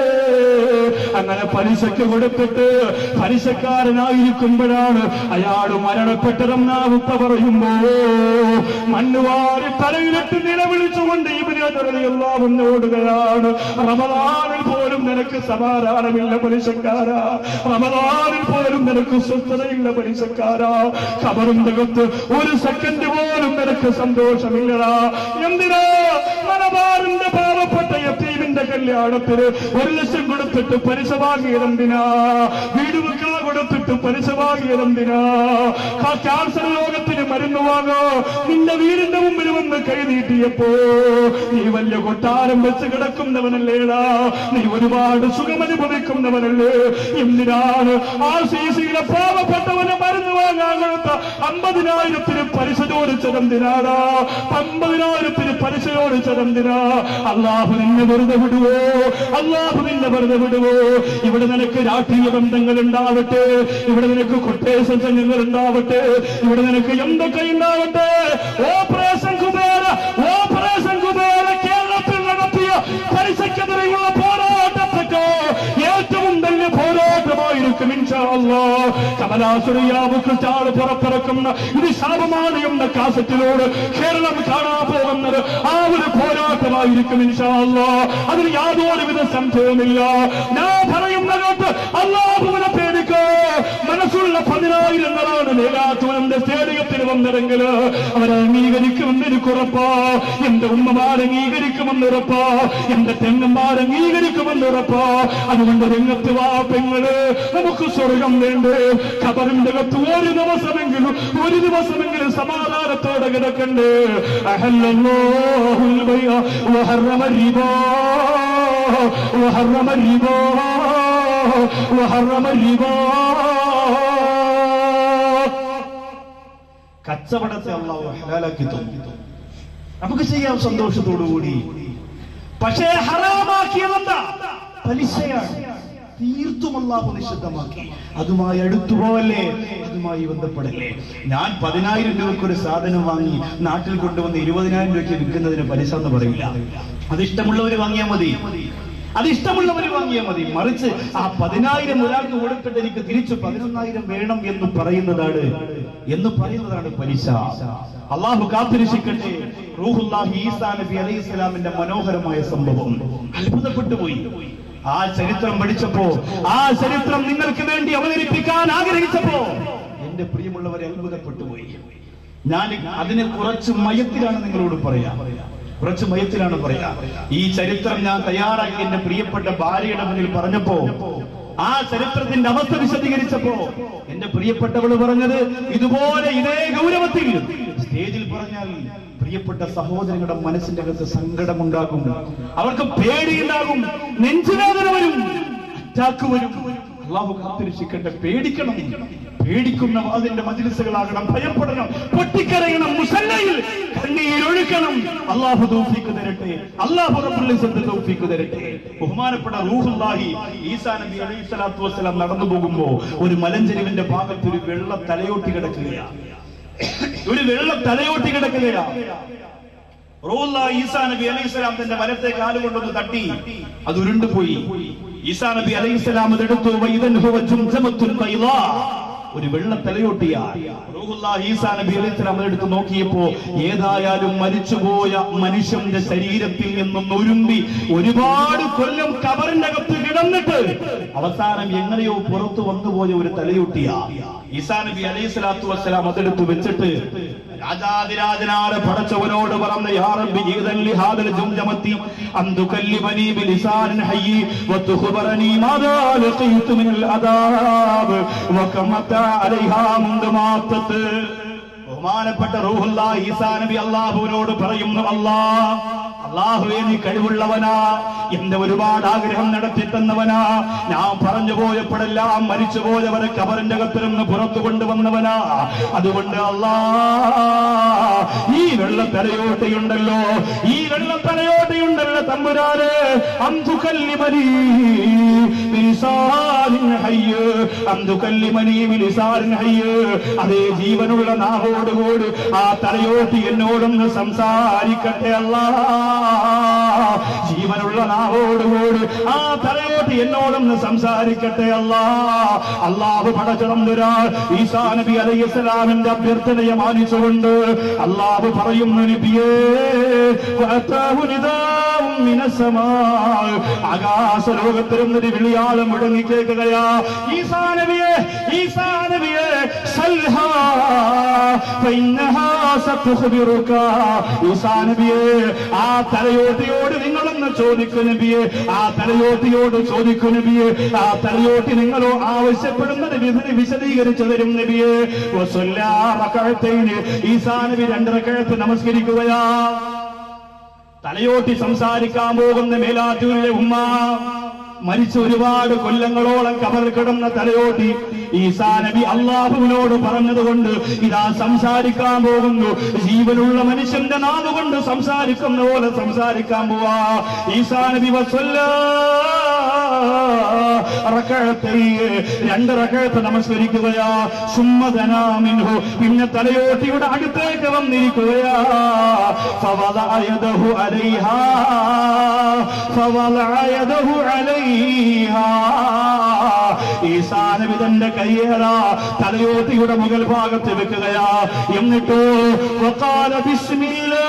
അങ്ങനെ പലിശയ്ക്ക് കൊടുത്തിട്ട് പലിശക്കാരനായിരിക്കുമ്പോഴാണ് അയാൾ മരണപ്പെട്ടതെന്നാ ഉപ്പ പറയുമ്പോ മണ്ണുവാരി തലയിലിട്ട് നിലവിളിച്ചുകൊണ്ട് ഇവരെല്ലാം ഓടുകയാണ് റമദാനിൽ പോലും നിനക്ക് സമാധാനമില്ല പലിശക്കാരാ റമദാനിൽ പോലും നിനക്ക് സ്വസ്ഥതയില്ല പലിശക്കാരാ കബറിന്റെ അകത്ത് ഒരു സെക്കൻഡ് പോലും നിനക്ക് സന്തോഷമില്ലടാ എന്തിനാ മലബാറിന്റെ പാവപ്പെട്ട യത്തീമിന്റെ കല്യാണത്തിന് ഒരു ലക്ഷം കൊടുത്തിട്ട് പലിശ വാങ്ങിയതെന്തിനാ വീട് വെക്കാൻ കൊടുത്തിട്ട് പലിശ വാങ്ങിയതെന്തിനാ ആ ക്യാൻസർ രോഗത്തിന് മരുന്ന് വാങ്ങോ നിന്റെ വീടിന്റെ മുമ്പിൽ വന്ന് കൈ നീട്ടിയപ്പോ നീ വലിയ കൊട്ടാരം വെച്ച് കിടക്കുന്നവനല്ലേടാ നീ ഒരുപാട് സുഖമനുഭവിക്കുന്നവനല്ലേ എന്തിനാണ് ആ സി സിയിലെ പാവപ്പെട്ടവന് മരുന്ന് വാങ്ങാൻ കൊടുത്ത അമ്പതിനായിരത്തിന് പലിശ ചോദിച്ചതെന്തിനാടാ അമ്പതിനായിരത്തിന് പലിശ ചോദിച്ചതെന്തിനാ അള്ളാഹു നിന്നെ വെറുതെ വിടുവോ അള്ളാഹു നിന്നെ വെറുതെ വിടുവോ ഇവിടെ നിനക്ക് രാഷ്ട്രീയ ബന്ധങ്ങൾ ഉണ്ടാവട്ടെ ഇവിടെ നിനക്ക് കൊട്ടേഷൻ സംഘങ്ങൾ ഉണ്ടാവട്ടെ ഇവിടെ നിനക്ക് എന്തൊക്കെ ഉണ്ടാവട്ടെ ഓപ്പറേഷൻ കുബേര ഓപ്പറേഷൻ കുബേര കേരളത്തിൽ നടത്തിയ പലിശക്കെതിരെയുള്ള പോരാട്ടത്തൊക്കെ ഏറ്റവും വലിയ പോരാട്ടമായിരിക്കും ഇൻഷാ ഇൻഷാ അല്ലാഹ്. കമലാസുരയാവ് ക്രിസ്റ്റാൾ പുറത്തിറക്കുന്ന ഇത് ശാപമാണ് എന്ന കാസറ്റിലൂടെ കേരളം കാണാൻ പോകുന്നത് ആ ഒരു പോരാട്ടമായിരിക്കും ഇൻഷാ അല്ലാഹ്. അതിന് യാതൊരുവിധ സംശയവുമില്ല ഞാൻ പറയുന്ന കേട്ട് അള്ളാഹുവിനെ പേടിക്കോ മനസ്സുള്ള പതിനായിരങ്ങളാണ് മേലാത്തൂരന്റെ സ്റ്റേഡിയത്തിൽ വന്നതെങ്കിൽ അവരെ അംഗീകരിക്കുമെന്ന് എനിക്ക് ഉറപ്പാ എന്റെ ഉമ്മമാർ അംഗീകരിക്കുമെന്ന് ഉറപ്പാ എന്റെ തെങ്ങന്മാർ അംഗീകരിക്കുമെന്ന് ഉറപ്പാ അതുകൊണ്ട് രംഗത്ത് വാ പെങ്ങള് നമുക്ക് സ്വർഗം വേണ്ടേ ഖബറിന്റെ അകത്ത് ഒരു ദിവസമെങ്കിലും ഒരു ദിവസമെങ്കിലും സമാധാനത്തോടെ കിടക്കണ്ടേ അഹല്ലല്ലാഹുൽ ബൈഅ വഹറമ റിബാ وحرم الربا وحرم الربا കച്ചവടത്തെ അള്ളാഹു ഹലാലാക്കി തന്നു നമുക്ക് ചെയ്യാം സന്തോഷത്തോടു കൂടി പക്ഷേ ഹറാമാക്കിയതെന്താ പലിശയാണ് തീർത്തും അള്ളാഹു നിഷിദ്ധമാക്കി അതുമായി അടുത്തു പോവല്ലേ അതുമായി ബന്ധപ്പെടല്ലേ ഞാൻ പതിനായിരം രൂപയ്ക്ക് ഒരു സാധനം വാങ്ങി നാട്ടിൽ കൊണ്ടുവന്ന് ഇരുപതിനായിരം രൂപയ്ക്ക് വിൽക്കുന്നതിന് പലിശ എന്ന് പറയില്ല അത് ഇഷ്ടമുള്ളവർ വാങ്ങിയാൽ മതി അത് ഇഷ്ടമുള്ളവർ വാങ്ങിയാൽ മതി മറിച്ച് ആ പതിനായിരം ഒരാൾക്ക് കൊടുത്തിട്ട് എനിക്ക് തിരിച്ചു പതിനൊന്നായിരം വേണം എന്ന് പറയുന്നതാണ് എന്ന് പറയുന്നതാണ് പലിശ അള്ളാഹു കാത്തിരക്ഷിക്കട്ടെ റൂഹുല്ലാഹി ഈസാ നബി അലൈഹി സ്വലാമിന്റെ മനോഹരമായ സംഭവം അത്ഭുതപ്പെട്ടു പോയി ആ ചരിത്രം പഠിച്ചപ്പോ ആ ചരിത്രം നിങ്ങൾക്ക് വേണ്ടി അവതരിപ്പിക്കാൻ ആഗ്രഹിച്ചപ്പോ എന്റെ പ്രിയമുള്ളവരെ അത്ഭുതപ്പെട്ടു പോയി ഞാൻ അതിനെ കുറച്ച് മയത്തിലാണ് നിങ്ങളോട് പറയാ കുറച്ച് മയത്തിലാണ് പറയാ ഈ ചരിത്രം ഞാൻ തയ്യാറാക്കി എന്റെ പ്രിയപ്പെട്ട ഭാര്യയുടെ മുന്നിൽ പറഞ്ഞപ്പോ ആ ചരിത്രത്തിന്റെ അവസ്ഥ വിശദീകരിച്ചപ്പോ എന്റെ പ്രിയപ്പെട്ടവള് പറഞ്ഞത് ഇതുപോലെ ഇതേ ഗൗരവത്തിൽ സ്റ്റേജിൽ പറഞ്ഞാൽ പ്രിയപ്പെട്ട സഹോദരങ്ങളുടെ മനസ്സിന്റെ അകത്ത് സങ്കടമുണ്ടാകും അവർക്ക് പേടിയുണ്ടാകും നെഞ്ചുവേദന വരും അറ്റാക്ക് വരും അള്ളാഹു കാത്തിരക്ഷിക്കട്ടെ പേടിക്കണം പേടിക്കുന്ന അതിന്റെ മജിലിസുകളാകണം ഭയപ്പെടണം പൊട്ടിക്കരയണം മുസല്ലയിൽ കണ്ണീരൊഴുക്കണം അള്ളാഹു തൗഫീക്ക് തരട്ടെ അള്ളാഹു റബ്ബുൽ ഇസ്സത്ത് തൗഫീക്ക് തരട്ടെ ബഹുമാനപ്പെട്ട റൂഹുല്ലാഹി ഈസാ നബി അലൈഹി സ്വലാത്തു വസ്സലാം നടന്നു പോകുമ്പോ ഒരു മലഞ്ചെരിവിന്റെ ഭാഗത്ത് ഒരു വെള്ള തലയോട്ടി കിടക്കുകയാണ് ഒരു വെള്ള തലയോട്ടി കിടക്കുകയാണ് റൂഹുല്ല ഈസാ നബി അലൈഹി സ്വലാം തന്റെ വലത്തെ കാലുകൊണ്ടൊന്ന് തട്ടി അത് ഉരുണ്ടുപോയി ഈസാ നബി അലൈഹി സ്വലാം അതെടുത്തു വൈദൻ ഹുവ ജുംജമത്തുൻ ബൈളാ. ഒരു വെള്ള തലയോട്ടിയ ഈസാ നബി അലൈഹി സ്വലാം അതെടുത്ത് നോക്കിയപ്പോ ഏതായാലും മരിച്ചുപോയ മനുഷ്യന്റെ ശരീരത്തിൽ നിന്നും ഒരുമ്പി ഒരുപാട് കൊല്ലം കബറിന്റെ അകത്ത് കിടന്നിട്ട് അവസാനം എങ്ങനെയോ പുറത്തു വന്നുപോയ ഒരു തലയൊട്ടിയ ഈസാ നബി അലൈഹി സ്വലാത്തു വസ്സലാം അതെടുത്ത് വെച്ചിട്ട് രാജാതിരാജനായ പടച്ചവനോട് പറഞ്ഞ യാ റബ്ബി ഈദൻ ലിഹാദൽ ജംജമത്തി അൻ തുകല്ലിമനി ബിലിസാനിൻ ഹയ്യി വതുഖബറനി മാദാ ലഖീതു മിനൽ അദാബ് വകമത അലൈഹാ മുൻദ മാത്തത്ത് ബഹുമാനപ്പെട്ട റൂഹുല്ല ഈസാ നബി അല്ലാഹുവിനോട് പറയുന്നു അല്ലാ അള്ളാഹുവേ നീ കഴിവുള്ളവനാ എന്റെ ഒരുപാട് ആഗ്രഹം നടത്തി തന്നവനാ ഞാൻ പറഞ്ഞു പോയപ്പോഴെല്ലാം മരിച്ചു പോയവരെ കബറിന്റെ കത്തിരുന്ന് പുറത്തു കൊണ്ടുവന്നവനാ അതുകൊണ്ട് അല്ലാ ഈ വെള്ളത്തലയോട്ടയുണ്ടല്ലോ ഈ വെള്ളത്തലയോട്ടയുണ്ടല്ലോ തമ്പുരാന് അന്തുകല്ലിമനി ബിലിസാനിൻ ഹയ്യ് അന്തുകല്ലിമനി ബിലിസാനിൻ ഹയ്യ് അതേ ജീവനുള്ള നാവോടുകൂടി ആ തലയോട്ടി എന്നോടൊന്ന് സംസാരിക്കട്ടെ അല്ലാ ജീവനുള്ള നാവോടുകൂടി ആ തലയോട്ടി എന്നോടൊന്ന് സംസാരിക്കട്ടെ അല്ലാ അള്ളാഹു പടച്ചിടം ഈസാ നബി അലൈഹി സ്വലാമിന്റെ അഭ്യർത്ഥനയെ മാനിച്ചുകൊണ്ട് അള്ളാഹു പറയുന്നു നബിയേ വഅതാഹു നിദാഉം മിനസ്സമാ. ആകാശ ലോകത്തിരുന്നൊരു വിളിയാളം മുടങ്ങി കേൾക്കുകയാ ഈസാ നബിയെ ഈസാ നബിയെ സൽഹാ ഫഇന്നഹാ സതുഖ്ബിറുക ഈസാ നബിയെ ആ തലയോട്ടിയോട് നിങ്ങളൊന്ന് ചോദിക്കു നബിയെ ആ തലയോട്ടിയോട് ചോദിക്കു നബിയെ ആ തലയോട്ടി നിങ്ങളോ ആവശ്യപ്പെടുന്നത് വിധി വിശദീകരിച്ചു തരും നബിയെ വസല്ലാ റകഅത്തൈന് ഈസാ നബി രണ്ട് റകഅത്ത് നമസ്കരിക്കുകയാ തലയോട്ടി സംസാരിക്കാൻ പോകുന്ന മേലാറ്റൂരിലെ ഉമ്മ മരിച്ച ഒരുപാട് കൊല്ലങ്ങളോളം കബർ കിടന്ന തലയോട്ടി ഈസാ നബി അള്ളാഹുവിനോട് പറഞ്ഞതുകൊണ്ട് ഇതാ സംസാരിക്കാൻ പോകുന്നു ജീവനുള്ള മനുഷ്യന്റെ നാവ് കൊണ്ട് സംസാരിക്കുന്ന പോലെ സംസാരിക്കാൻ പോവാ ഈസാ നബി വസ്വല്ലാ റകഅത്തൈന് രണ്ട് റകഅത്ത് നമസ്കരിക്കുകയാ സുമ്മദനാമിൻഹു പിന്നെ തലയോട്ടിയുടെ അടുത്തേക്ക് വന്നിരിക്കുകയാ ഫവദഅ യദഹു അലൈഹാ فوضع يده عليها ഈസാ നബി തന്റെ കയ്യേറാ തലയോട്ടിയുടെ മുകൾ ഭാഗത്ത് വെക്കുകയാ എന്നിട്ടോ വഖാല ബിസ്മില്ലാ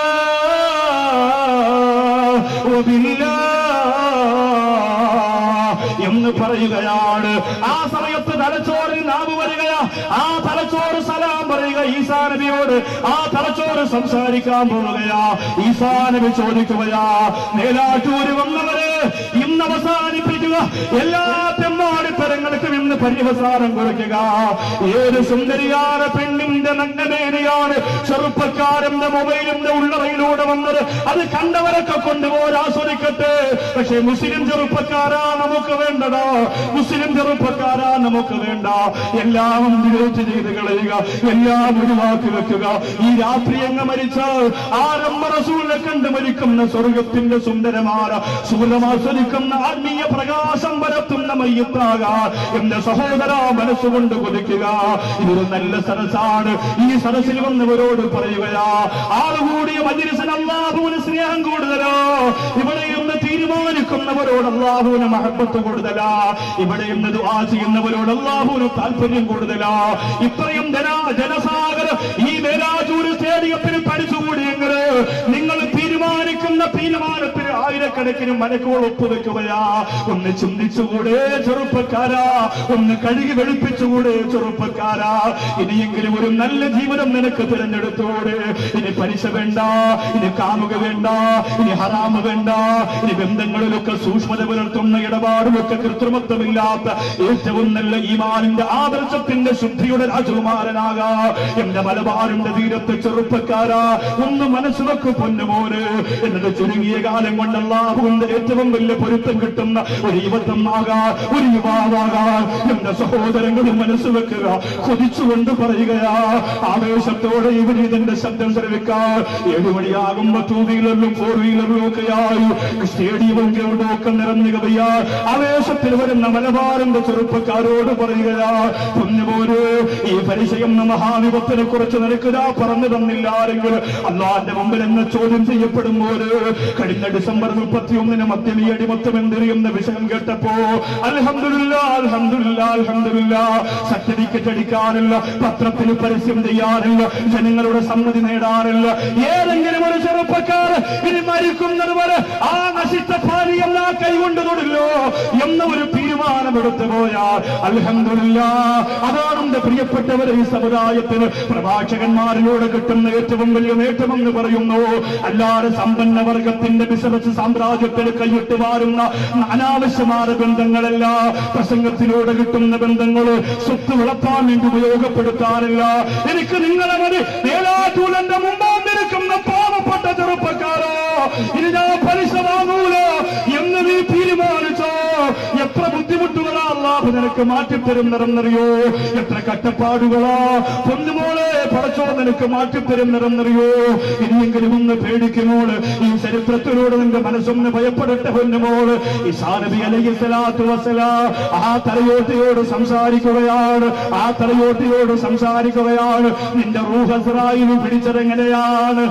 വബില്ലാ എന്ന് പറയുകയാണ് ആ സമയത്ത് തലച്ചോറിൽ നാവ് വരികയാ ആ തലച്ചോറ് സലാം പറയുക ഈസാ നബിയോട് ആ തലച്ചോറ് സംസാരിക്കാൻ പോവുകയാ ഈസാ നബി ചോദിക്കുകയാ മേലാറ്റൂര് വന്നവര് ഇന്ന് അവസാനിപ്പിക്കുക എല്ലാ തെമ്മാടിത്തരങ്ങൾക്കും ഇന്ന് പര്യവസാനം കുറിക്കുക ഏത് സുന്ദരിയാണ് പെണ്ണിന്റെ നഗ്നമേനയാണ് ചെറുപ്പക്കാരന്റെ മൊബൈലിന്റെ ഉള്ളറയിലൂടെ വന്നത് അത് കണ്ടവരൊക്കെ കൊണ്ടുപോയി ആസ്വദിക്കട്ടെ പക്ഷെ മുസ്ലിം ചെറുപ്പക്കാരാ നമുക്ക് വേണ്ടടാ മുസ്ലിം ചെറുപ്പക്കാരാ നമുക്ക് വേണ്ട എല്ലാം ഡിലീറ്റ് ചെയ്ത് കളയുക എല്ലാം ഒഴിവാക്കി വെക്കുക ഈ രാത്രി അങ്ങ് മരിച്ചാൽ ആരംഭ റസൂലിനെ കണ്ട് മരിക്കുന്ന സ്വർഗത്തിന്റെ സുന്ദരമായ സുഖമാസ്വദിക്കുന്ന ആത്മീയ പ്രകാശം പരത്തുന്ന മയ്യത്താകാൻ എന്റെ സഹോദര മനസ്സുകൊണ്ട് കൊതിക്കുക ഇതൊരു നല്ല സരസാണ് ഈ സരസിൽ വന്നവരോട് പറയുകയാ ആളുകൂടിയ മജിരിസിന് അള്ളാഹുവിന് സ്നേഹം കൂടുതലോ ഇവിടെ ഇന്ന് തീരുമാനിക്കുന്നവരോട് അള്ളാഹുവിന് മഹബത്ത് കൂടുതലാ ഇവിടെ ഇന്ന് ദുആ ചെയ്യുന്നവരോട് അള്ളാഹുവിന് താല്പര്യം കൂടുതലാ ഇത്രയും ജന ജനസാഗര ഈ മേലാജൂർ സ്റ്റേഡിയത്തിൽ പഠിച്ചുകൂടിയെങ്കിൽ നിങ്ങൾ തീരുമാനിക്കുന്ന തീരുമാനത്തിന് ആയിരക്കണക്കിന് മനക്കോൾ ഒപ്പുവെക്കുകയാ ഒന്ന് ചിന്തിച്ചുകൂടെ ചെറുപ്പക്കാരാ ഒന്ന് കഴുകി വെളുപ്പിച്ചുകൂടെ ചെറുപ്പക്കാരാ ഇനിയെങ്കിലും ഒരു നല്ല ജീവിതം നിനക്ക് തിരഞ്ഞെടുത്തൂടെ ഇനി പലിശ വേണ്ട ഇനി കാമുക വേണ്ട ഇനി ഹറാമ് വേണ്ട ഇനി ബന്ധങ്ങളിലൊക്കെ സൂക്ഷ്മത പുലർത്തുന്ന ഇടപാടുമൊക്കെ കൃത്രിമത്വമില്ലാത്ത ഏറ്റവും നല്ല ഈമാനിന്റെ ആദർശത്തിന്റെ ശുദ്ധിയുടെ രാജകുമാരനാകാ എന്റെ മലബാറിന്റെ തീരത്ത് ചെറുപ്പക്കാരാ ഒന്ന് മനസ്സ് വെക്ക് പൊന്നുമോന് എന്നത് ചുരുങ്ങിയ കാലം കൊണ്ട് അള്ളാഹുവിന്റെ ഏറ്റവും വലിയ പൊരുത്തം കിട്ടുന്ന ഒരു യുവത്വമാകാ ഒരു യുവാവാകാ എന്റെ സഹോദരങ്ങളും മനസ്സ് വെക്കുക കൊതിച്ചുകൊണ്ട് പറയുകയാ ആവേശത്തോടെ ഇവർ ഇതിന്റെ ശബ്ദം ശ്രമിക്കാൻ ഏഴു മണിയാകുമ്പോ ടൂ വീലറിലും ഫോർ വീലറിലും ഒക്കെയായി സ്റ്റേഡിയവും ഗ്രൗണ്ടും ഒക്കെ നിറഞ്ഞുകയാ ആവേശത്തിൽ വരുന്ന മലബാറിന്റെ ചെറുപ്പക്കാരോട് പറയുകയാ കുഞ്ഞുപോര് ഈ പരിചയം മഹാവിപത്തിനെ കുറിച്ച് നിനക്കുതാ പറഞ്ഞു തന്നില്ല ആരെങ്കിലും അള്ളാന്റെ മുമ്പിൽ എന്നെ ചോദ്യം ചെയ്യപ്പെടുമ്പോൾ കഴിഞ്ഞ ഡിസംബർ മുപ്പത്തി ഒന്നിന് മദ്യം ഈ അടിമത്തം എന്തെറിയുന്ന വിഷയം കേട്ടപ്പോ അൽഹംദുലില്ലാ അൽഹംദുലില്ലാ അൽഹംദുലില്ലാ സർട്ടിഫിക്കറ്റ് അടിക്കാനില്ല പത്രത്തിൽ പരസ്യം ചെയ്യാനില്ല ജനങ്ങളുടെ സമ്മതി നേടാനില്ല ഏതെങ്കിലും ഒരു ചെറുപ്പക്കാർ ഇനി മരിക്കുന്നത് വരെ ആ നശിച്ച ഭാര്യയല്ല കൈകൊണ്ട് തൊടില്ലോ എന്ന ഒരു തീരുമാനമെടുത്തു പോയാൽ അൽഹംദുലില്ലാ അതാണ് എന്റെ പ്രിയപ്പെട്ടവരെ ഈ സമുദായത്തിന് പ്രഭാഷകന്മാരിലൂടെ കിട്ടുന്ന ഏറ്റവും വലിയ നേട്ടമെന്ന് പറയുന്നു അല്ലാതെ സമ്പന്ന വർഗത്തിന്റെ ബിസിനസ് സാമ്രാജ്യത്തിൽ കൈയിട്ട് വാരുന്ന അനാവശ്യമായ ബന്ധങ്ങളല്ല പ്രസംഗത്തിലൂടെ കിട്ടുന്ന ബന്ധങ്ങൾ സ്വത്ത് വളർത്താൻ വേണ്ടി ഉപയോഗപ്പെടുത്താറില്ല എനിക്ക് നിങ്ങളെ മതി നേരാറ്റൂലന്റെ മുമ്പാൻ നിൽക്കുന്ന പാവപ്പെട്ട ചെറുപ്പക്കാരോ ഇനി ഞാൻ പലിശ വാങ്ങൂല എന്ന് നീ തീരുമാനിച്ചോ എത്ര ബുദ്ധിമുട്ടുകളാ അള്ളാഹു നിനക്ക് മാറ്റിത്തരുന്നതെന്നറിയോ എത്ര കട്ടപ്പാടുകളാ പൊന്നുമോളെ പടച്ചോ നിനക്ക് മാറ്റിത്തരുന്നതെന്നറിയോ ഇനിയെങ്കിലും ഒന്ന് പേടിക്കുമോള് ഈ ചരിത്രത്തിലൂടെ നിന്റെ മനസ്സൊന്ന് ഭയപ്പെടട്ടെ പൊന്നുമോള് ഈ സാനബി അലൈഹി സ്വലാത്തു വസ്സലാ ആ തലയോട്ടിയോട് സംസാരിക്കുകയാണ് ആ തലയോട്ടിയോട് സംസാരിക്കുകയാണ് നിന്റെ റൂഹ് അസ്രായിൽ പിടിച്ചതെങ്ങനെയാണ്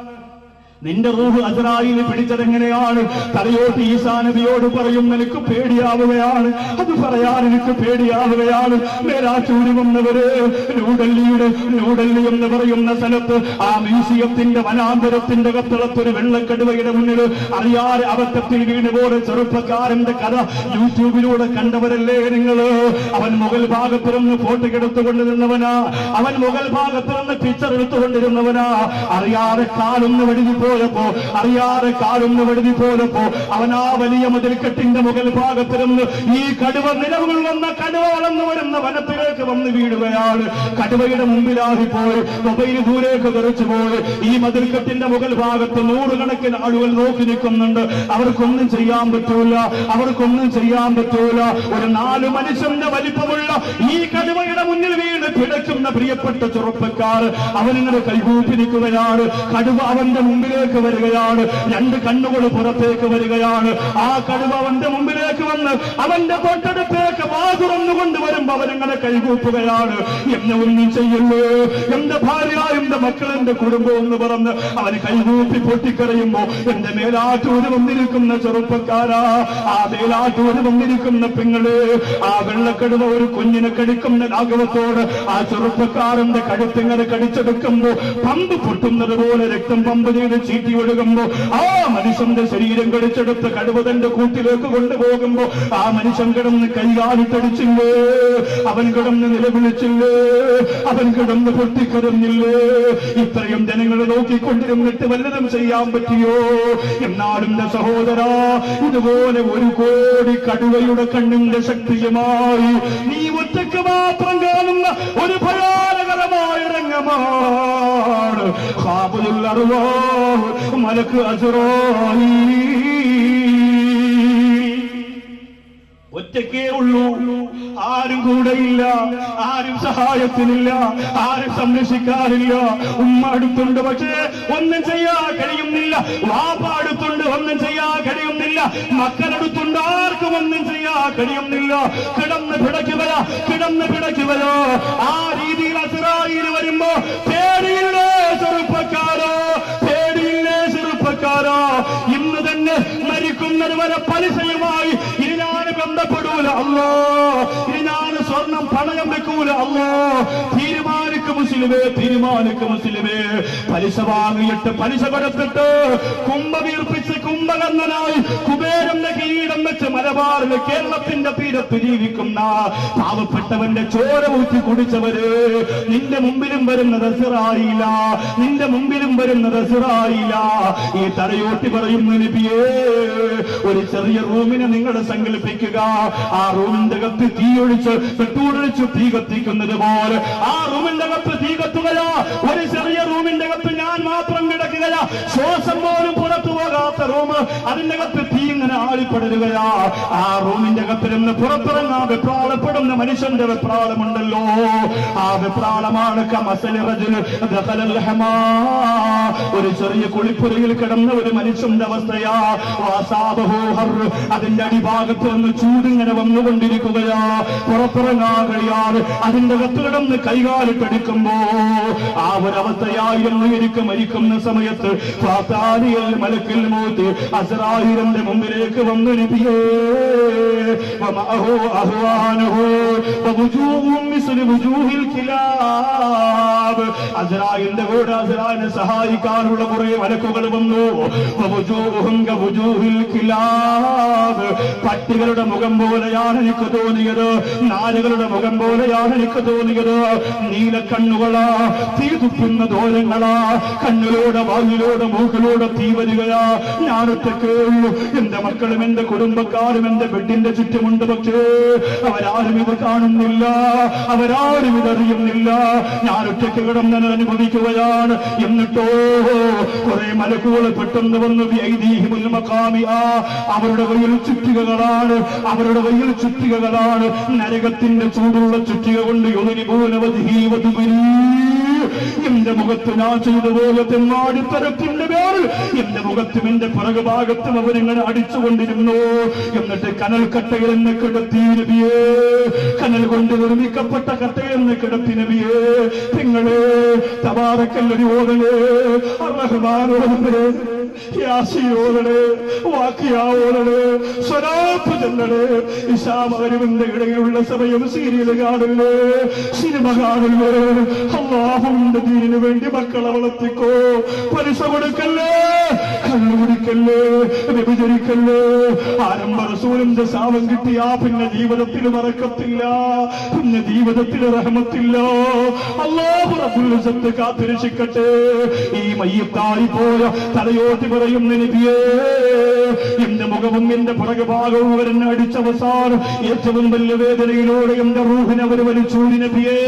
നിന്റെ റൂഹ് അസറായിൽ പിടിച്ചതെങ്ങനെയാണ് തലയോട്ട് ഈസാ നബിയോട് പറയും നിനക്ക് പേടിയാവുകയാണ് അത് പറയാൻ എനിക്ക് പേടിയാവുകയാണ് മേലാറ്റൂരി വന്നവര് ന്യൂഡൽഹിയുടെ ന്യൂഡൽഹി എന്ന് പറയുന്ന സ്ഥലത്ത് ആ മ്യൂസിയത്തിന്റെ വനാന്തരത്തിന്റെ കത്തളത്തൊരു വെള്ളക്കടുവയുടെ മുന്നിൽ അറിയാതെ അബദ്ധത്തിൽ വീണ് പോലെ ചെറുപ്പക്കാരന്റെ കഥ യൂട്യൂബിലൂടെ കണ്ടവരല്ലേ നിങ്ങള് അവൻ മുകൾ ഭാഗത്തിരുന്ന് ഫോട്ടോ എടുത്തുകൊണ്ട് നിന്നവനാ അവൻ മുകൾ ഭാഗത്തിരുന്ന് പിക്ചർ എടുത്തുകൊണ്ടിരുന്നവനാ അറിയാതെ കാലൊന്ന് വഴുതി പോയപ്പോ അറിയാതെ കാലൊന്ന് വഴുതി പോയപ്പോ അവൻ ആ വലിയ മതിൽക്കെട്ടിന്റെ മുകൾ ഭാഗത്തിരുന്ന് ഈ കടുവ നിലവുകൾ വന്ന കടുവ വളർന്നു വരുന്ന വനത്തിലേക്ക് വന്ന് വീഴുകയാണ് കടുവയുടെ മുമ്പിലാകി പോയി മൊബൈൽ ദൂരേക്ക് തെറിച്ചു പോയി ഈ മതിൽക്കെട്ടിന്റെ മുകൾ ഭാഗത്ത് നൂറുകണക്കിന് ആളുകൾ നോക്കി നിൽക്കുന്നുണ്ട് അവർക്കൊന്നും ചെയ്യാൻ പറ്റൂല അവർക്കൊന്നും ചെയ്യാൻ പറ്റൂല ഒരു നാല് മനുഷ്യന്റെ വലിപ്പമുള്ള ഈ കടുവയുടെ മുന്നിൽ വീണ് പിടയ്ക്കുന്ന പ്രിയപ്പെട്ട ചെറുപ്പക്കാർ അവനിങ്ങനെ കൈകൂപ്പി നിൽക്കുകയാണ് കടുവ അവന്റെ മുമ്പിലേക്ക് മുമ്പിലേക്ക് വരികയാണ് രണ്ട് കണ്ണുകൾ പുറത്തേക്ക് വരികയാണ് ആ കടുവ അവന്റെ മുമ്പിലേക്ക് വന്ന് അവന്റെ തൊട്ടടുത്തേക്ക് വാ തുറന്നുകൊണ്ട് വരുമ്പോ അവനങ്ങനെ കൈകൂപ്പുകയാണ് എന്നെ ഒന്നും ചെയ്യല്ലേ എന്റെ ഭാര്യ എന്റെ മക്കൾ എന്റെ കുടുംബം എന്ന് പറഞ്ഞ് അവന് കൈകൂപ്പി പൊട്ടിക്കറിയുമ്പോ എന്റെ മേലാറ്റൂര് വന്നിരിക്കുന്ന ചെറുപ്പക്കാരാ ആ മേലാറ്റൂര് വന്നിരിക്കുന്ന പെങ്ങള് ആ വെള്ളക്കടുവ ഒരു കുഞ്ഞിനെ കടിക്കുന്ന രാഘവത്തോട് ആ ചെറുപ്പക്കാരന്റെ കഴുത്തിങ്ങനെ കടിച്ചെടുക്കുമ്പോ പമ്പ് പൊട്ടുന്നത് പോലെ രക്തം പമ്പ് ചെയ്ത് ചീറ്റി ഒഴുകുമ്പോ ആ മനുഷ്യന്റെ ശരീരം കടിച്ചെടുത്ത് കടുവ തന്റെ കൂട്ടിലേക്ക് കൊണ്ടുപോകുമ്പോ ആ മനുഷ്യൻ കിടന്ന് കൈകാലിട്ടടിച്ചില്ലേ അവൻ കിടന്ന് നിലവിളിച്ചില്ലേ അവൻ കിടന്ന് പൊട്ടിക്കരഞ്ഞില്ലേ ഇത്രയും ജനങ്ങൾ നോക്കിക്കൊണ്ടിരുന്നിട്ട് വല്ലതും ചെയ്യാൻ പറ്റിയോ എന്നാലും എന്റെ സഹോദര ഇതുപോലെ ഒരു കോടി കടുവയുടെ കണ്ണിന്റെ ശക്തിയുമായി നീ ഒറ്റയ്ക്ക് മാത്രം കാണുന്ന ഒരു ഭയാനകരമായ രംഗമാണ് ഖാബുൽ അർവാഹ് മലക്ക് അസ്റായി ഒറ്റക്കേ ഉള്ളൂ ആരും കൂടെയില്ല ആരും സഹായത്തിനില്ല ആരും സംരക്ഷിക്കാറില്ല ഉമ്മ അടുത്തുണ്ട് പക്ഷേ ഒന്നും ചെയ്യാൻ കഴിയുന്നില്ല വാപ്പ അടുത്തുണ്ട് ഒന്നും ചെയ്യാൻ കഴിയുന്നില്ല മക്കളടുത്തുണ്ട് ആർക്കും ഒന്നും ചെയ്യാൻ കഴിയുന്നില്ല കിടന്ന് പിടയ്ക്കുകയോ കിടന്ന് പിടയ്ക്കുകയോ ആ രീതിയിൽ അസുറായിൽ വരുമ്പോ പേടിയില്ലേ ചെറുപ്പക്കാരോ പേടിയില്ലേ ചെറുപ്പക്കാരോ ഇന്ന് തന്നെ മരിക്കുന്നത് വരെ പലിശയുമായി ഇനി ഞാൻ ബന്ധപ്പെടൂല അല്ലോ ഇനി ഞാൻ സ്വർണം പണയം വെക്കൂല അല്ലോ തീരുമാനിക്കും മുസ്ലിമേ തീരുമാനിക്കും മുസ്ലിമേ പലിശ വാങ്ങിയിട്ട് പലിശ കൊടുത്തിട്ട് കുംഭ വീർപ്പിച്ച് കുംഭകർണനായി കുബേരന്റെ കിരീടം വെച്ച് മലബാറിലെ കേരളത്തിന്റെ തീരത്ത് ജീവിക്കുന്ന പാവപ്പെട്ടവന്റെ ചോര ഊറ്റി കുടിച്ചവര് നിന്റെ മുമ്പിലും വരുന്നത് സിറായില്ല നിന്റെ മുമ്പിലും വരുന്നത് സിറായില്ല ഈ തലയോട്ടി പറയുന്ന നബിയേ ഒരു ചെറിയ റൂമിനെ നിങ്ങൾ സങ്കല്പിക്കുക ആ റൂമിന്റെ അകത്ത് തീയൊഴിച്ച് പെട്ടൂടൊഴിച്ച് തീ കത്തിക്കുന്നത് പോലെ ആ റൂമിന്റെ അകത്ത് തീ കത്തുകയാ ഒരു ചെറിയ റൂമിന്റെ അകത്ത് ഞാൻ മാത്രം കിടക്കുകയാ ശ്വാസം പോലും പുറത്തു പോകാത്ത റൂം അതിന്റെ അകത്ത് തീ ഇങ്ങനെ ആളിപ്പടരുകയാ ആ റൂമിന്റെ അകത്ത് നിന്ന് പുറത്തിറങ്ങാൻ വെപ്രാളപ്പെടുന്ന മനുഷ്യന്റെ വെപ്രാളമുണ്ടല്ലോ ആ വെപ്രാളമാണ് കമസലി റജുൽ ദഖലൽ ഹമാ. ഒരു ചെറിയ കുളിപ്പുരയിൽ കിടന്ന ഒരു മനുഷ്യന്റെ അവസ്ഥയാ വാസാബഹു ഹർ. അതിന്റെ അടിഭാഗത്ത് നിന്ന് ചൂടിങ്ങനെ വന്നുകൊണ്ടിരിക്കുകയാ പുറത്തിറങ്ങാൻ കഴിയാതെ അതിന്റെ അകത്ത് കിടന്ന് കൈകാലിട്ടെടുക്കുമ്പോ ആ ഒരവസ്ഥയായിരുന്നു എനിക്ക് മരിക്കുന്ന സമയത്ത് ഫാത്താലിയൽ മലക്കിൽ മൂത്ത് അസറായിരന്റെ മുമ്പിലേക്ക് വന്നു നബിയേ വമഅഹു അഹ്വാനുഹു വവുജൂഹും മിസ്ലു വുജൂഹിൽ കിലാബ് അസ്രായിലിന്റെ കൂടെ അസ്രായിനെ സഹായിക്കാനുള്ള കുറെ വലക്കുകൾ വന്നു വവുജൂഹും കവുജൂഹിൽ കിലാബ് പട്ടികളുടെ മുഖം പോലെയാണ് എനിക്ക് തോന്നിയത് നാലുകളുടെ മുഖം പോലെയാണ് എനിക്ക് തോന്നിയത് നീലക്കണ്ണുകളാ തീ തുപ്പുന്ന ദോരങ്ങളാ കണ്ണിലൂടെ വായിലൂടെ മൂക്കിലൂടെ തീ വരികയാ ഞാനൊറ്റക്കേ ഉള്ളൂ എന്റെ മക്കളും എന്റെ കുടുംബക്കാരും എന്റെ ബെഡിന്റെ ചുറ്റുമുണ്ട് പക്ഷേ അവരാരും ഇത് കാണുന്നില്ല അവരാരും ഇതറിയുന്നില്ല ഞാൻ ഒറ്റയ്ക്ക് കിടന്നത് അനുഭവിക്കുകയാണ് എന്നിട്ടോ കുറെ മലക്കുകൾ പെട്ടെന്ന് വന്ന് ഐതിഹ്യമുൽ മഖാമിആ. അവരുടെ കയ്യിൽ ചുറ്റികകളാണ് അവരുടെ കയ്യിൽ ചുറ്റികകളാണ് നരകത്തിന്റെ ചൂടുള്ള ചുറ്റിക കൊണ്ട് യുവനിപൂനവധീവതുപരി എന്റെ മുഖത്ത് ഞാൻ ചെയ്തു പോയ തെമ്മാടിത്തരത്തിന്റെ പേരിൽ എന്റെ മുഖത്തും എന്റെ പിറകു ഭാഗത്തും അവരിങ്ങനെ അടിച്ചുകൊണ്ടിരുന്നു എന്നിട്ട് കനൽ കട്ടയിൽ എന്നെ കിടത്തി നബിയേ കനൽ കൊണ്ട് നിർമ്മിക്കപ്പെട്ട കട്ടയിൽ എന്നെ കിടത്തി നബിയേ നിങ്ങളെ തബാറക്കല്ലൊരു ഓതലേ റഹ്മാനോദലേ യാസിയോദലേ വാക്കിയാവോദലേ സ്വരാപ്പ് ചെല്ലടേ ഇശാമകരുവിന്റെ ഇടയിലുള്ള സമയം സീരിയൽ കാണില്ലേ സിനിമ കാണില്ലേ അള്ളാഹുവിന്റെ ദീനിനു വേണ്ടി മക്കളെ വളർത്തിക്കോ പലിശ കൊടുക്കല്ലേ കണ്ണു കുടിക്കല്ലേ വ്യഭിചരിക്കല്ലേ ആരംഭ റസൂലിന്റെ ശാപം കിട്ടിയാ പിന്നെ ജീവിതത്തിൽ മറക്കത്തില്ല പിന്നെ ജീവിതത്തിൽ റഹമത്തില്ല അള്ളാഹു റബ്ബുൽ ഇസ്സത്ത് കാത്തിരക്ഷിക്കട്ടെ ഈ മയ്യത്തായി പോയ തലയോട്ടി പറയുന്ന നബിയേ എന്റെ മുഖവും എന്റെ പുറകെ ഭാഗവും അവരെന്നെ അടിച്ചവസാനം ഏറ്റവും വലിയ വേദനയിലൂടെ എന്റെ റൂഹിനെ അവർ വലിച്ചൂരി നബിയേ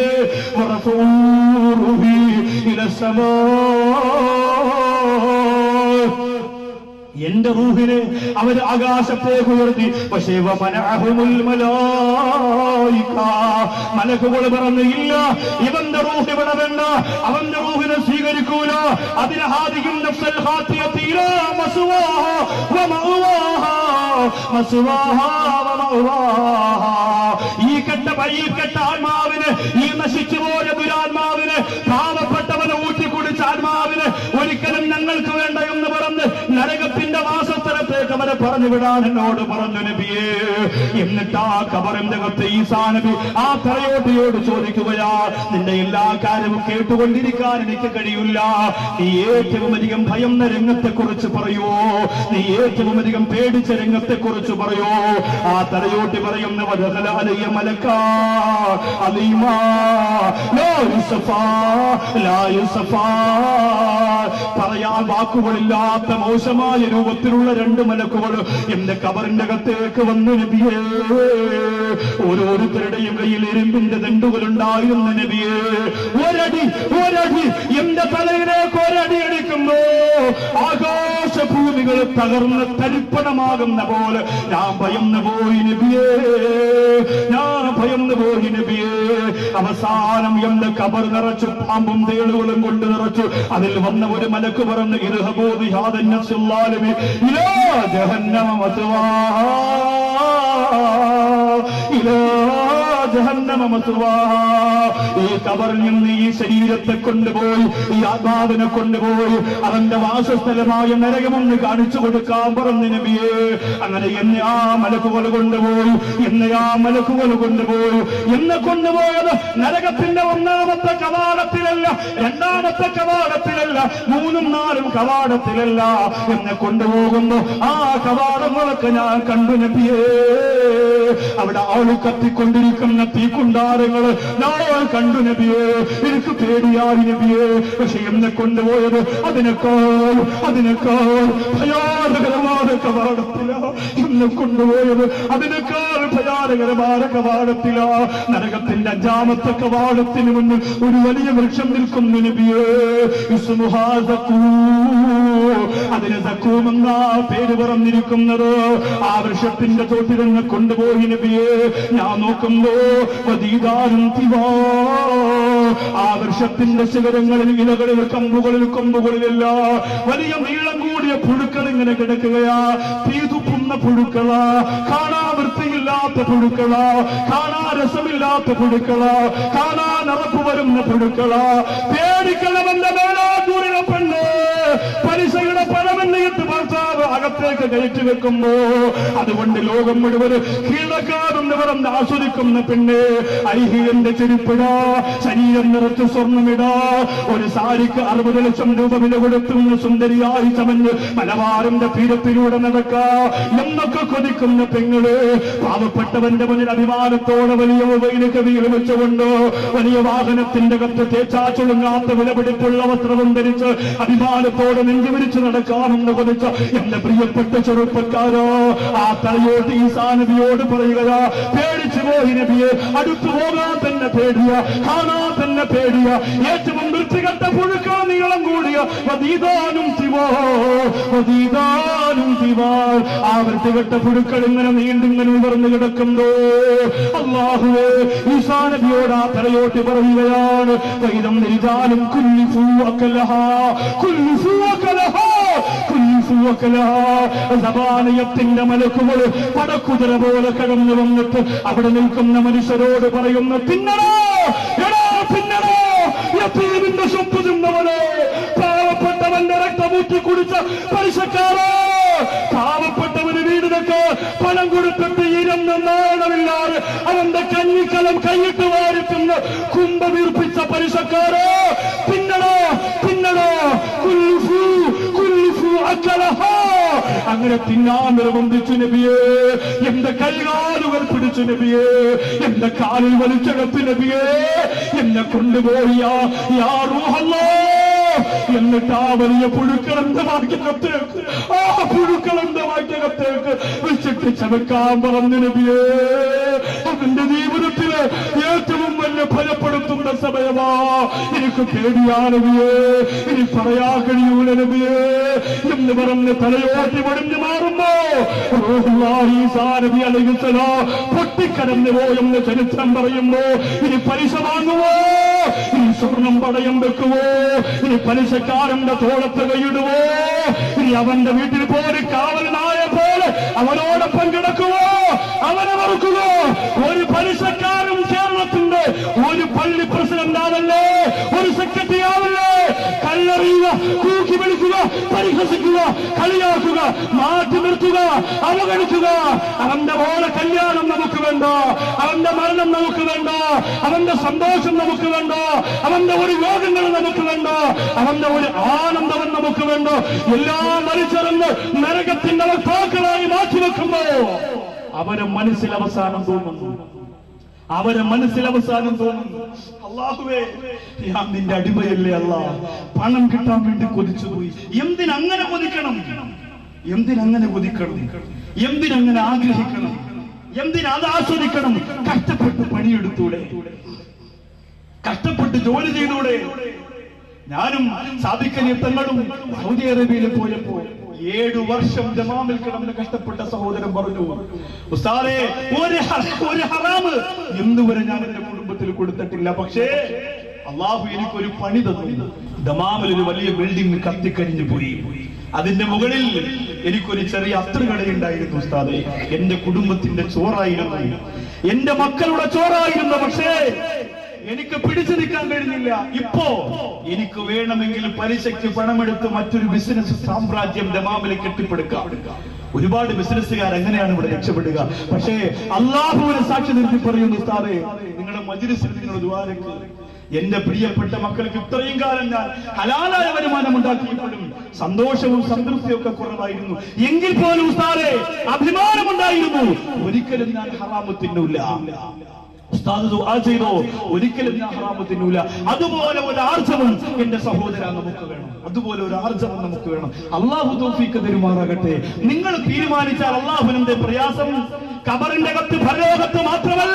വറഫൂറുഹി ഇല സമാ എന്റെ റൂഹിനെ അവർ ആകാശത്തേക്ക് ഉയർത്തി പക്ഷേ വമനഅഹുമുൽ മലായിക. മലക്കുകൾ പറഞ്ഞു ഇല്ല ഇവന്റെ റൂഹ് ഇവിടെ വേണ്ട അവന്റെ റൂഹിനെ സ്വീകരിക്കൂല അതിനെ ഹാദിക്കും നഫ്സൽ ഖാത്തിയത്തി ഇലാ മസ്വാഹ വമഅവാഹ മസ്വാഹ വമഅവാഹ ഈ കെട്ട വഴിയിൽ കെട്ട ആത്മാവിന് ഈ നശിച്ചു പോയ ദുരാത്മാവിന് പാവപ്പെട്ടവനെ ഊറ്റിക്കുടിച്ച ആത്മാവിന് ഒരിക്കലും ഞങ്ങൾക്ക് വേണ്ട എന്ന് പറഞ്ഞ് നരകത്തിന്റെ വാസസ്ഥലത്തേക്ക് അവരെ പറഞ്ഞു വിടാൻ എന്നോട് പറഞ്ഞു നബിയേ എന്നിട്ട് ആ കബറിന്റെ അകത്ത് ഈസാ നബി ആ തറയോട്ടിയോട് ചോദിക്കുകയാ നിന്റെ എല്ലാ കാര്യവും കേട്ടുകൊണ്ടിരിക്കാൻ എനിക്ക് കഴിയില്ല നീ ഏറ്റവും അധികം ഭയന്ന രംഗത്തെ കുറിച്ച് പറയോ നീ ഏറ്റവും അധികം പേടിച്ച രംഗത്തെ കുറിച്ച് പറയോ ആ തലയോട്ടി പറയുന്ന വദഖല അലയ്യ മലക്കാ അലീമാ ലാ യുസഫാ ലാ യുസഫാ പറയാൻ വാക്കുകളില്ലാത്ത മോശമായ രൂപത്തിലുള്ള രണ്ട് മലക്കുകൾ എന്റെ കബറിന്റെ അകത്തേക്ക് വന്നു നബിയേ ഓരോരുത്തരുടെയും കയ്യിൽ ഇരുമ്പിന്റെ ദണ്ടുകൾ ഉണ്ടായിരുന്ന നബിയേ ഒരടി ഒരടി എന്റെ തലയിലേക്ക് ഒരടി അടിക്കുമ്പോ ആകാശഭൂമികൾ തകർന്ന് തരിപ്പണമാകുന്ന പോലെ ഞാൻ ഭയന്നു പോയി നബിയേ ഞാൻ ഭയന്നു പോയി നബിയേ അവസാനം എന്റെ കബർ നിറച്ചു പാമ്പും തേളുകളും കൊണ്ട് നിറച്ചു അതിൽ വന്ന ഒരു മലക്ക് പറഞ്ഞു ഇർഹബൂദി ഹാദൻ നഫ്സുല്ലാലിമി ഇലാ ജഹന്നമ മത്വാഹാ ഇലാ ജഹന്നമ മത്വാഹാ ഈ കബറിൽ നിന്ന് ഈ ശരീരത്തെ കൊണ്ടുപോയി ഈ ആത്മാവിനെ കൊണ്ടുപോയി അവന്റെ വാസസ്ഥലമായ നരകമൊന്ന് കാണിച്ചു കൊടുക്കാൻ പറഞ്ഞു നബിയേ അങ്ങനെ എന്നെ ആ മലക്കുകൾ കൊണ്ടുപോയി എന്നെ ആ മലക്കുകൾ കൊണ്ടുപോയി എന്നെ കൊണ്ടുപോയത് നരകത്തിന്റെ ഒന്നാമത്തെ കവാടത്തിലല്ല രണ്ടാമത്തെ കവാടത്തിലല്ല മൂന്നും നാലും കവാടത്തിലല്ല എന്നെ കൊണ്ടുപോകുമ്പോ ആ കവാടങ്ങളൊക്കെ ഞാൻ കണ്ടു നബിയേ അവിടെ ആള് കത്തിക്കൊണ്ടിരിക്കുന്ന തീക്കുണ്ടാരങ്ങള് ഞാൻ കണ്ടു നബിയേ എനിക്ക് പേടിയായി നബിയേ പക്ഷെ എന്നെ കൊണ്ടുപോയത് അതിനേക്കാൾ അതിനേക്കാൾ ഭയാനകരമായ കവാടത്തില എന്നെ കൊണ്ടുപോയത് അതിനേക്കാൾ ഭയാനകരമായ കവാടത്തില നരകത്തിന്റെ അഞ്ചാമത്തെ കവാടത്തിന് മുന്നിൽ ഒരു വലിയ വൃക്ഷം നിൽക്കുന്നു നബിയേ ഇസ്മുഹാ സഖൂ. അതിന് സക്കൂമെന്ന പേര് പറഞ്ഞിരിക്കുന്നത് ആ വൃക്ഷത്തിന്റെ തോട്ടിൽ നിന്ന് കൊണ്ടുപോയി നബിയെ ഞാൻ നോക്കുമ്പോ വതീതാനും തിവാ ആ വൃക്ഷത്തിന്റെ ശിഖരങ്ങളിൽ ഇലകളിൽ കമ്പുകളിൽ കൊമ്പുകളിലല്ല വലിയ നീളം കൂടിയ പുഴുക്കൾ ഇങ്ങനെ കിടക്കുകയാ തീതുപ്പുന്ന പുഴുക്കളാ കാണാ വൃത്തിയില്ലാത്ത പുഴുക്കളാ കാണാ രസമില്ലാത്ത പുഴുക്കളാ കാണാ നിറപ്പ് വരുന്ന പുഴുക്കളാ പേടിക്കണമെന്റെ മേലാറ്റൂരിനെ പെണ്ണ് പലിശയുടെ പണമെന്നിട്ട് ഭർത്താവ് അകത്തേക്ക് കയറ്റി വെക്കുമ്പോ അതുകൊണ്ട് ലോകം മുഴുവൻ കീഴക്കാരെന്ന് പറഞ്ഞ് ആസ്വദിക്കുന്ന പെണ്ണ് ഐഹികന്റെ ചെരുപ്പിടാ ശരീരം നിറച്ച് സ്വർണ്ണമിടാ ഒരു സാരിക്ക് അറുപത് ലക്ഷം രൂപ വില കൊടുത്തുന്ന സുന്ദരിയായി ചമഞ്ഞ് മലബാറിന്റെ തീരത്തിലൂടെ നടക്കാ എന്നൊക്കെ കൊതിക്കുന്ന പെങ്ങള് പാവപ്പെട്ടവന്റെ മുന്നിൽ അഭിമാനത്തോടെ വലിയ മൊബൈൽ കവിയിൽ വെച്ചുകൊണ്ട് വലിയ വാഹനത്തിന്റെ കത്ത് തേച്ചാ ചുളുങ്ങാത്ത വിലപിടിപ്പുള്ള വസ്ത്രവും ധരിച്ച് അഭിമാനത്തോടെ നെഞ്ചു വിരിച്ച് നടക്കാമെന്ന് കൊതിച്ച എന്റെ പ്രിയപ്പെട്ട ചെറുപ്പക്കാരോ ആ തലയോട്ട് ഈ സാനബിയോട് പറയുകയാ പേടിച്ചു പോയി നബിയെ അടുത്തു പോകാൻ തന്നെ പേടിയ കാണാൻ തന്നെ പേടിയ ഏറ്റവും വൃത്തികെട്ട പുഴുക്ക നീളം കൂടിയ വതീതാനും തിവോ വതീതാനും തിവാ ആ വൃത്തികെട്ട പുഴുക്കൾ ഇങ്ങനെ നീണ്ടിങ്ങനെ ഉയർന്നു കിടക്കുമ്പോ അള്ളാഹുവേ ഈസാ നബിയോട് ആ തലയോട്ട് പറയുകയാണ് വൈദം നിരിജാലും കുല്ലിഫൂ അക്കലഹ കുല്ലിഫൂ അക്കലഹ കുല്ലിഫൂ അക്കലഹ സബാനയത്തിന്റെ മലക്കുകൾ പടക്കുതിര പോലെ കടന്നു വന്നിട്ട് അവിടെ നിൽക്കുന്ന മനുഷ്യരോട് പറയുന്നു തിന്നണോ എടാ തിന്നണോ യത്തീമിന്റെ സ്വപ്പ് തിന്നവനോ പാവപ്പെട്ടവന്റെ രക്തമൂറ്റി കുടിച്ച പലിശക്കാരോ പാവപ്പെട്ടവന് വീടിനൊക്കെ പണം കൊടുത്തിട്ട് ഇരുന്ന് നാണമില്ലാതെ അവന്റെ കഞ്ഞിക്കലം കൈയിട്ട് വാരിത്തുന്ന കുമ്പ വീർപ്പിച്ച പലിശക്കാരോ പിന്നടോ പിന്നടോ കുൽഫു കുൽഫു അക്കലഹോ അങ്ങനെ തിന്നാൻ നിർബന്ധിച്ചു നബിയേ എന്റെ കൈകാലുകൾ പിടിച്ചു നബിയേ എന്റെ കാലിൽ വലിച്ചകത്ത് നബിയേ എന്നെ കൊണ്ടുപോയ യാ റൂഹല്ലോ എന്നിട്ട് ആ വലിയ പുഴുക്കളന്റെ വാക്യകത്തേക്ക് ആ പുഴുക്കളന്റെ വാക്യകത്തേക്ക് വെച്ചിട്ട് ചമക്കാൻ പറഞ്ഞു നബിയേ അവന്റെ ജീവിതത്തിലെ ഏറ്റവും വലിയ തന്നെ ഫലപ്പെടുത്തുന്ന സമയമാ എനിക്ക് പേടിയാനവിയേ ഇനി പറയാ കഴിയൂല നബിയേ എന്ന് പറഞ്ഞ് തലയോട്ടി ഒടിഞ്ഞു മാറുമ്പോ റൂഹുല്ലാഹി ഈസാ നബി അലൈഹിസ്സലാം പൊട്ടിക്കരഞ്ഞു പോയെന്ന് ചരിത്രം പറയുമ്പോ ഇനി പലിശ വാങ്ങുവോ ഇനി സ്വർണം പടയം വെക്കുവോ ഇനി പലിശക്കാരന്റെ തോളത്ത് കൈയിടുവോ ഇനി അവന്റെ വീട്ടിൽ പോലും കാവൽ നായ പോലെ അവനോടൊപ്പം കിടക്കുവോ അവനെ മറക്കുവോ ഒരു പലിശക്കാരും കേരളത്തിന്റെ ഒരു പള്ളി പ്രസിഡന്റ് ആവല്ലേ ഒരു സെക്രട്ടറി ആവല്ലേ കല്ലെറിയുക കൂക്കി വിളിക്കുക പരിഹസിക്കുക കളിയാക്കുക മാറ്റി നിർത്തുക അവഗണിക്കുക അവന്റെ പോലെ കല്യാണം നമുക്ക് വേണ്ട അവന്റെ മരണം നമുക്ക് വേണ്ട അവന്റെ സന്തോഷം നമുക്ക് വേണ്ട അവന്റെ ഒരു യോഗങ്ങൾ നമുക്ക് വേണ്ട അവന്റെ ഒരു ആനന്ദവും നമുക്ക് വേണ്ട എല്ലാം വലിച്ചെറിഞ്ഞ് നരകത്തിന്റെ വക്താക്കളായി മാറ്റിവെക്കുമ്പോ അവരെ മനസ്സിൽ അവസാനം തോന്നുന്നു അവരെ മനസ്സിൽ അവസാനം തോന്നുന്നു അള്ളാഹുവേ ഞാൻ നിന്റെ അടിമയല്ലേ അല്ല പണം കിട്ടാൻ വേണ്ടി കൊതിച്ചു പോയി എന്തിനങ്ങനെ കൊതിക്കണം എന്തിനങ്ങനെ കൊതിക്കണം എന്തിനങ്ങനെ ആഗ്രഹിക്കണം എന്തിന് അത് ആസ്വദിക്കണം കഷ്ടപ്പെട്ട് പണിയെടുത്തൂടെ കഷ്ടപ്പെട്ട് ജോലി ചെയ്തൂടെ ഞാനും സാധിക്കലിയ തങ്ങളും സൗദി അറേബ്യയിൽ പോയപ്പോ ഏഴു വർഷം ജമാമിൽ കിടന്ന് കഷ്ടപ്പെട്ട സഹോദരൻ പറഞ്ഞു ഉസ്താദേ ഒരു ഹ- ഒരു ഹറാമ് ഇന്നുവരെ ഞാൻ എന്റെ കുടുംബത്തിൽ കൊടുത്തിട്ടില്ല പക്ഷേ അള്ളാഹു എനിക്കൊരു പണി തന്നു ദമാമിൽ ഒരു വലിയ ബിൽഡിംഗ് കത്തിക്കരിഞ്ഞു പോയി അതിന്റെ മുകളിൽ എനിക്കൊരു ചെറിയ അത്രകടയുണ്ടായിരുന്നു ഉസ്താദെ എന്റെ കുടുംബത്തിന്റെ ചോറായിരുന്നു എന്റെ മക്കളുടെ ചോറായിരുന്നു പക്ഷേ എനിക്ക് പിടിച്ചു നിൽക്കാൻ കഴിഞ്ഞില്ല ഇപ്പോ എനിക്ക് വേണമെങ്കിൽ പലിശയ്ക്ക് പണമെടുത്ത് മറ്റൊരു ബിസിനസ് സാമ്രാജ്യം ദമാമിലെ കെട്ടിപ്പടുക്കാം ഒരുപാട് ബിസിനസ്സുകാർ എങ്ങനെയാണ് ഇവിടെ രക്ഷപ്പെടുക പക്ഷേ അള്ളാഹുവിനെ സാക്ഷി നിർത്തി പറയുന്നു ഉസ്താദേ നിങ്ങളുടെ മജിലിസിൽ നിങ്ങൾ ദ്വാരക്ക് എന്റെ പ്രിയപ്പെട്ട മക്കൾക്ക് ഇത്രയും കാലം ഞാൻ ഹലാലായ വരുമാനം ഉണ്ടാക്കിയപ്പോഴും സന്തോഷവും സംതൃപ്തിയും ഒക്കെ കുറവായിരുന്നു എങ്കിൽ പോലും ഉസ്താദെ അഭിമാനമുണ്ടായിരുന്നു ഒരിക്കലും ഞാൻ ഹറാമ് തിന്നൂല ഉസ്താദ് ദുആ ചെയ്തോ ഒരിക്കലും ഞാൻ ഹറാമ് തിന്നൂല അതുപോലെ ഒരു ആർജവം എന്റെ സഹോദര നമുക്ക് വേണം അതുപോലെ ഒരു ആർജവം നമുക്ക് വേണം അള്ളാഹു തൗഫീക്ക് തരുമാറാകട്ടെ നിങ്ങൾ തീരുമാനിച്ചാൽ അള്ളാഹുവിന്റെ പ്രയാസം കബറിന്റെ കത്ത് ഭരലോകത്ത് മാത്രമല്ല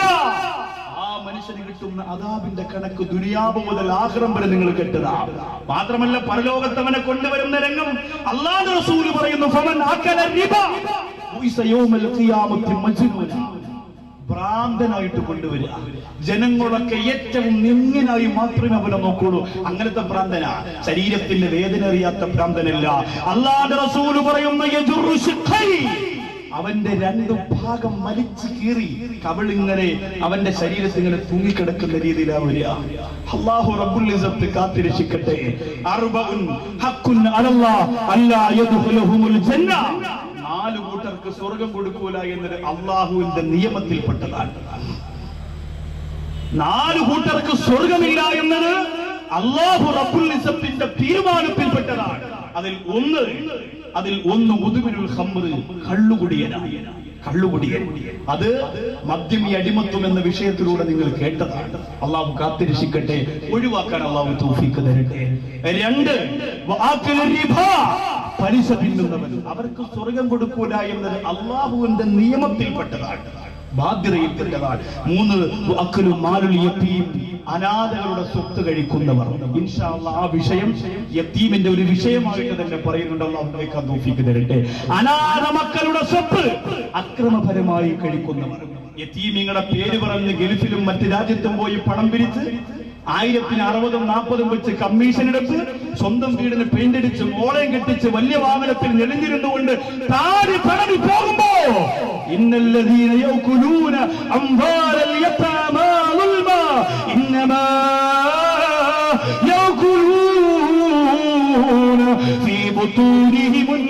ആ മനുഷ്യന് കിട്ടുന്ന അതാബിന്റെ കണക്ക് ദുനിയാവ് മുതൽ ആഹ്റം വരെ നിങ്ങൾ കെട്ടുക മാത്രമല്ല പരലോകത്ത് അവനെ കൊണ്ടുവരുന്ന രംഗം അള്ളാഹു റസൂല് പറയുന്നു ഫമൻ അക്കല റിബ ഉയ്സ യൗമൽ ഖിയാമത്തി മജ്നൂന ഭ്രാന്തനായിട്ട് കൊണ്ടുവരിക ജനങ്ങളൊക്കെ ഏറ്റവും നിങ്ങനായി മാത്രമേ അവനെ നോക്കുള്ളൂ അങ്ങനത്തെ ഭ്രാന്തന ശരീരത്തിന്റെ വേദന അറിയാത്ത ഭ്രാന്തനല്ല അള്ളാഹുവിന്റെ റസൂല് പറയുന്ന യജുറു ശിഖൈ. അവന്റെ രണ്ട് ഭാഗം വലിച്ചു കീറി കവിളിങ്ങനെ അവന്റെ ശരീരത്തിൽ ഇങ്ങനെ തൂങ്ങിക്കിടക്കുന്ന രീതിയിലാ വരിക അള്ളാഹു റബ്ബുൽ ഇസ്സത്ത് കാത്തിരക്ഷിക്കട്ടെ അർബഉൻ ഹഖുൻ അലല്ലാഹ് അല്ലാ യദ്ഖുലുഹുമുൽ ജന്ന നാല് കൂട്ടർക്ക് സ്വർഗം കൊടുക്കൂല എന്നത് അള്ളാഹുവിന്റെ നിയമത്തിൽപ്പെട്ടതാണ് നാല് കൂട്ടർക്ക് സ്വർഗമില്ല എന്നത് അള്ളാഹു റബ്ബുൽ ഇസ്സത്തിന്റെ തീരുമാനത്തിൽപ്പെട്ടതാണ് അതിൽ ഒന്ന് അതിൽ ഒന്ന് ഉദുവിനുൽ ഹമ്ര് കള്ളുകുടിയനാണ് കള്ളുകുടിയൻ അത് മദ്യം ഈ അടിമത്വം എന്ന വിഷയത്തിലൂടെ നിങ്ങൾ കേട്ടതാണ് അള്ളാഹു കാത്തിരക്ഷിക്കട്ടെ ഒഴിവാക്കാൻ അള്ളാഹു തൗഫീക്ക് തരട്ടെ രണ്ട് വആക്കിലു റിബാ പലിശ തിന്നുന്നവൻ അവർക്ക് സ്വർഗം കൊടുക്കൂല എന്നത് അള്ളാഹുവിന്റെ നിയമത്തിൽപ്പെട്ടതാണ് ബാധ്യതയിൽപ്പെട്ടതാണ് മൂന്ന് അക്കലു മാലുൽ യത്തീം അനാഥകളുടെ സ്വത്ത് കഴിക്കുന്നവർ ഇൻഷാ അല്ലാഹ് ആ വിഷയം യത്തീമിന്റെ ഒരു വിഷയമായിട്ട് തന്നെ പറയുന്നുണ്ട് അള്ളാഹു കേൾക്കാൻ തോഫിക്ക് തരട്ടെ അനാഥ മക്കളുടെ സ്വത്ത് അക്രമപരമായി കഴിക്കുന്നവർ യത്തീമിങ്ങളുടെ പേര് പറഞ്ഞ് ഗൾഫിലും മറ്റ് രാജ്യത്തും പോയി പണം പിരിച്ച് ആയിരത്തിന് അറുപതും നാൽപ്പതും വെച്ച് കമ്മീഷൻ എടുത്ത് സ്വന്തം വീടിന് പെയിന്റ് അടിച്ച് മോളയും കെട്ടിച്ച് വലിയ വാഹനത്തിൽ നെളിഞ്ഞിരുന്നുകൊണ്ട് താടി പണമി പോകുമ്പോ ഇന്നല്ലദീന യൗകുലൂന അംവാലൽ യതാമാ ളുൽമാ ഇന്നമാ യൗകുലൂന ഫീ ബുതൂനിഹിമുൻ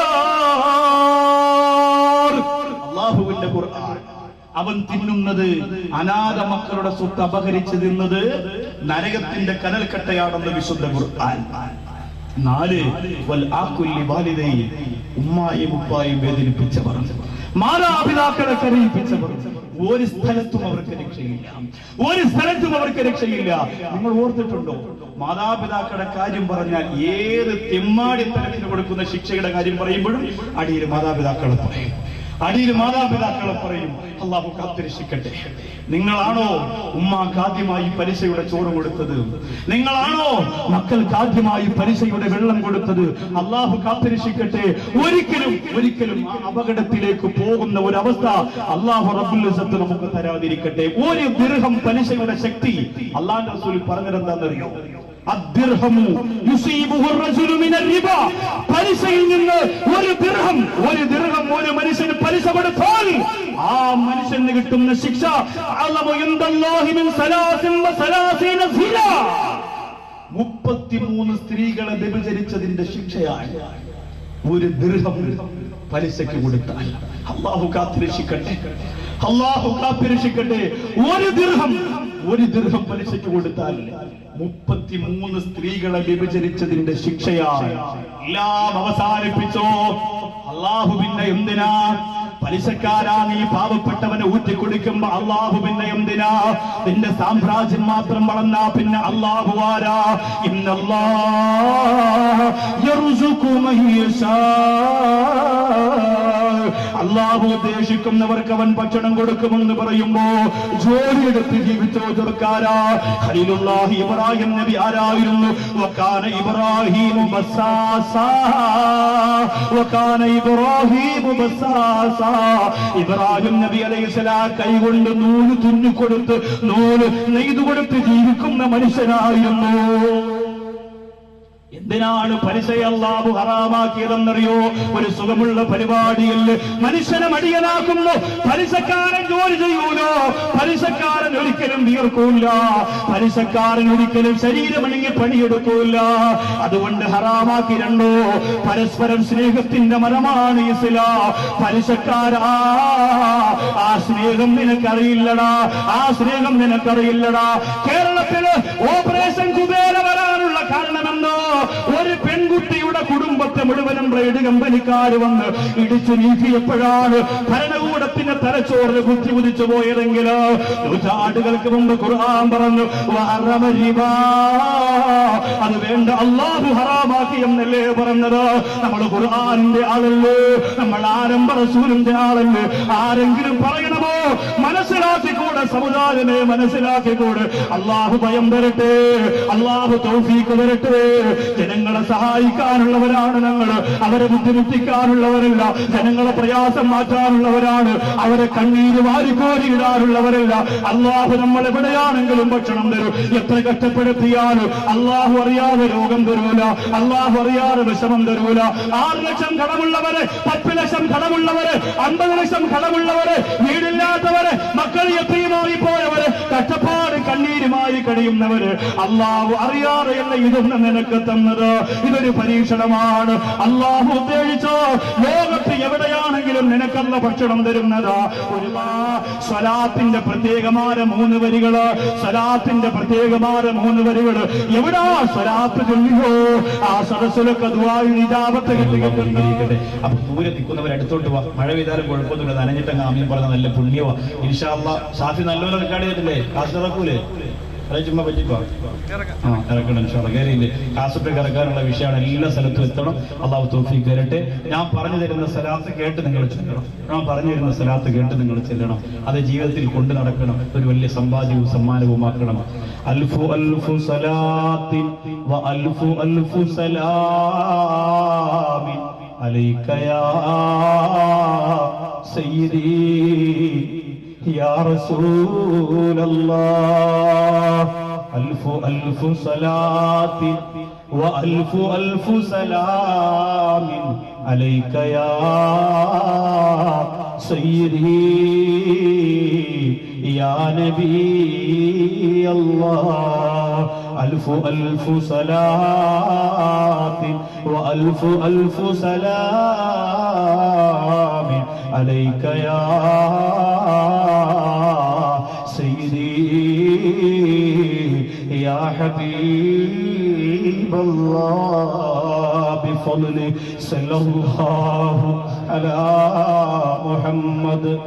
നാർ അല്ലാഹുവിന്റെ ഖുർആൻ അവൻ തിന്നുന്നത് അനാഥ മക്കളുടെ സ്വത്ത് അപഹരിച്ച് തിന്നത് നരകത്തിന്റെ കനൽക്കട്ടയാണെന്ന് വിശുദ്ധ ഖുർആൻ നാല് വൽ ആക്കുല്ലി വാലിദൈ ഉമ്മായും ഉപ്പായും വേദനിപ്പിച്ചവർ മാതാപിതാക്കളെ കരയിപ്പിച്ചവർ ഒരു സ്ഥലത്തും അവർക്ക് രക്ഷയില്ല ഒരു സ്ഥലത്തും അവർക്ക് രക്ഷയില്ല നിങ്ങൾ ഓർത്തിട്ടുണ്ടോ മാതാപിതാക്കളുടെ കാര്യം പറഞ്ഞാൽ ഏത് തെമ്മാടിത്തരത്തിന് കൊടുക്കുന്ന ശിക്ഷയുടെ കാര്യം പറയുമ്പോഴും അടിയിൽ മാതാപിതാക്കളെ പറയും അടിയിൽ മാതാപിതാക്കളെ പറയും അള്ളാഹു കാത്തിരക്ഷിക്കട്ടെ നിങ്ങളാണോ ഉമ്മാക്ക് ആദ്യമായി പലിശയുടെ ചോറ് കൊടുത്തത് നിങ്ങളാണോ മക്കൾക്ക് ആദ്യമായി പലിശയുടെ വെള്ളം കൊടുത്തത് അള്ളാഹു കാത്തിരക്ഷിക്കട്ടെ ഒരിക്കലും ഒരിക്കലും ആ അപകടത്തിലേക്ക് പോകുന്ന ഒരു അവസ്ഥ അള്ളാഹു റബ്ബുൽ ഇസ്സത്ത് നമുക്ക് തരാതിരിക്കട്ടെ ഒരു ദീർഘം പലിശയുടെ ശക്തി അള്ളാഹ് റസൂൽ പറഞ്ഞത് എന്താണെന്നറിയോ അദ്ദിർഹമു യുസീബുഹു الرجل من الربا പലിശയിൽ നിന്ന് ഒരു ദിർഹം ഒരു ദിർഹം ഒരു മനുഷ്യന് പലിശ കൊടുത്താൽ ആ മനുഷ്യന് കിട്ടുന്ന ശിക്ഷ അഅലമു ഇൻദല്ലാഹി മിൻ സലാസിൻ വസലാസീന സിന മുപ്പത്തിമൂന്ന് സ്ത്രീകളെ വ്യഭിചരിച്ചതിന്റെ ശിക്ഷയാണ് ഒരു ദീർഘം പലിശയ്ക്ക് കൊടുത്താൽ അള്ളാഹു കാത്തിരക്ഷിക്കട്ടെ അള്ളാഹു കാത്തിരക്ഷിക്കട്ടെ ഒരു ദീർഘം ഒരു ദീർഘം പലിശയ്ക്ക് കൊടുത്താൽ മുപ്പത്തിമൂന്ന് സ്ത്രീകളെ വ്യഭിചരിച്ചതിന്റെ ശിക്ഷയാണ് എല്ലാം അവസാനിപ്പിച്ചോ അള്ളാഹു പിന്നെ എന്തിനാ പലിശക്കാരാ നീ പാവപ്പെട്ടവനെ ഊറ്റിക്കൊടുക്കുമ്പോ അള്ളാഹു പിന്നെ എന്തിനാ നിന്റെ സാമ്രാജ്യം മാത്രം വളർന്നാ പിന്നെ അള്ളാഹു ആരാ ഇന്നല്ലാ യർസുഖു മൻ യശാ. അള്ളാഹു ഉദ്ദേശിക്കുന്നവർക്ക് അവൻ ഭക്ഷണം കൊടുക്കുമെന്ന് പറയുമ്പോ ജോലിയെടുത്ത് ജീവിച്ചോ ചെറുക്കാരാ ഖലീലുല്ലാഹി ഇബ്രാഹിം നബി ആരായിരുന്നു വകാന ഇബ്രാഹിം ബസാസാ വകാന ഇബ്രാഹിം ബസാസാ ഇബ്രാഹിം നബി അലൈഹിസ്സലാം കൈകൊണ്ട് നൂല് തുന്നിക്കൊടുത്ത് നൂല് നെയ്തു കൊടുത്ത് ജീവിക്കുന്ന മനുഷ്യനായിരുന്നു എന്തിനാണ് പലിശയെ അള്ളാഹു ഹറാമാക്കിയതെന്നറിയോ ഒരു സുഖമുള്ള പരിപാടിയിൽ മനുഷ്യനെ മടിയനാക്കുന്നു പലിശക്കാരൻ ജോലി ചെയ്യൂലോ പലിശക്കാരൻ ഒരിക്കലും വിയർക്കൂല പലിശക്കാരൻ ഒരിക്കലും ശരീരമണിങ്ങി പണിയെടുക്കൂല അതുകൊണ്ട് ഹറാമാക്കി രണ്ടോ പരസ്പരം സ്നേഹത്തിന്റെ മരമാണ് ഇസ്ലാം പലിശക്കാരാ ആ സ്നേഹം നിനക്കറിയില്ലടാ ആ സ്നേഹം നിനക്കറിയില്ലടാ കേരളത്തില് ഓപ്പറേഷൻ കുബേര വരാനുള്ള കാരണമെന്തോ ഒരു പെൺകുട്ടിയുടെ കുടുംബത്തെ മുഴുവനും ബ്ലേഡ് കമ്പനിക്കാർ വന്ന് ഇടിച്ചു നീക്കിയപ്പോഴാണ് ഭരണകൂടത്തിന്റെ തലച്ചോറിന് കുത്തി കുതിച്ചു പോയതെങ്കിൽ നൂറ്റാണ്ടുകൾക്ക് മുമ്പ് ഖുർആൻ പറഞ്ഞു "വഹറമ റിബാ." അത് വേണ്ട അള്ളാഹു ഹറാമാക്കി എന്നല്ലേ പറഞ്ഞത് നമ്മൾ ഖുർആാനിന്റെ ആളല്ലേ നമ്മൾ ആരംഭ റസൂലിന്റെ ആളല്ലേ ആരെങ്കിലും പറയണമോ മനസ്സിലാക്കിക്കൂടെ സമുദായമേ മനസ്സിലാക്കിക്കൂടെ അള്ളാഹു ഭയം തരട്ടെ അള്ളാഹു തൗഫീക്ക് തരട്ടെ ജനങ്ങളെ സഹായിക്കാനുള്ളവരാണ് ഞങ്ങൾ അവരെ ബുദ്ധിമുട്ടിക്കാനുള്ളവരല്ല ജനങ്ങളെ പ്രയാസം മാറ്റാനുള്ളവരാണ് അവരെ കണ്ണീര് വാരിക്കോരിയിടാനുള്ളവരല്ല അള്ളാഹു നമ്മൾ എവിടെയാണെങ്കിലും ഭക്ഷണം തരും എത്ര കഷ്ടപ്പെടുത്തിയാലും അള്ളാഹു അറിയാതെ രോഗം തരൂല അള്ളാഹു അറിയാതെ വിഷമം തരൂല ആറ് ലക്ഷം കടമുള്ളവര് പത്ത് ലക്ഷം കടമുള്ളവര് അമ്പത് ലക്ഷം കടമുള്ളവര് വീടില്ലാത്തവര് മക്കൾ എത്രയുമായി പോയവര് കഷ്ടപ്പാട് കണ്ണീരുമായി കഴിയുന്നവര് അള്ളാഹു അറിയാതെയല്ല ഇതൊന്നും നിനക്ക് തന്നത് ഇതൊരു പരീക്ഷണമാണ് അള്ളാഹു ഉദ്ദേശിച്ചോ ലോകത്ത് എവിടെയാണെങ്കിലും നിനക്കല്ല ഭക്ഷണം തരുന്നത് ഒരുപാ സ്വലാത്തിന്റെ പ്രത്യേകമായ മൂന്ന് വരികള് സ്വലാത്തിന്റെ പ്രത്യേകമായ മൂന്ന് വരികള് എവിടാ സ്വലാത്ത് ചൊല്ലിയോ ആ സദസ്സിലൊക്കെ ദുവായി നിജാപത്ത് കിട്ടുകട്ടെ അപ്പൊ ദൂരെ നിൽക്കുന്നവർ അടുത്തോട്ട് വാ മഴ പെയ്താലും കുഴപ്പമൊന്നുമില്ല നനഞ്ഞിട്ടങ്ങ് ആമീൻ പറഞ്ഞ നല്ല പുണ്യവാ ഇൻഷാല്ല ഷാഫി നല്ലപോലെ റെക്കോർഡ് ചെയ്തിട്ടില്ലേ കാശ് ഇറക്കൂലേ അത് ചുമ്മാ പറ്റിക്കോ ആ ഇറക്കണം ഇൻഷാല്ല കയറിയില്ലേ കാസറ്റ് ഇറക്കാനുള്ള വിഷയമാണ് എല്ലാ സ്ഥലത്തും എത്തണം അള്ളാഹു തോഫി കയറട്ടെ ഞാൻ പറഞ്ഞു തരുന്ന സ്ഥലത്ത് കേട്ട് നിങ്ങൾ ചെല്ലണം ഞാൻ പറഞ്ഞു തരുന്ന സ്ഥലത്ത് കേട്ട് നിങ്ങൾ ചെല്ലണം അത് ജീവിതത്തിൽ കൊണ്ടു നടക്കണം ഒരു വലിയ സമ്പാദ്യവും സമ്മാനവുമാക്കണം അൽഫു അൽഫു സലാത്തിൻ വ അൽഫു അൽഫു സലാമിൻ عليك يا سيدي يا رسول الله ألف ألف صلاة وألف ألف سلام عليك يا سيدي يا نبي الله ألف ألف صلاة وألف ألف سلام عليك يا سيدي يا حبيب الله بفضل صلى الله على محمد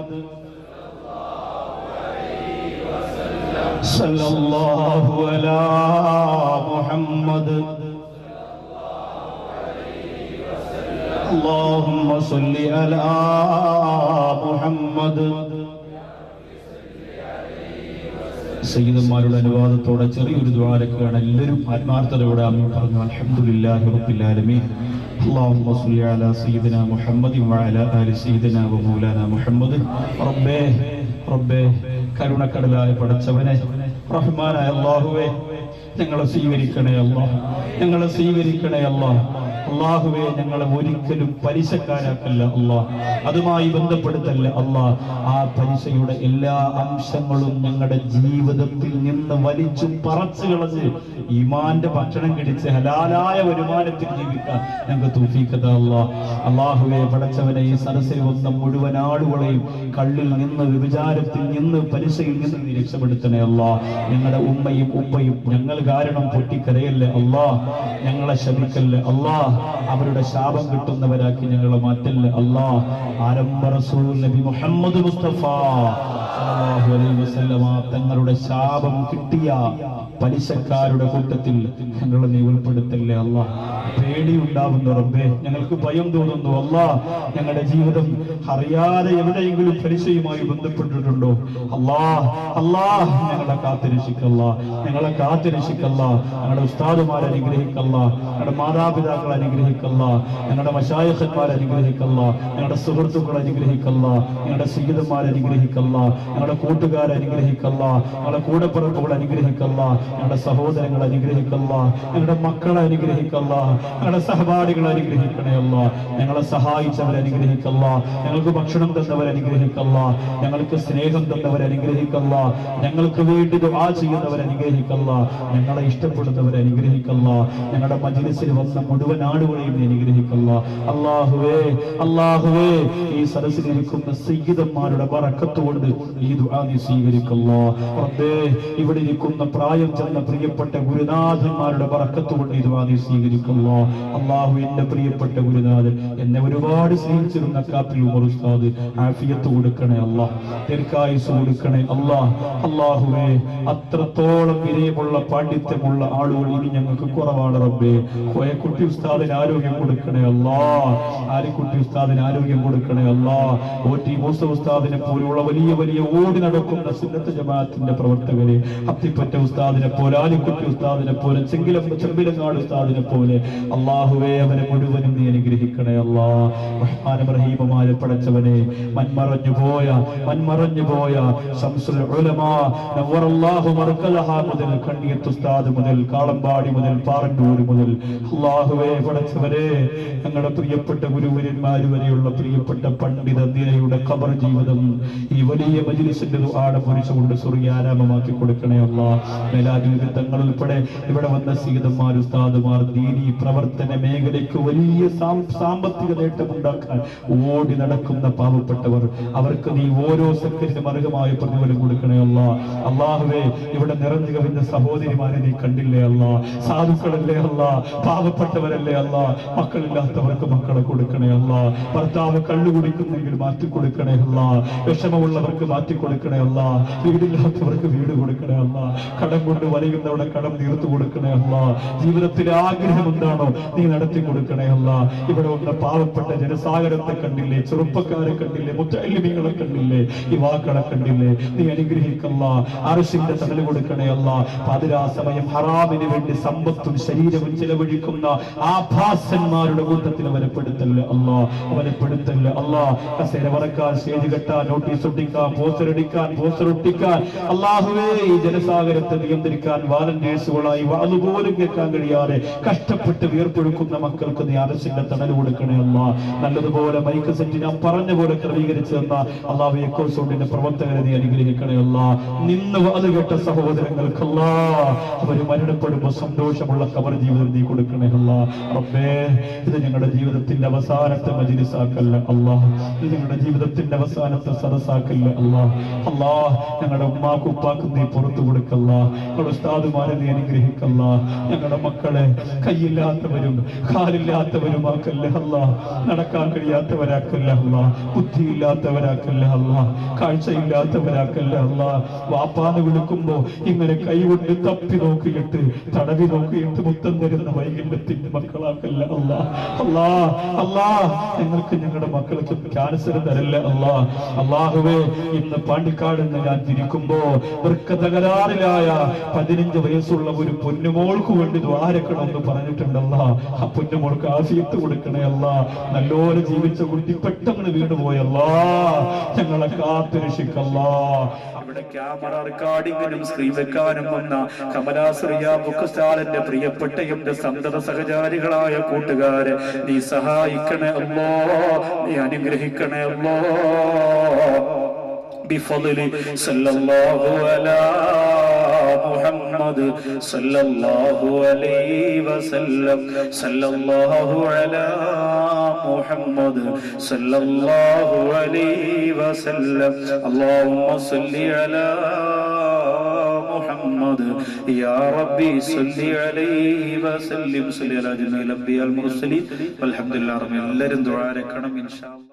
صلى الله على محمد اللهم صل على محمد സയ്യിദന്മാരുടെ അനുവാദത്തോടെ ചെറിയൊരു ദ്വാരക്കാണ് എല്ലാവരും ആത്മാർത്ഥതയോടെ അമ്മ പറഞ്ഞു അൽഹംദുലില്ലാഹി റബ്ബിൽ ആലമീൻ اللهم صل على سيدنا محمد وعلى آل سيدنا ومولانا محمد റബ്ബേ റബ്ബേ കരുണക്കടലായ പടച്ചവനെ റഹ്മാനായ അല്ലാഹുവേ ഞങ്ങളെ സ്വീകരിക്കണേ അല്ലാ ഞങ്ങളെ സ്വീകരിക്കണേ അല്ലാ അള്ളാഹുവെ ഞങ്ങളെ ഒരിക്കലും പലിശക്കാരാക്കല്ല അല്ലാ അതുമായി ബന്ധപ്പെടുത്തല്ല അല്ലാ ആ പലിശയുടെ എല്ലാ അംശങ്ങളും ഞങ്ങളുടെ ജീവിതത്തിൽ നിന്ന് വലിച്ചു പറച്ചു കളഞ്ഞ് ഈമാന്റെ ഭക്ഷണം കിടിച്ച് ഹലാലായ വരുമാനത്തിൽ ജീവിക്കാൻ ഞങ്ങൾക്ക് തൂഫീക്കത അല്ലാ അള്ളാഹുവെ പടച്ചവനെ ഈ സരസിൽ വന്ന മുഴുവൻ ആളുകളെയും കള്ളിൽ നിന്ന് വ്യഭിചാരത്തിൽ നിന്ന് പലിശയിൽ നിന്ന് നീ രക്ഷപ്പെടുത്തണേ അല്ലാ ഞങ്ങളുടെ ഉമ്മയും ഉപ്പയും ഞങ്ങൾ കാരണം പൊട്ടിക്കരയല്ലേ അല്ലാ ഞങ്ങളെ ശമിക്കല്ലേ അല്ലാ അവരുടെ ശാപം കിട്ടുന്നവരാക്കി ഞങ്ങളെ മാറ്റല്ലേ അല്ലാ ആരംഭ റസൂൽ നബി മുഹമ്മദ് മുസ്തഫ സല്ലല്ലാഹു അലൈഹി വസല്ലമ തങ്ങളുടെ ശാപം കിട്ടിയ പലിശക്കാരുടെ കൂട്ടത്തിൽ ഞങ്ങളെ നീ ഉൾപ്പെടുത്തല്ലേ അല്ലാ പേടിയുണ്ടാവുന്നു റബ്ബേ ഞങ്ങൾക്ക് ഭയം തോന്നുന്നു അല്ലാ ഞങ്ങളുടെ ജീവിതം അറിയാതെ എവിടെയെങ്കിലും പലിശയുമായി ബന്ധപ്പെട്ടിട്ടുണ്ടോ അല്ലാ അല്ലാ ഞങ്ങളെ കാത്തുരക്ഷിക്കല്ല ഞങ്ങളെ കാത്തുരക്ഷിക്കല്ല ഞങ്ങളുടെ ഉസ്താദുമാരെ അനുഗ്രഹിക്കല്ല ഞങ്ങളുടെ മാതാപിതാക്കളെ അനുഗ്രഹിക്കല്ല ഞങ്ങളുടെ മശായഖന്മാരെ അനുഗ്രഹിക്കല്ല ഞങ്ങളുടെ സുഹൃത്തുക്കളെ അനുഗ്രഹിക്കല്ല ഞങ്ങളുടെ സീതന്മാരെ അനുഗ്രഹിക്കല്ല ഞങ്ങളുടെ കൂട്ടുകാരെ അനുഗ്രഹിക്കല്ല ഞങ്ങളുടെ കൂടപ്പിറപ്പുകളെ അനുഗ്രഹിക്കല്ല ഞങ്ങളുടെ സഹോദരങ്ങളെ അനുഗ്രഹിക്കല്ല ഞങ്ങളുടെ മക്കളെ അനുഗ്രഹിക്കല്ല ഞങ്ങളുടെ സഹപാഠികളെ അനുഗ്രഹിക്കണേ അല്ല ഞങ്ങളെ സഹായിച്ചവരെ അനുഗ്രഹിക്കല്ല ഞങ്ങൾക്ക് ഭക്ഷണം തന്നവരെ അനുഗ്രഹിക്കല്ല ഞങ്ങൾക്ക് സ്നേഹം തന്നവരെ അനുഗ്രഹിക്കല്ല ഞങ്ങൾക്ക് വേണ്ടി ദുആ ചെയ്യുന്നവരെ അനുഗ്രഹിക്കല്ല ഞങ്ങളെ ഇഷ്ടപ്പെടുന്നവരെ അനുഗ്രഹിക്കല്ല ഞങ്ങളുടെ മജിലിസിൽ വന്ന മുഴുവൻ ആളുകളെയും നീ അനുഗ്രഹിക്കല്ല അള്ളാഹുവേ അള്ളാഹുവേ ഈ സദസ്സിലിരിക്കുന്ന സയ്യിദന്മാരുടെ ബറക്കത്തുകൊണ്ട് ഈ ദുആ നീ സ്വീകരിക്കല്ല റബ്ബേ ഇവിടെ ഇരിക്കുന്ന പ്രായം ചെന്ന പ്രിയപ്പെട്ട ഗുരുനാഥന്മാരുടെ ബറക്കത്തുകൊണ്ട് ഈ ദുആ നീ സ്വീകരിക്കല്ല അള്ളാഹു എന്റെ പ്രിയപ്പെട്ട ഗുരുനാഥൻ എന്നെ ഒരുപാട് സ്നേഹിച്ചിരുന്ന കാപ്പിൽ ഉമർ ഉസ്താദ് ആഫിയത്ത് കൊടുക്കണേ അല്ലാ ദീർഘായുസ് കൊടുക്കണേ അല്ലാ അള്ളാഹുവേ അത്രത്തോളം വിനയമുള്ള പാണ്ഡിത്യമുള്ള ആളുകൾ ഇനി ഞങ്ങൾക്ക് കുറവാണ് റബ്ബേ കോയക്കുട്ടി ഉസ്താദിന് ആരോഗ്യം കൊടുക്കണേ അല്ലാ ആലിക്കുട്ടി ഉസ്താദിന് ആരോഗ്യം കൊടുക്കണേ അല്ലാ ഓ ടി മൂസ ഉസ്താദിനെ പോലുള്ള വലിയ വലിയ ഓടി നടക്കുന്ന സുന്നത്ത് ജമാഅത്തിന്റെ പ്രവർത്തകരെ അത്തിപ്പറ്റ ഉസ്താദിനെ പോലെ ആലിക്കുട്ടി ഉസ്താദിനെ പോലെ ചെങ്കിലം ചെമ്പിലങ്ങാട് ഉസ്താദിനെ പോലെ അള്ളാഹുവേ അവരെ മുഴുവനും നീ അനുഗ്രഹിക്കണേ അല്ലാ റഹ്മാനും റഹീമുമായ പടച്ചവനെ മൺമറഞ്ഞു പോയ മൺമറഞ്ഞു പോയ ശംസുൽ ഉലമാ നവറല്ലാഹു മർക്കലഹ മുതൽ കണ്ണിയത്ത് ഉസ്താദ് മുതൽ കാളമ്പാടി മുതൽ പാറന്നൂർ മുതൽ അള്ളാഹുവേ പടച്ചവരെ ഞങ്ങളുടെ പ്രിയപ്പെട്ട ഗുരുവര്യന്മാര് വരെയുള്ള പ്രിയപ്പെട്ട പണ്ഡിത നിരയുടെ ഖബർ ജീവിതം ഈ വലിയ മജിലിസിന്റെ ആട പൊരിച്ചുകൊണ്ട് സ്വർഗീയാരാമമാക്കി കൊടുക്കണേ അല്ല മേലാജൂരി തങ്ങൾ ഉൾപ്പെടെ ഇവിടെ വന്ന സീതന്മാർ ഉസ്താദുമാർ ദീനി പ്രവർത്തന മേഖലയ്ക്ക് വലിയ സാം- സാമ്പത്തിക നേട്ടമുണ്ടാക്കാൻ ഓടി നടക്കുന്ന പാവപ്പെട്ടവർ അവർക്ക് നീ ഓരോ സെക്കൻഡിനും അർഹമായ പ്രതിഫലം കൊടുക്കണേ അല്ല അള്ളാഹുവേ ഇവിടെ നിറഞ്ഞു കവിഞ്ഞ സഹോദരിമാരെ നീ കണ്ടില്ലേ അല്ല സാധുക്കളല്ലേ അല്ല പാവപ്പെട്ടവരല്ലേ അല്ല മക്കളില്ലാത്തവർക്ക് മക്കളെ കൊടുക്കണേ അല്ല ഭർത്താവ് കള്ളു കുടിക്കുന്നെങ്കിൽ മാറ്റി കൊടുക്കണേ അല്ല വിഷമമുള്ളവർക്ക് മാറ്റി കൊടുക്കണേ അല്ല വീടില്ലാത്തവർക്ക് വീട് കൊടുക്കണേ അല്ല കടം കൊണ്ട് വലയുന്നവിടെ കടം തീർത്തു കൊടുക്കണേ അല്ല ജീവിതത്തിലെ ആഗ്രഹം എന്താണോ നീ നടത്തി കൊടുക്കണേ അല്ല ഇവിടെ വന്ന പാവപ്പെട്ട ജനസാഗരത്തെ കണ്ടില്ലേ ചെറുപ്പക്കാരെ കണ്ടില്ലേ മുത്തല്ലിമികളെ കണ്ടില്ലേ യുവാക്കളെ കണ്ടില്ലേ നീ അനുഗ്രഹിക്കല്ല അർശിന്റെ തണല് കൊടുക്കണേ അല്ല പാതിരാ സമയം ഹറാമിന് വേണ്ടി സമ്പത്തും ശരീരവും ചെലവഴിക്കുന്ന ആഭാസന്മാരുടെ കൂട്ടത്തിൽ അവരെ പെടുത്തല്ല അല്ല അവരെ പെടുത്തല്ല അല്ല കസേര വറക്കാൻ സ്റ്റേജ് കെട്ടാൻ നോട്ടീസ് ഒട്ടിക്കാൻ പോസ്റ്റർ അടിക്കാൻ പോസ്റ്റർ ഒട്ടിക്കാൻ അള്ളാഹുവേ ഈ ജനസാഗരത്തെ നിയന്ത്രിക്കാൻ വാലന്റേഴ്സുകളായി അതുപോലും കേൾക്കാൻ കഴിയാതെ കഷ്ടപ്പെട്ട് വീർപ്പൊഴുക്കുന്ന മക്കൾക്ക് നീ അരസിന്റെ തണൽ കൊടുക്കണേ അല്ല നല്ലതുപോലെ മൈക്ക് സെറ്റ് ഞാൻ പറഞ്ഞ പോലെ ക്രമീകരിച്ചു തന്ന അള്ളാഹു എക്കോ സൗണ്ടിന്റെ പ്രവർത്തകരെ നീ അനുഗ്രഹിക്കണേ അല്ല നിന്ന് അത് കേട്ട സഹോദരങ്ങൾക്കല്ല അവര് മരണപ്പെടുമ്പോ സന്തോഷമുള്ള കബർ ജീവിതം നീ കൊടുക്കണേ അല്ല റബ്ബേ ഇത് ഞങ്ങളുടെ ജീവിതത്തിന്റെ അവസാനത്തെ മജിലിസാക്കല്ല അല്ല ഇത് ഞങ്ങളുടെ ജീവിതത്തിന്റെ അവസാനത്തെ സദസ്സാക്കല്ല അല്ല അല്ലാ ഞങ്ങളുടെ ഉമ്മാക്കും ഉപ്പാക്കും നീ പുറത്തു കൊടുക്കല്ല ഞങ്ങളുടെ ഉസ്താദുമാരെ നീ അനുഗ്രഹിക്കല്ല ഞങ്ങളുടെ മക്കളെ കൈയില്ലാത്തവരും കാലില്ലാത്തവരുമാക്കല്ല അല്ല നടക്കാൻ കഴിയാത്തവരാക്കല്ല അല്ല ബുദ്ധിയില്ലാത്തവരാക്കല്ല അല്ല കാഴ്ചയില്ലാത്തവരാക്കല്ല അല്ല വാപ്പാന്ന് വിളിക്കുമ്പോ ഇങ്ങനെ കൈകൊണ്ട് തപ്പി നോക്കിയിട്ട് തടവി നോക്കിയിട്ട് മുത്തം തരുന്ന വൈകല്യത്തിന്റെ മക്കളാക്കല്ല അല്ല അല്ലാ അല്ലാ ഞങ്ങൾക്ക് ഞങ്ങളുടെ മക്കൾക്ക് ക്യാൻസർ തരല്ല അല്ലാ അള്ളാഹുവേ ഇന്ന് പാണ്ടിക്കാട് നിന്ന് ഞാൻ തിരിക്കുമ്പോ വൃക്ക തകരാറിലായ പതിനഞ്ച് വയസ്സുള്ള ഒരു പൊന്നുമോൾക്ക് വേണ്ടി ദ്വാരക്കണമെന്ന് പറഞ്ഞിട്ടുണ്ടല്ല ആ പൊന്നുമോൾക്ക് ആഫിയത്ത് കൊടുക്കണേ അല്ല നല്ലോലെ ജീവിച്ച കുട്ടി പെട്ടെന്ന് വീണുപോയല്ല ഞങ്ങളെ കാത്തു രക്ഷിക്കല്ല ഇവിടെ ക്യാമറ റെക്കോർഡിങ്ങിനും സ്ക്രീൻ വെക്കാനും വന്ന കമലാശ്രീയ ബുക്ക് സ്റ്റാളിന്റെ പ്രിയപ്പെട്ട എന്റെ സന്തത സഹചാരികളായ കൂട്ടുകാരെ നീ സഹായിക്കണേ അല്ലോ നീ അനുഗ്രഹിക്കണേ അല്ലോ بفضل صلى الله على محمد صلى الله عليه وسلم صلى الله على محمد صلى الله عليه وسلم اللهم صل على محمد يا ربي صل عليه وسلم صل على جميع الانبياء المرسلين والحمد لله رب العالمين എല്ലാവരും ദുആ രക്കണം ഇൻഷാ അല്ലാഹ്